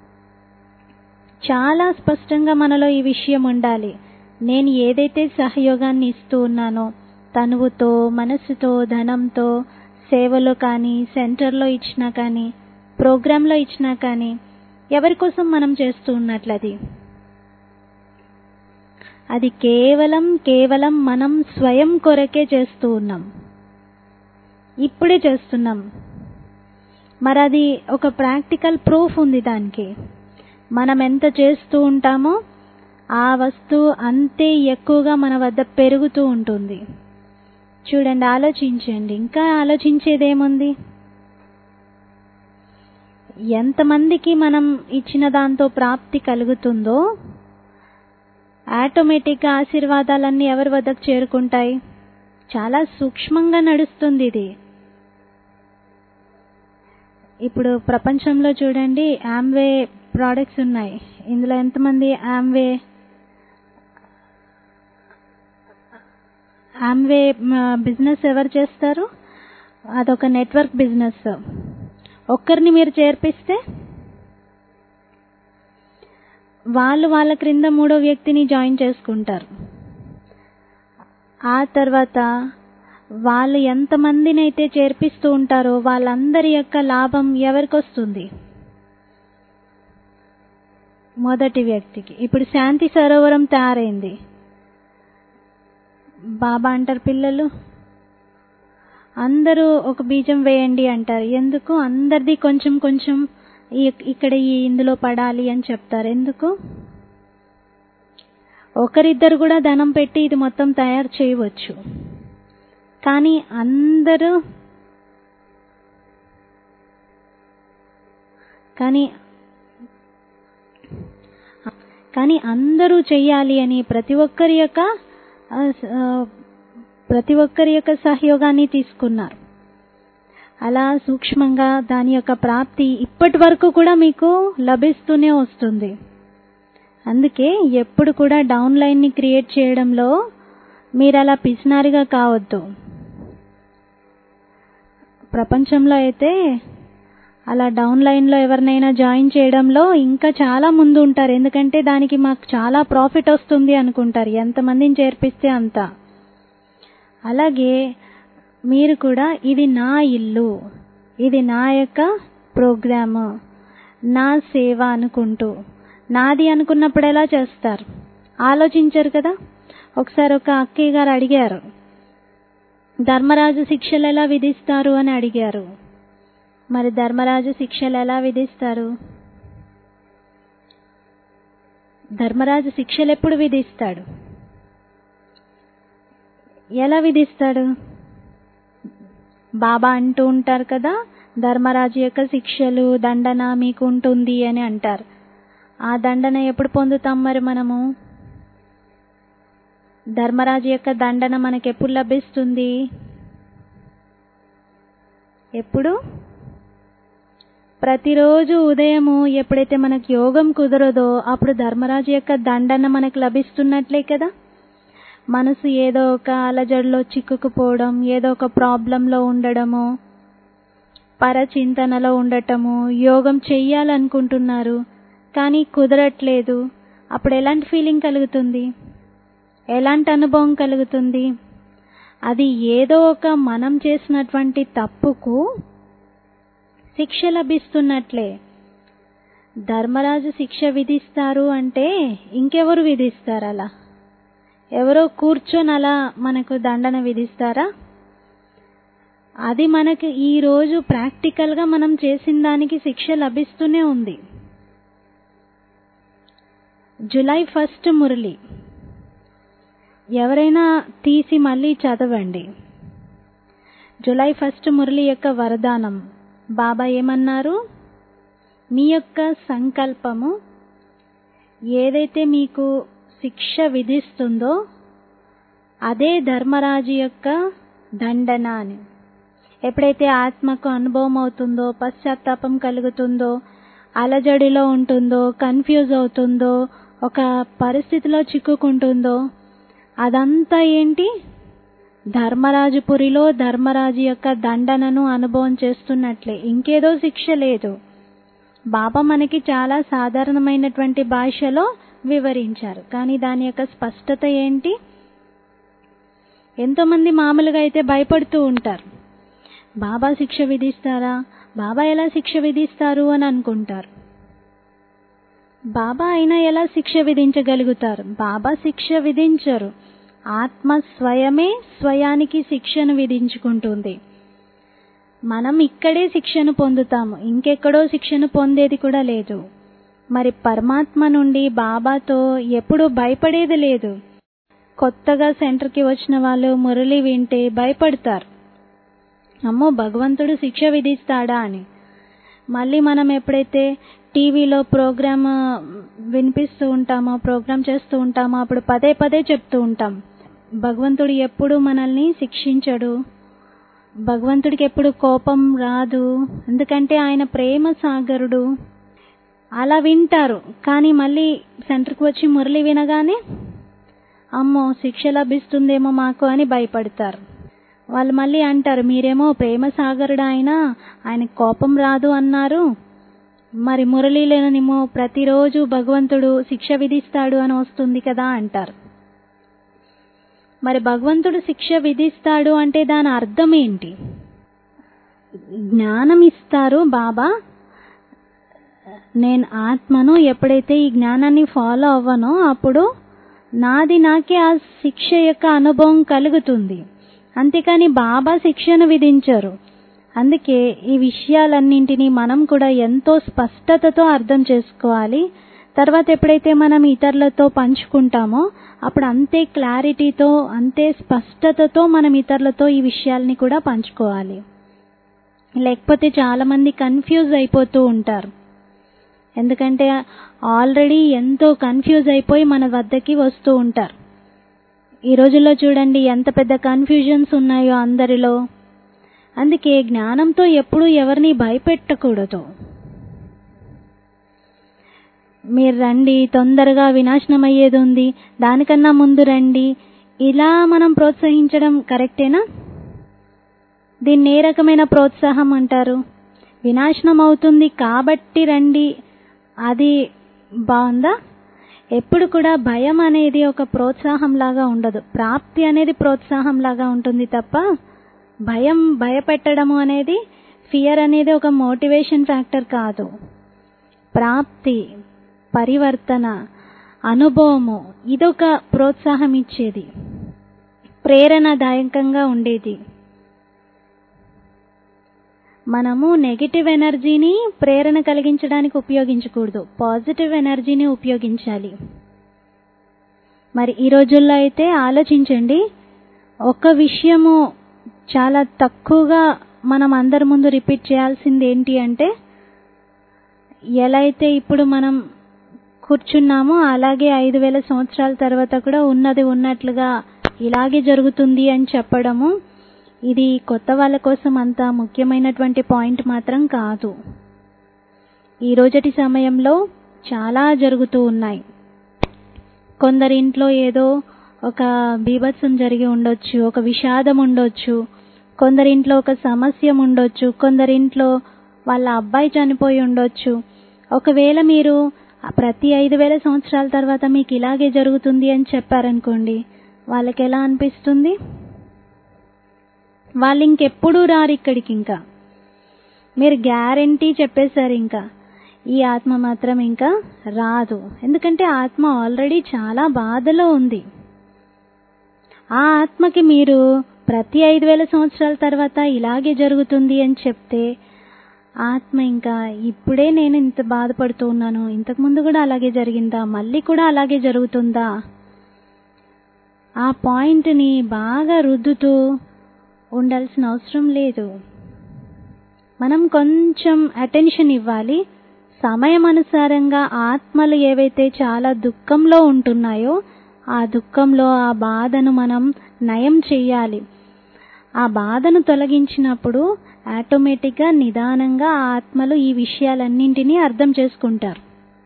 చాలా స్పష్టంగా మనలో ఈ విషయం ఉండాలి నేను ఏదైతే సహయోగాన్ని ఇస్తూ ఉన్నానో తనువుతో మనస్సుతో ధనంతో సేవలో కానీ సెంటర్లో ఇచ్చినా కానీ ప్రోగ్రాంలో ఇచ్చినా కానీ ఎవరి కోసం మనం చేస్తూ ఉన్నట్లు అది అది కేవలం కేవలం మనం స్వయం కొరకే చేస్తూ ఉన్నాం ఇప్పుడే చేస్తున్నాం మరి అది ఒక ప్రాక్టికల్ ప్రూఫ్ ఉంది దానికి మనం ఎంత చేస్తూ ఉంటామో ఆ వస్తువు అంతే ఎక్కువగా మన వద్ద పెరుగుతూ ఉంటుంది చూడండి ఆలోచించండి ఇంకా ఆలోచించేదేముంది ఎంతమందికి మనం ఇచ్చిన దాంతో ప్రాప్తి కలుగుతుందో ఆటోమేటిక్గా ఆశీర్వాదాలన్నీ ఎవరి వద్దకు చేరుకుంటాయి చాలా సూక్ష్మంగా నడుస్తుంది ఇది ఇప్పుడు ప్రపంచంలో చూడండి ఆమ్వే ప్రోడక్ట్స్ ఉన్నాయి ఇందులో ఎంతమంది ఆమ్వే ఆమ్వే బిజినెస్ ఎవరు చేస్తారు అదొక నెట్వర్క్ బిజినెస్ ఒక్కరిని మీరు చేర్పిస్తే వాళ్ళు వాళ్ళ క్రింద మూడో వ్యక్తిని జాయిన్ చేసుకుంటారు ఆ తర్వాత వాళ్ళు ఎంతమందిని అయితే చేర్పిస్తూ ఉంటారో వాళ్ళందరి యొక్క లాభం ఎవరికి వస్తుంది మొదటి వ్యక్తికి ఇప్పుడు శాంతి సరోవరం తయారైంది బాబా అంటారు పిల్లలు అందరూ ఒక బీజం వేయండి అంటారు ఎందుకు అందరిది కొంచెం కొంచెం ఇక్కడ ఈ ఇందులో పడాలి అని చెప్తారు ఎందుకు ఒకరిద్దరు కూడా ధనం పెట్టి ఇది మొత్తం తయారు చేయవచ్చు కానీ అందరూ కానీ కానీ అందరూ చెయ్యాలి అని ప్రతి ఒక్కరి యొక్క ఆ, స- ఆ, ప్రతి ఒక్కరి యొక్క సహయోగాన్ని తీసుకున్నారు అలా సూక్ష్మంగా దాని యొక్క ప్రాప్తి ఇప్పటి వరకు కూడా మీకు లభిస్తూనే వస్తుంది అందుకే ఎప్పుడు కూడా డౌన్ లైన్ ని క్రియేట్ చేయడంలో మీరు అలా పిసినారిగా కావద్దు ప్రపంచంలో అయితే అలా డౌన్ లైన్ లో ఎవరినైనా జాయిన్ చేయడంలో ఇంకా చాలా ముందు ఉంటారు ఎందుకంటే దానికి మాకు చాలా ప్రాఫిట్ వస్తుంది అనుకుంటారు ఎంతమందిని చేర్పిస్తే అంత అలాగే మీరు కూడా ఇది నా ఇల్లు ఇది నా యొక్క ప్రోగ్రాము నా సేవ అనుకుంటూ నాది అనుకున్నప్పుడు ఎలా చేస్తారు ఆలోచించరు కదా ఒకసారి ఒక అక్కయ్య గారు అడిగారు ధర్మరాజు శిక్షలు ఎలా విధిస్తారు అని అడిగారు మరి ధర్మరాజు శిక్షలు ఎలా విధిస్తారు ధర్మరాజు శిక్షలు ఎప్పుడు విధిస్తాడు ఎలా విధిస్తాడు బాబా అంటూ ఉంటారు కదా ధర్మరాజు యొక్క శిక్షలు దండన మీకు ఉంటుంది అని అంటారు ఆ దండన ఎప్పుడు పొందుతాం మరి మనము ధర్మరాజు యొక్క దండన మనకి ఎప్పుడు లభిస్తుంది ఎప్పుడు ప్రతిరోజు ఉదయము ఎప్పుడైతే మనకు యోగం కుదరదో అప్పుడు ధర్మరాజు యొక్క దండన మనకు లభిస్తున్నట్లే కదా మనసు ఏదో ఒక అలజడిలో చిక్కుకుపోవడం ఏదో ఒక ప్రాబ్లంలో ఉండడము పరచింతనలో ఉండటము యోగం చెయ్యాలనుకుంటున్నారు కానీ కుదరట్లేదు అప్పుడు ఎలాంటి ఫీలింగ్ కలుగుతుంది ఎలాంటి అనుభవం కలుగుతుంది అది ఏదో ఒక మనం చేసినటువంటి తప్పుకు శిక్ష లభిస్తున్నట్లే ధర్మరాజు శిక్ష విధిస్తారు అంటే ఇంకెవరు విధిస్తారు అలా ఎవరో కూర్చొని అలా మనకు దండన విధిస్తారా అది మనకి ఈ రోజు ప్రాక్టికల్ గా మనం చేసిన దానికి శిక్ష లభిస్తూనే ఉంది జులై ఫస్ట్ మురళి ఎవరైనా తీసి మళ్ళీ చదవండి జులై ఫస్ట్ మురళి యొక్క వరదానం బాబా ఏమన్నారు మీ యొక్క సంకల్పము ఏదైతే మీకు శిక్ష విధిస్తుందో అదే ధర్మరాజు యొక్క దండన అని ఎప్పుడైతే ఆత్మకు అనుభవం అవుతుందో పశ్చాత్తాపం కలుగుతుందో అలజడిలో ఉంటుందో కన్ఫ్యూజ్ అవుతుందో ఒక పరిస్థితిలో చిక్కుకుంటుందో అదంతా ఏంటి ధర్మరాజుపురిలో ధర్మరాజు యొక్క దండనను అనుభవం చేస్తున్నట్లే ఇంకేదో శిక్ష లేదు బాబా మనకి చాలా సాధారణమైనటువంటి భాషలో వివరించారు కానీ దాని యొక్క స్పష్టత ఏంటి ఎంతో మంది మామూలుగా అయితే భయపడుతూ ఉంటారు బాబా శిక్ష విధిస్తారా బాబా ఎలా శిక్ష విధిస్తారు అని అనుకుంటారు బాబా అయినా ఎలా శిక్ష విధించగలుగుతారు బాబా శిక్ష విధించరు ఆత్మ స్వయమే స్వయానికి శిక్షను విధించుకుంటుంది మనం ఇక్కడే శిక్షను పొందుతాము ఇంకెక్కడో శిక్షను పొందేది కూడా లేదు మరి పరమాత్మ నుండి బాబాతో ఎప్పుడూ భయపడేది లేదు కొత్తగా సెంటర్కి వచ్చిన వాళ్ళు మురళి వింటే భయపడతారు అమ్మో భగవంతుడు శిక్ష విధిస్తాడా అని మళ్ళీ మనం ఎప్పుడైతే టీవీలో ప్రోగ్రామ్ వినిపిస్తూ ఉంటామో ప్రోగ్రామ్ చేస్తూ ఉంటామో అప్పుడు పదే పదే చెప్తూ ఉంటాం భగవంతుడు ఎప్పుడు మనల్ని శిక్షించడు భగవంతుడికి ఎప్పుడు కోపం రాదు ఎందుకంటే ఆయన ప్రేమ సాగరుడు అలా వింటారు కానీ మళ్ళీ సెంటర్కి వచ్చి మురళి వినగానే అమ్మో శిక్ష లభిస్తుందేమో మాకు అని భయపడతారు వాళ్ళు మళ్ళీ అంటారు మీరేమో ప్రేమ సాగరుడు ఆయన ఆయన కోపం రాదు అన్నారు మరి మురళీలేనేమో ప్రతిరోజు భగవంతుడు శిక్ష విధిస్తాడు అని వస్తుంది కదా అంటారు మరి భగవంతుడు శిక్ష విధిస్తాడు అంటే దాని అర్థం ఏంటి జ్ఞానం ఇస్తారు బాబా నేను ఆత్మను ఎప్పుడైతే ఈ జ్ఞానాన్ని ఫాలో అవ్వనో అప్పుడు నాది నాకే ఆ శిక్ష యొక్క అనుభవం కలుగుతుంది అంతేకాని బాబా శిక్షను విధించరు అందుకే ఈ విషయాలన్నింటినీ మనం కూడా ఎంతో స్పష్టతతో అర్థం చేసుకోవాలి తర్వాత ఎప్పుడైతే మనం ఇతరులతో పంచుకుంటామో అప్పుడు అంతే క్లారిటీతో అంతే స్పష్టతతో మనం ఇతరులతో ఈ విషయాల్ని కూడా పంచుకోవాలి లేకపోతే చాలా మంది కన్ఫ్యూజ్ అయిపోతూ ఉంటారు ఎందుకంటే ఆల్రెడీ ఎంతో కన్ఫ్యూజ్ అయిపోయి మన వద్దకి వస్తూ ఉంటారు ఈ రోజుల్లో చూడండి ఎంత పెద్ద కన్ఫ్యూజన్స్ ఉన్నాయో అందరిలో అందుకే జ్ఞానంతో ఎప్పుడూ ఎవరిని భయపెట్టకూడదు మీరు రండి తొందరగా వినాశనం అయ్యేది ఉంది దానికన్నా ముందు రండి ఇలా మనం ప్రోత్సహించడం కరెక్టేనా దీన్ని ఏ రకమైన ప్రోత్సాహం అంటారు వినాశనం అవుతుంది కాబట్టి రండి అది బాగుందా ఎప్పుడు కూడా భయం అనేది ఒక ప్రోత్సాహం లాగా ఉండదు ప్రాప్తి అనేది ప్రోత్సాహం లాగా ఉంటుంది తప్ప భయం భయపెట్టడము అనేది ఫియర్ అనేది ఒక మోటివేషన్ ఫ్యాక్టర్ కాదు ప్రాప్తి పరివర్తన అనుభవము ఇదొక ప్రోత్సాహం ఇచ్చేది ప్రేరణాదాయకంగా ఉండేది మనము నెగిటివ్ ఎనర్జీని ప్రేరణ కలిగించడానికి ఉపయోగించకూడదు పాజిటివ్ ఎనర్జీని ఉపయోగించాలి మరి ఈ రోజుల్లో అయితే ఆలోచించండి ఒక విషయము చాలా తక్కువగా మనం అందరి ముందు రిపీట్ చేయాల్సింది ఏంటి అంటే ఎలా అయితే ఇప్పుడు మనం కూర్చున్నామో అలాగే ఐదు వేల సంవత్సరాల తర్వాత కూడా ఉన్నది ఉన్నట్లుగా ఇలాగే జరుగుతుంది అని చెప్పడము ఇది కొత్త వాళ్ళ కోసం అంత ముఖ్యమైనటువంటి పాయింట్ మాత్రం కాదు ఈ రోజటి సమయంలో చాలా జరుగుతూ ఉన్నాయి కొందరి ఇంట్లో ఏదో ఒక బీభత్సం జరిగి ఉండొచ్చు ఒక విషాదం ఉండొచ్చు కొందరింట్లో ఒక సమస్య ఉండొచ్చు కొందరింట్లో వాళ్ళ అబ్బాయి చనిపోయి ఉండొచ్చు ఒకవేళ మీరు ప్రతి ఐదు వేల సంవత్సరాల తర్వాత మీకు ఇలాగే జరుగుతుంది అని చెప్పారనుకోండి వాళ్ళకి ఎలా అనిపిస్తుంది వాళ్ళు ఇంకెప్పుడు రారు ఇక్కడికి ఇంకా మీరు గ్యారంటీ చెప్పేశారు ఇంకా ఈ ఆత్మ మాత్రం ఇంకా రాదు ఎందుకంటే ఆత్మ ఆల్రెడీ చాలా బాధలో ఉంది ఆ ఆత్మకి మీరు ప్రతి ఐదు వేల సంవత్సరాల తర్వాత ఇలాగే జరుగుతుంది అని చెప్తే ఆత్మ ఇంకా ఇప్పుడే నేను ఇంత బాధపడుతూ ఉన్నాను ఇంతకు ముందు కూడా అలాగే జరిగిందా మళ్ళీ కూడా అలాగే జరుగుతుందా ఆ పాయింట్ని బాగా రుద్దుతూ ఉండాల్సిన అవసరం లేదు మనం కొంచెం అటెన్షన్ ఇవ్వాలి సమయం అనుసారంగా ఆత్మలు ఏవైతే చాలా దుఃఖంలో ఉంటున్నాయో ఆ దుఃఖంలో ఆ బాధను మనం నయం చేయాలి ఆ బాధను తొలగించినప్పుడు ఆటోమేటిక్గా నిదానంగా ఆ ఆత్మలు ఈ విషయాలన్నింటినీ అర్థం చేసుకుంటారు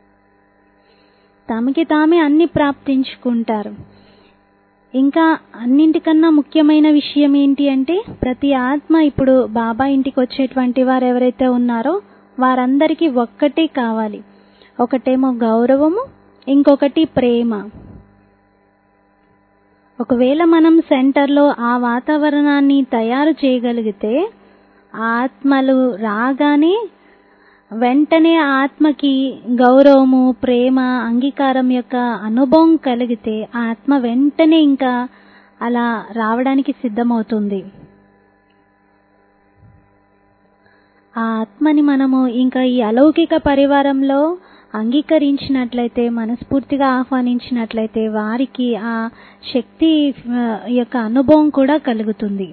తమకి తామే అన్ని ప్రాప్తించుకుంటారు ఇంకా అన్నింటికన్నా ముఖ్యమైన విషయం ఏంటి అంటే ప్రతి ఆత్మ ఇప్పుడు బాబా ఇంటికి వచ్చేటువంటి వారు ఎవరైతే ఉన్నారో వారందరికీ ఒక్కటే కావాలి ఒకటేమో గౌరవము ఇంకొకటి ప్రేమ ఒకవేళ మనం సెంటర్లో ఆ వాతావరణాన్ని తయారు చేయగలిగితే ఆత్మలు రాగానే వెంటనే ఆత్మకి గౌరవము ప్రేమ అంగీకారం యొక్క అనుభవం కలిగితే ఆత్మ వెంటనే ఇంకా అలా రావడానికి సిద్ధమవుతుంది ఆ ఆత్మని మనము ఇంకా ఈ అలౌకిక పరివారంలో అంగీకరించినట్లయితే మనస్ఫూర్తిగా ఆహ్వానించినట్లయితే వారికి ఆ శక్తి యొక్క అనుభవం కూడా కలుగుతుంది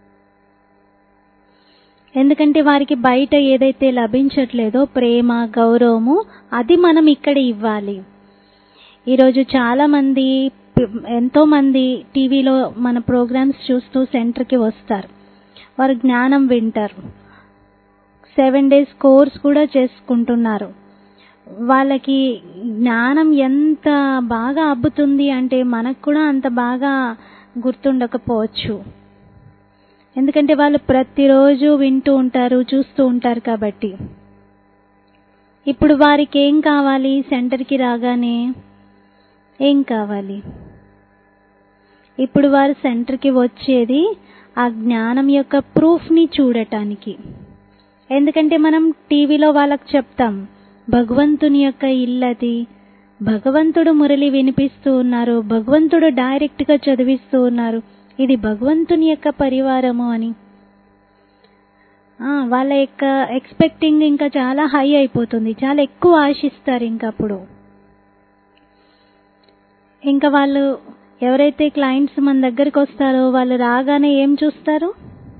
ఎందుకంటే వారికి బయట ఏదైతే లభించట్లేదో ప్రేమ గౌరవము అది మనం ఇక్కడ ఇవ్వాలి ఈరోజు చాలా మంది ఎంతో మంది టీవీలో మన ప్రోగ్రామ్స్ చూస్తూ సెంటర్కి వస్తారు వారు జ్ఞానం వింటారు సెవెన్ డేస్ కోర్స్ కూడా చేసుకుంటున్నారు వాళ్ళకి జ్ఞానం ఎంత బాగా అబ్బుతుంది అంటే మనకు కూడా అంత బాగా గుర్తుండకపోవచ్చు ఎందుకంటే వాళ్ళు ప్రతిరోజు వింటూ ఉంటారు చూస్తూ ఉంటారు కాబట్టి ఇప్పుడు వారికి ఏం కావాలి సెంటర్కి రాగానే ఏం కావాలి ఇప్పుడు వారు సెంటర్కి వచ్చేది ఆ జ్ఞానం యొక్క ప్రూఫ్ని చూడటానికి ఎందుకంటే మనం టీవీలో వాళ్ళకి చెప్తాం భగవంతుని యొక్క ఇల్లది భగవంతుడు మురళి వినిపిస్తూ ఉన్నారు భగవంతుడు డైరెక్ట్గా చదివిస్తూ ఉన్నారు ఇది భగవంతుని యొక్క పరివారము అని వాళ్ళ యొక్క ఎక్స్పెక్టింగ్ ఇంకా చాలా హై అయిపోతుంది చాలా ఎక్కువ ఆశిస్తారు ఇంకప్పుడు ఇంకా వాళ్ళు ఎవరైతే క్లయింట్స్ మన దగ్గరికి వస్తారో వాళ్ళు రాగానే ఏం చూస్తారు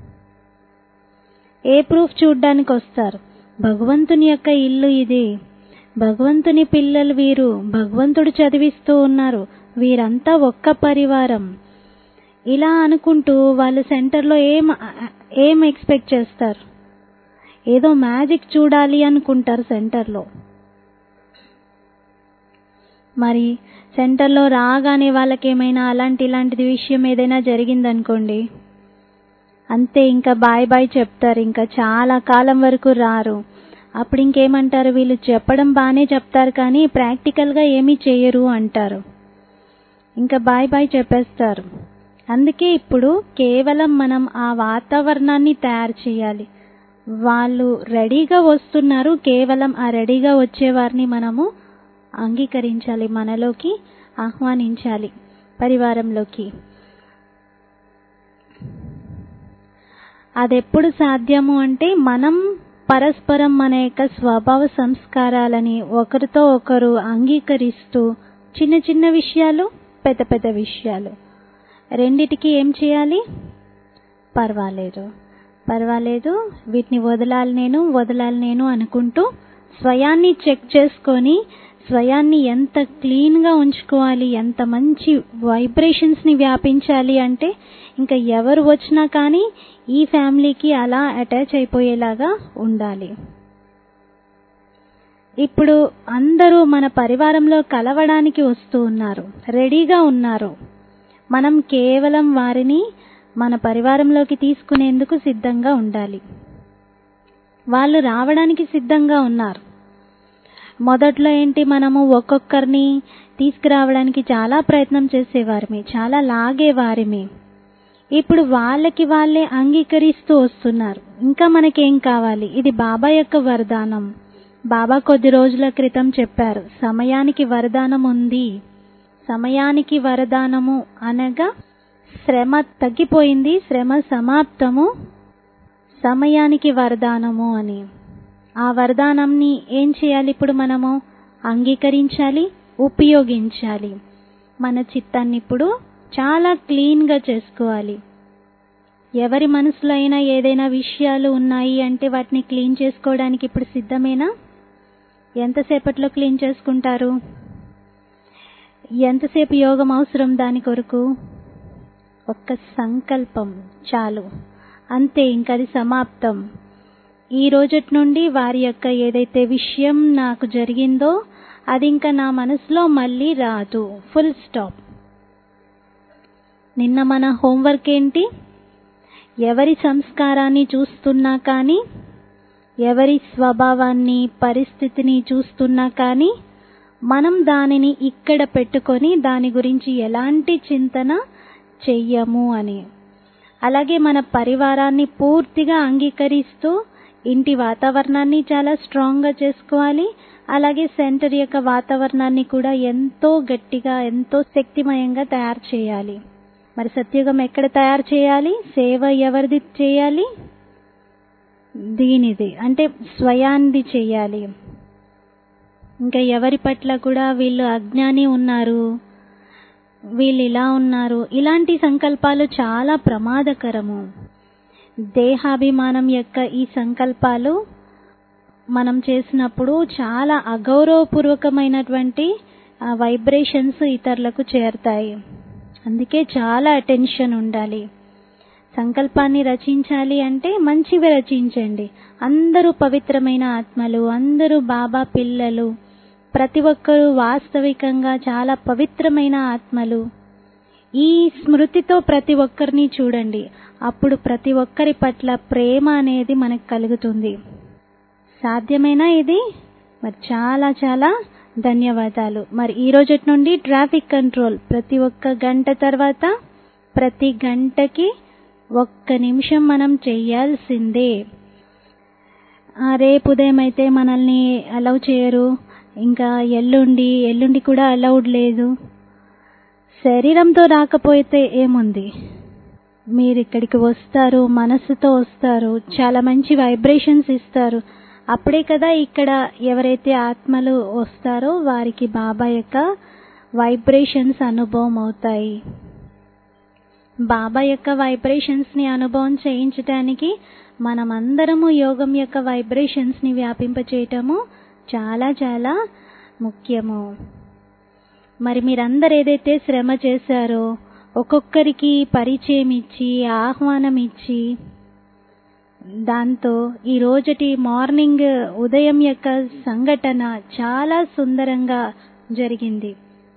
ఏ ప్రూఫ్ చూడ్డానికి వస్తారు భగవంతుని యొక్క ఇల్లు ఇది భగవంతుని పిల్లలు వీరు భగవంతుడు చదివిస్తూ ఉన్నారు వీరంతా ఒక్క పరివారం ఇలా అనుకుంటూ వాళ్ళు సెంటర్లో ఏం ఏం ఎక్స్పెక్ట్ చేస్తారు ఏదో మ్యాజిక్ చూడాలి అనుకుంటారు సెంటర్లో మరి సెంటర్లో రాగానే వాళ్ళకి ఏమైనా అలాంటి ఇలాంటిది విషయం ఏదైనా జరిగిందనుకోండి అంతే ఇంకా బాయ్ బాయ్ చెప్తారు ఇంకా చాలా కాలం వరకు రారు అప్పుడు ఇంకేమంటారు వీళ్ళు చెప్పడం బాగానే చెప్తారు కానీ ప్రాక్టికల్గా ఏమీ చేయరు అంటారు ఇంకా బాయ్ బాయ్ చెప్పేస్తారు అందుకే ఇప్పుడు కేవలం మనం ఆ వాతావరణాన్ని తయారు చేయాలి వాళ్ళు రెడీగా వస్తున్నారు కేవలం ఆ రెడీగా వచ్చే వారిని మనము అంగీకరించాలి మనలోకి ఆహ్వానించాలి పరివారంలోకి అదెప్పుడు సాధ్యము అంటే మనం పరస్పరం మన యొక్క స్వభావ సంస్కారాలని ఒకరితో ఒకరు అంగీకరిస్తూ చిన్న చిన్న విషయాలు పెద్ద పెద్ద విషయాలు రెండిటికి ఏం చేయాలి పర్వాలేదు పర్వాలేదు వీటిని వదలాలి నేను వదలాలి నేను అనుకుంటూ స్వయాన్ని చెక్ చేసుకొని స్వయాన్ని ఎంత క్లీన్గా ఉంచుకోవాలి ఎంత మంచి వైబ్రేషన్స్ని వ్యాపించాలి అంటే ఇంకా ఎవరు వచ్చినా కానీ ఈ ఫ్యామిలీకి అలా అటాచ్ అయిపోయేలాగా ఉండాలి ఇప్పుడు అందరూ మన పరివారంలో కలవడానికి వస్తూ ఉన్నారు రెడీగా ఉన్నారు మనం కేవలం వారిని మన పరివారంలోకి తీసుకునేందుకు సిద్ధంగా ఉండాలి వాళ్ళు రావడానికి సిద్ధంగా ఉన్నారు మొదట్లో ఏంటి మనము ఒక్కొక్కరిని తీసుకురావడానికి చాలా ప్రయత్నం చేసేవారిమి చాలా లాగేవారిమి ఇప్పుడు వాళ్ళకి వాళ్ళే అంగీకరిస్తూ వస్తున్నారు ఇంకా మనకేం కావాలి ఇది బాబా యొక్క వరదానం బాబా కొద్ది రోజుల క్రితం చెప్పారు సమయానికి వరదానం ఉంది సమయానికి వరదానము అనగా శ్రమ తగ్గిపోయింది శ్రమ సమాప్తము సమయానికి వరదానము అని ఆ వరదానంని ఏం చేయాలి ఇప్పుడు మనము అంగీకరించాలి ఉపయోగించాలి మన చిత్తాన్ని ఇప్పుడు చాలా క్లీన్గా చేసుకోవాలి ఎవరి మనసులో అయినా ఏదైనా విషయాలు ఉన్నాయి అంటే వాటిని క్లీన్ చేసుకోవడానికి ఇప్పుడు సిద్ధమేనా ఎంతసేపట్లో క్లీన్ చేసుకుంటారు ఎంతసేపు యోగం అవసరం దాని కొరకు ఒక్క సంకల్పం చాలు అంతే ఇంకది సమాప్తం ఈ రోజటి నుండి వారి యొక్క ఏదైతే విషయం నాకు జరిగిందో అది ఇంకా నా మనసులో మళ్ళీ రాదు ఫుల్ స్టాప్ నిన్న మన హోంవర్క్ ఏంటి ఎవరి సంస్కారాన్ని చూస్తున్నా కానీ ఎవరి స్వభావాన్ని పరిస్థితిని చూస్తున్నా కానీ మనం దానిని ఇక్కడ పెట్టుకొని దాని గురించి ఎలాంటి చింతన చెయ్యము అని అలాగే మన పరివారాన్ని పూర్తిగా అంగీకరిస్తూ ఇంటి వాతావరణాన్ని చాలా స్ట్రాంగ్గా చేసుకోవాలి అలాగే సెంటర్ యొక్క వాతావరణాన్ని కూడా ఎంతో గట్టిగా ఎంతో శక్తిమయంగా తయారు చేయాలి మరి సత్యుగం ఎక్కడ తయారు చేయాలి సేవ ఎవరిది చేయాలి దీనిది అంటే స్వయాన్ని చేయాలి ఇంకా ఎవరి పట్ల కూడా వీళ్ళు అజ్ఞాని ఉన్నారు వీళ్ళు ఇలా ఉన్నారు ఇలాంటి సంకల్పాలు చాలా ప్రమాదకరము దేహాభిమానం యొక్క ఈ సంకల్పాలు మనం చేసినప్పుడు చాలా అగౌరవపూర్వకమైనటువంటి వైబ్రేషన్స్ ఇతరులకు చేరుతాయి అందుకే చాలా అటెన్షన్ ఉండాలి సంకల్పాన్ని రచించాలి అంటే మంచివి రచించండి అందరూ పవిత్రమైన ఆత్మలు అందరూ బాబా పిల్లలు ప్రతి ఒక్కరూ వాస్తవికంగా చాలా పవిత్రమైన ఆత్మలు ఈ స్మృతితో ప్రతి ఒక్కరిని చూడండి అప్పుడు ప్రతి ఒక్కరి పట్ల ప్రేమ అనేది మనకు కలుగుతుంది సాధ్యమేనా ఇది మరి చాలా చాలా ధన్యవాదాలు మరి ఈ రోజు నుండి ట్రాఫిక్ కంట్రోల్ ప్రతి ఒక్క గంట తర్వాత ప్రతి గంటకి ఒక్క నిమిషం మనం చెయ్యాల్సిందే రేపు ఉదయం అయితే మనల్ని అలౌ చేయరు ఇంకా ఎల్లుండి ఎల్లుండి కూడా అలౌడ్ లేదు శరీరంతో రాకపోతే ఏముంది మీరు ఇక్కడికి వస్తారు మనస్సుతో వస్తారు చాలా మంచి వైబ్రేషన్స్ ఇస్తారు అప్పుడే కదా ఇక్కడ ఎవరైతే ఆత్మలు వస్తారో వారికి బాబా యొక్క వైబ్రేషన్స్ అనుభవం అవుతాయి బాబా యొక్క వైబ్రేషన్స్ని అనుభవం చేయించడానికి మనమందరము యోగం యొక్క వైబ్రేషన్స్ని వ్యాపింపచేయటము చాలా చాలా ముఖ్యము మరి మీరందరు ఏదైతే శ్రమ చేశారో ఒక్కొక్కరికి పరిచయం ఇచ్చి ఆహ్వానం ఇచ్చి దాంతో ఈ రోజటి మార్నింగ్ ఉదయం యొక్క సంఘటన చాలా సుందరంగా జరిగింది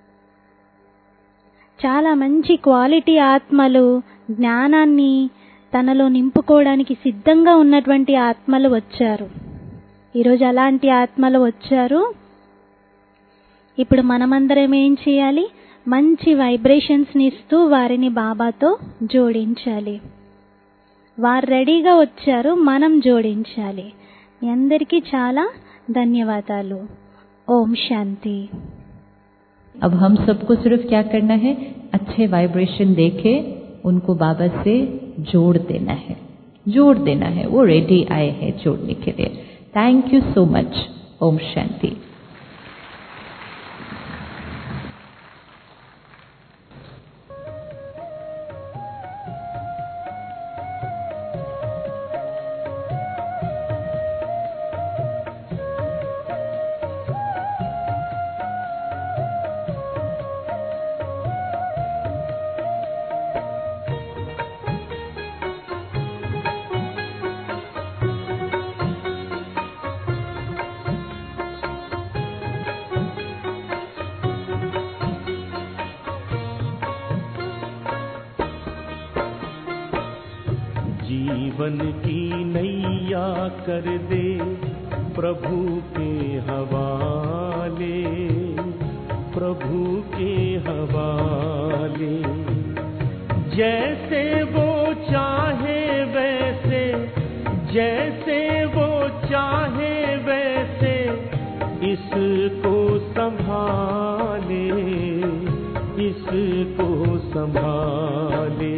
చాలా మంచి క్వాలిటీ ఆత్మలు జ్ఞానాన్ని తనలో నింపుకోవడానికి సిద్ధంగా ఉన్నటువంటి ఆత్మలు వచ్చారు ఈరోజు అలాంటి ఆత్మలు వచ్చారు ఇప్పుడు మనమందరం ఏం చేయాలి మంచి వైబ్రేషన్స్ని ఇస్తూ వారిని బాబాతో జోడించాలి వారు రెడీగా వచ్చారు మనం జోడించాలి మీ అందరికీ చాలా ధన్యవాదాలు ఓం శాంతి अब हम सबको सिर्फ क्या करना है अच्छे वाइब्रेशन देके उनको बाबा से जोड़ देना है जोड़ देना है वो रेडी आए हैं जोड़ने के लिए थैंक यू सो मच ओम शांति जीवन की नैया कर दे प्रभु के हवाले प्रभु के हवाले जैसे वो चाहे वैसे जैसे वो चाहे वैसे इसको संभाले इसको संभाले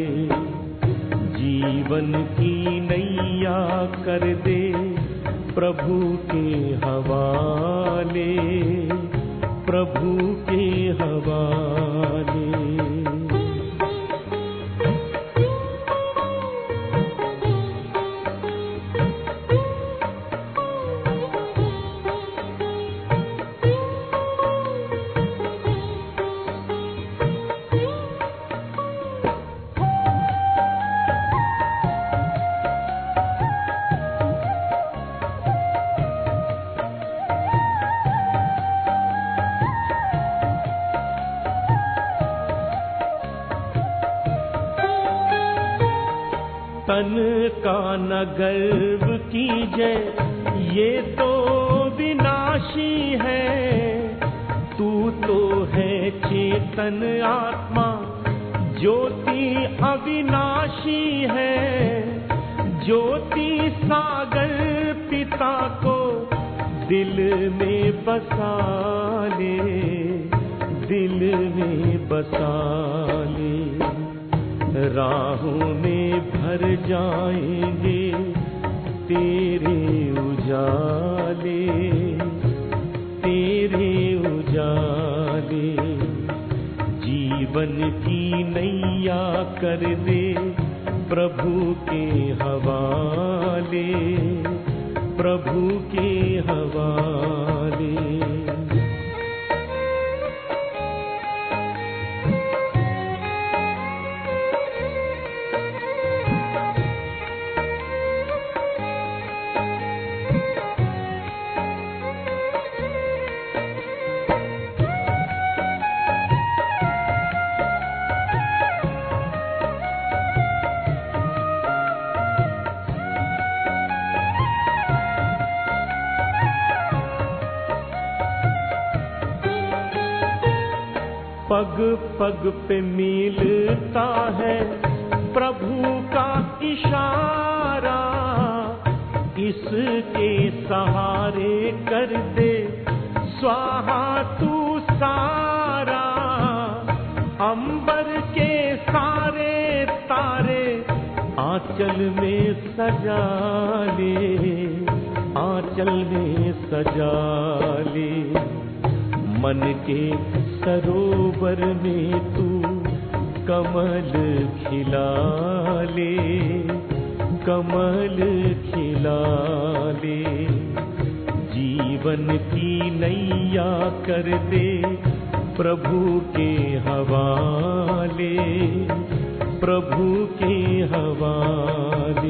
जीवन की नैया कर दे प्रभु के हवाले प्रभु के हवाले तन का न गर्व कीजे ये तो विनाशी है तू तो है चेतन आत्मा ज्योति अविनाशी है ज्योति सागर पिता को दिल में बसा ले दिल में बसा ले राहों में भर जाएंगे तेरे उजाले तेरे उजाले जीवन की नैया कर दे प्रभु के हवाले प्रभु के हवाले पग पग पे मिलता है प्रभु का इशारा इसके सहारे कर दे स्वाहा तू सारा अंबर के सारे तारे आंचल में सजा ले आंचल में सजा ले मन के सरोवर में तू कमल खिला ले कमल खिला ले जीवन की नैया कर दे प्रभु के हवाले प्रभु के हवाले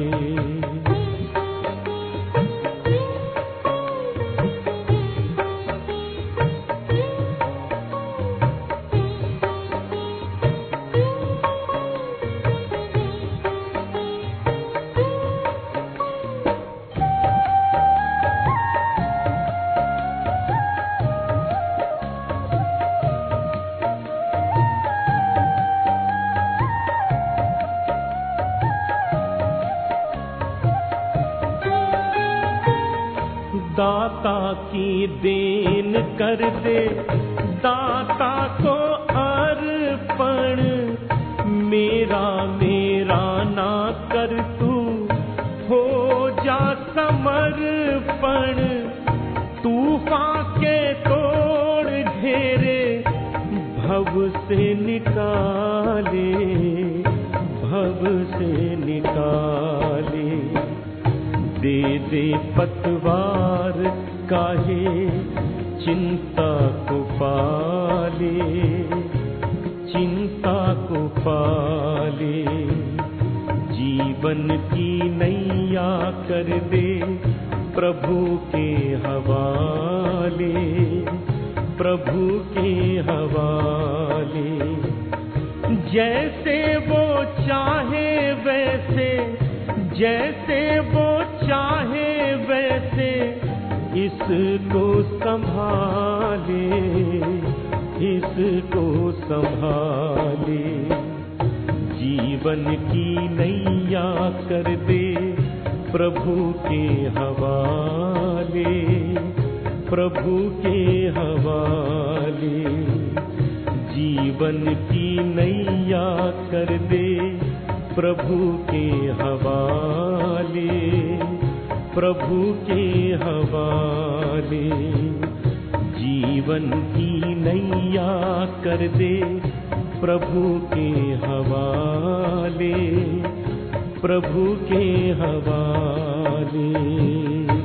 दाता की देन कर दे दाता को अर्पण मेरा मेरा ना कर तू हो जा समर्पण तूफान के तोड़ घेरे भव से निकाले भव से निकाले दे दे पतवार काहे चिंता को पाले चिंता को पाले जीवन की नैया कर दे प्रभु के हवाले प्रभु के हवाले जैसे वो चाहे वैसे जैसे वो चाहे वैसे इसको संभाले इसको संभाले जीवन की नैया कर दे प्रभु के हवाले प्रभु के हवाले जीवन की नैया कर दे प्रभु के हवाले प्रभु के हवाले जीवन की नैया कर दे प्रभु के हवाले प्रभु के हवाले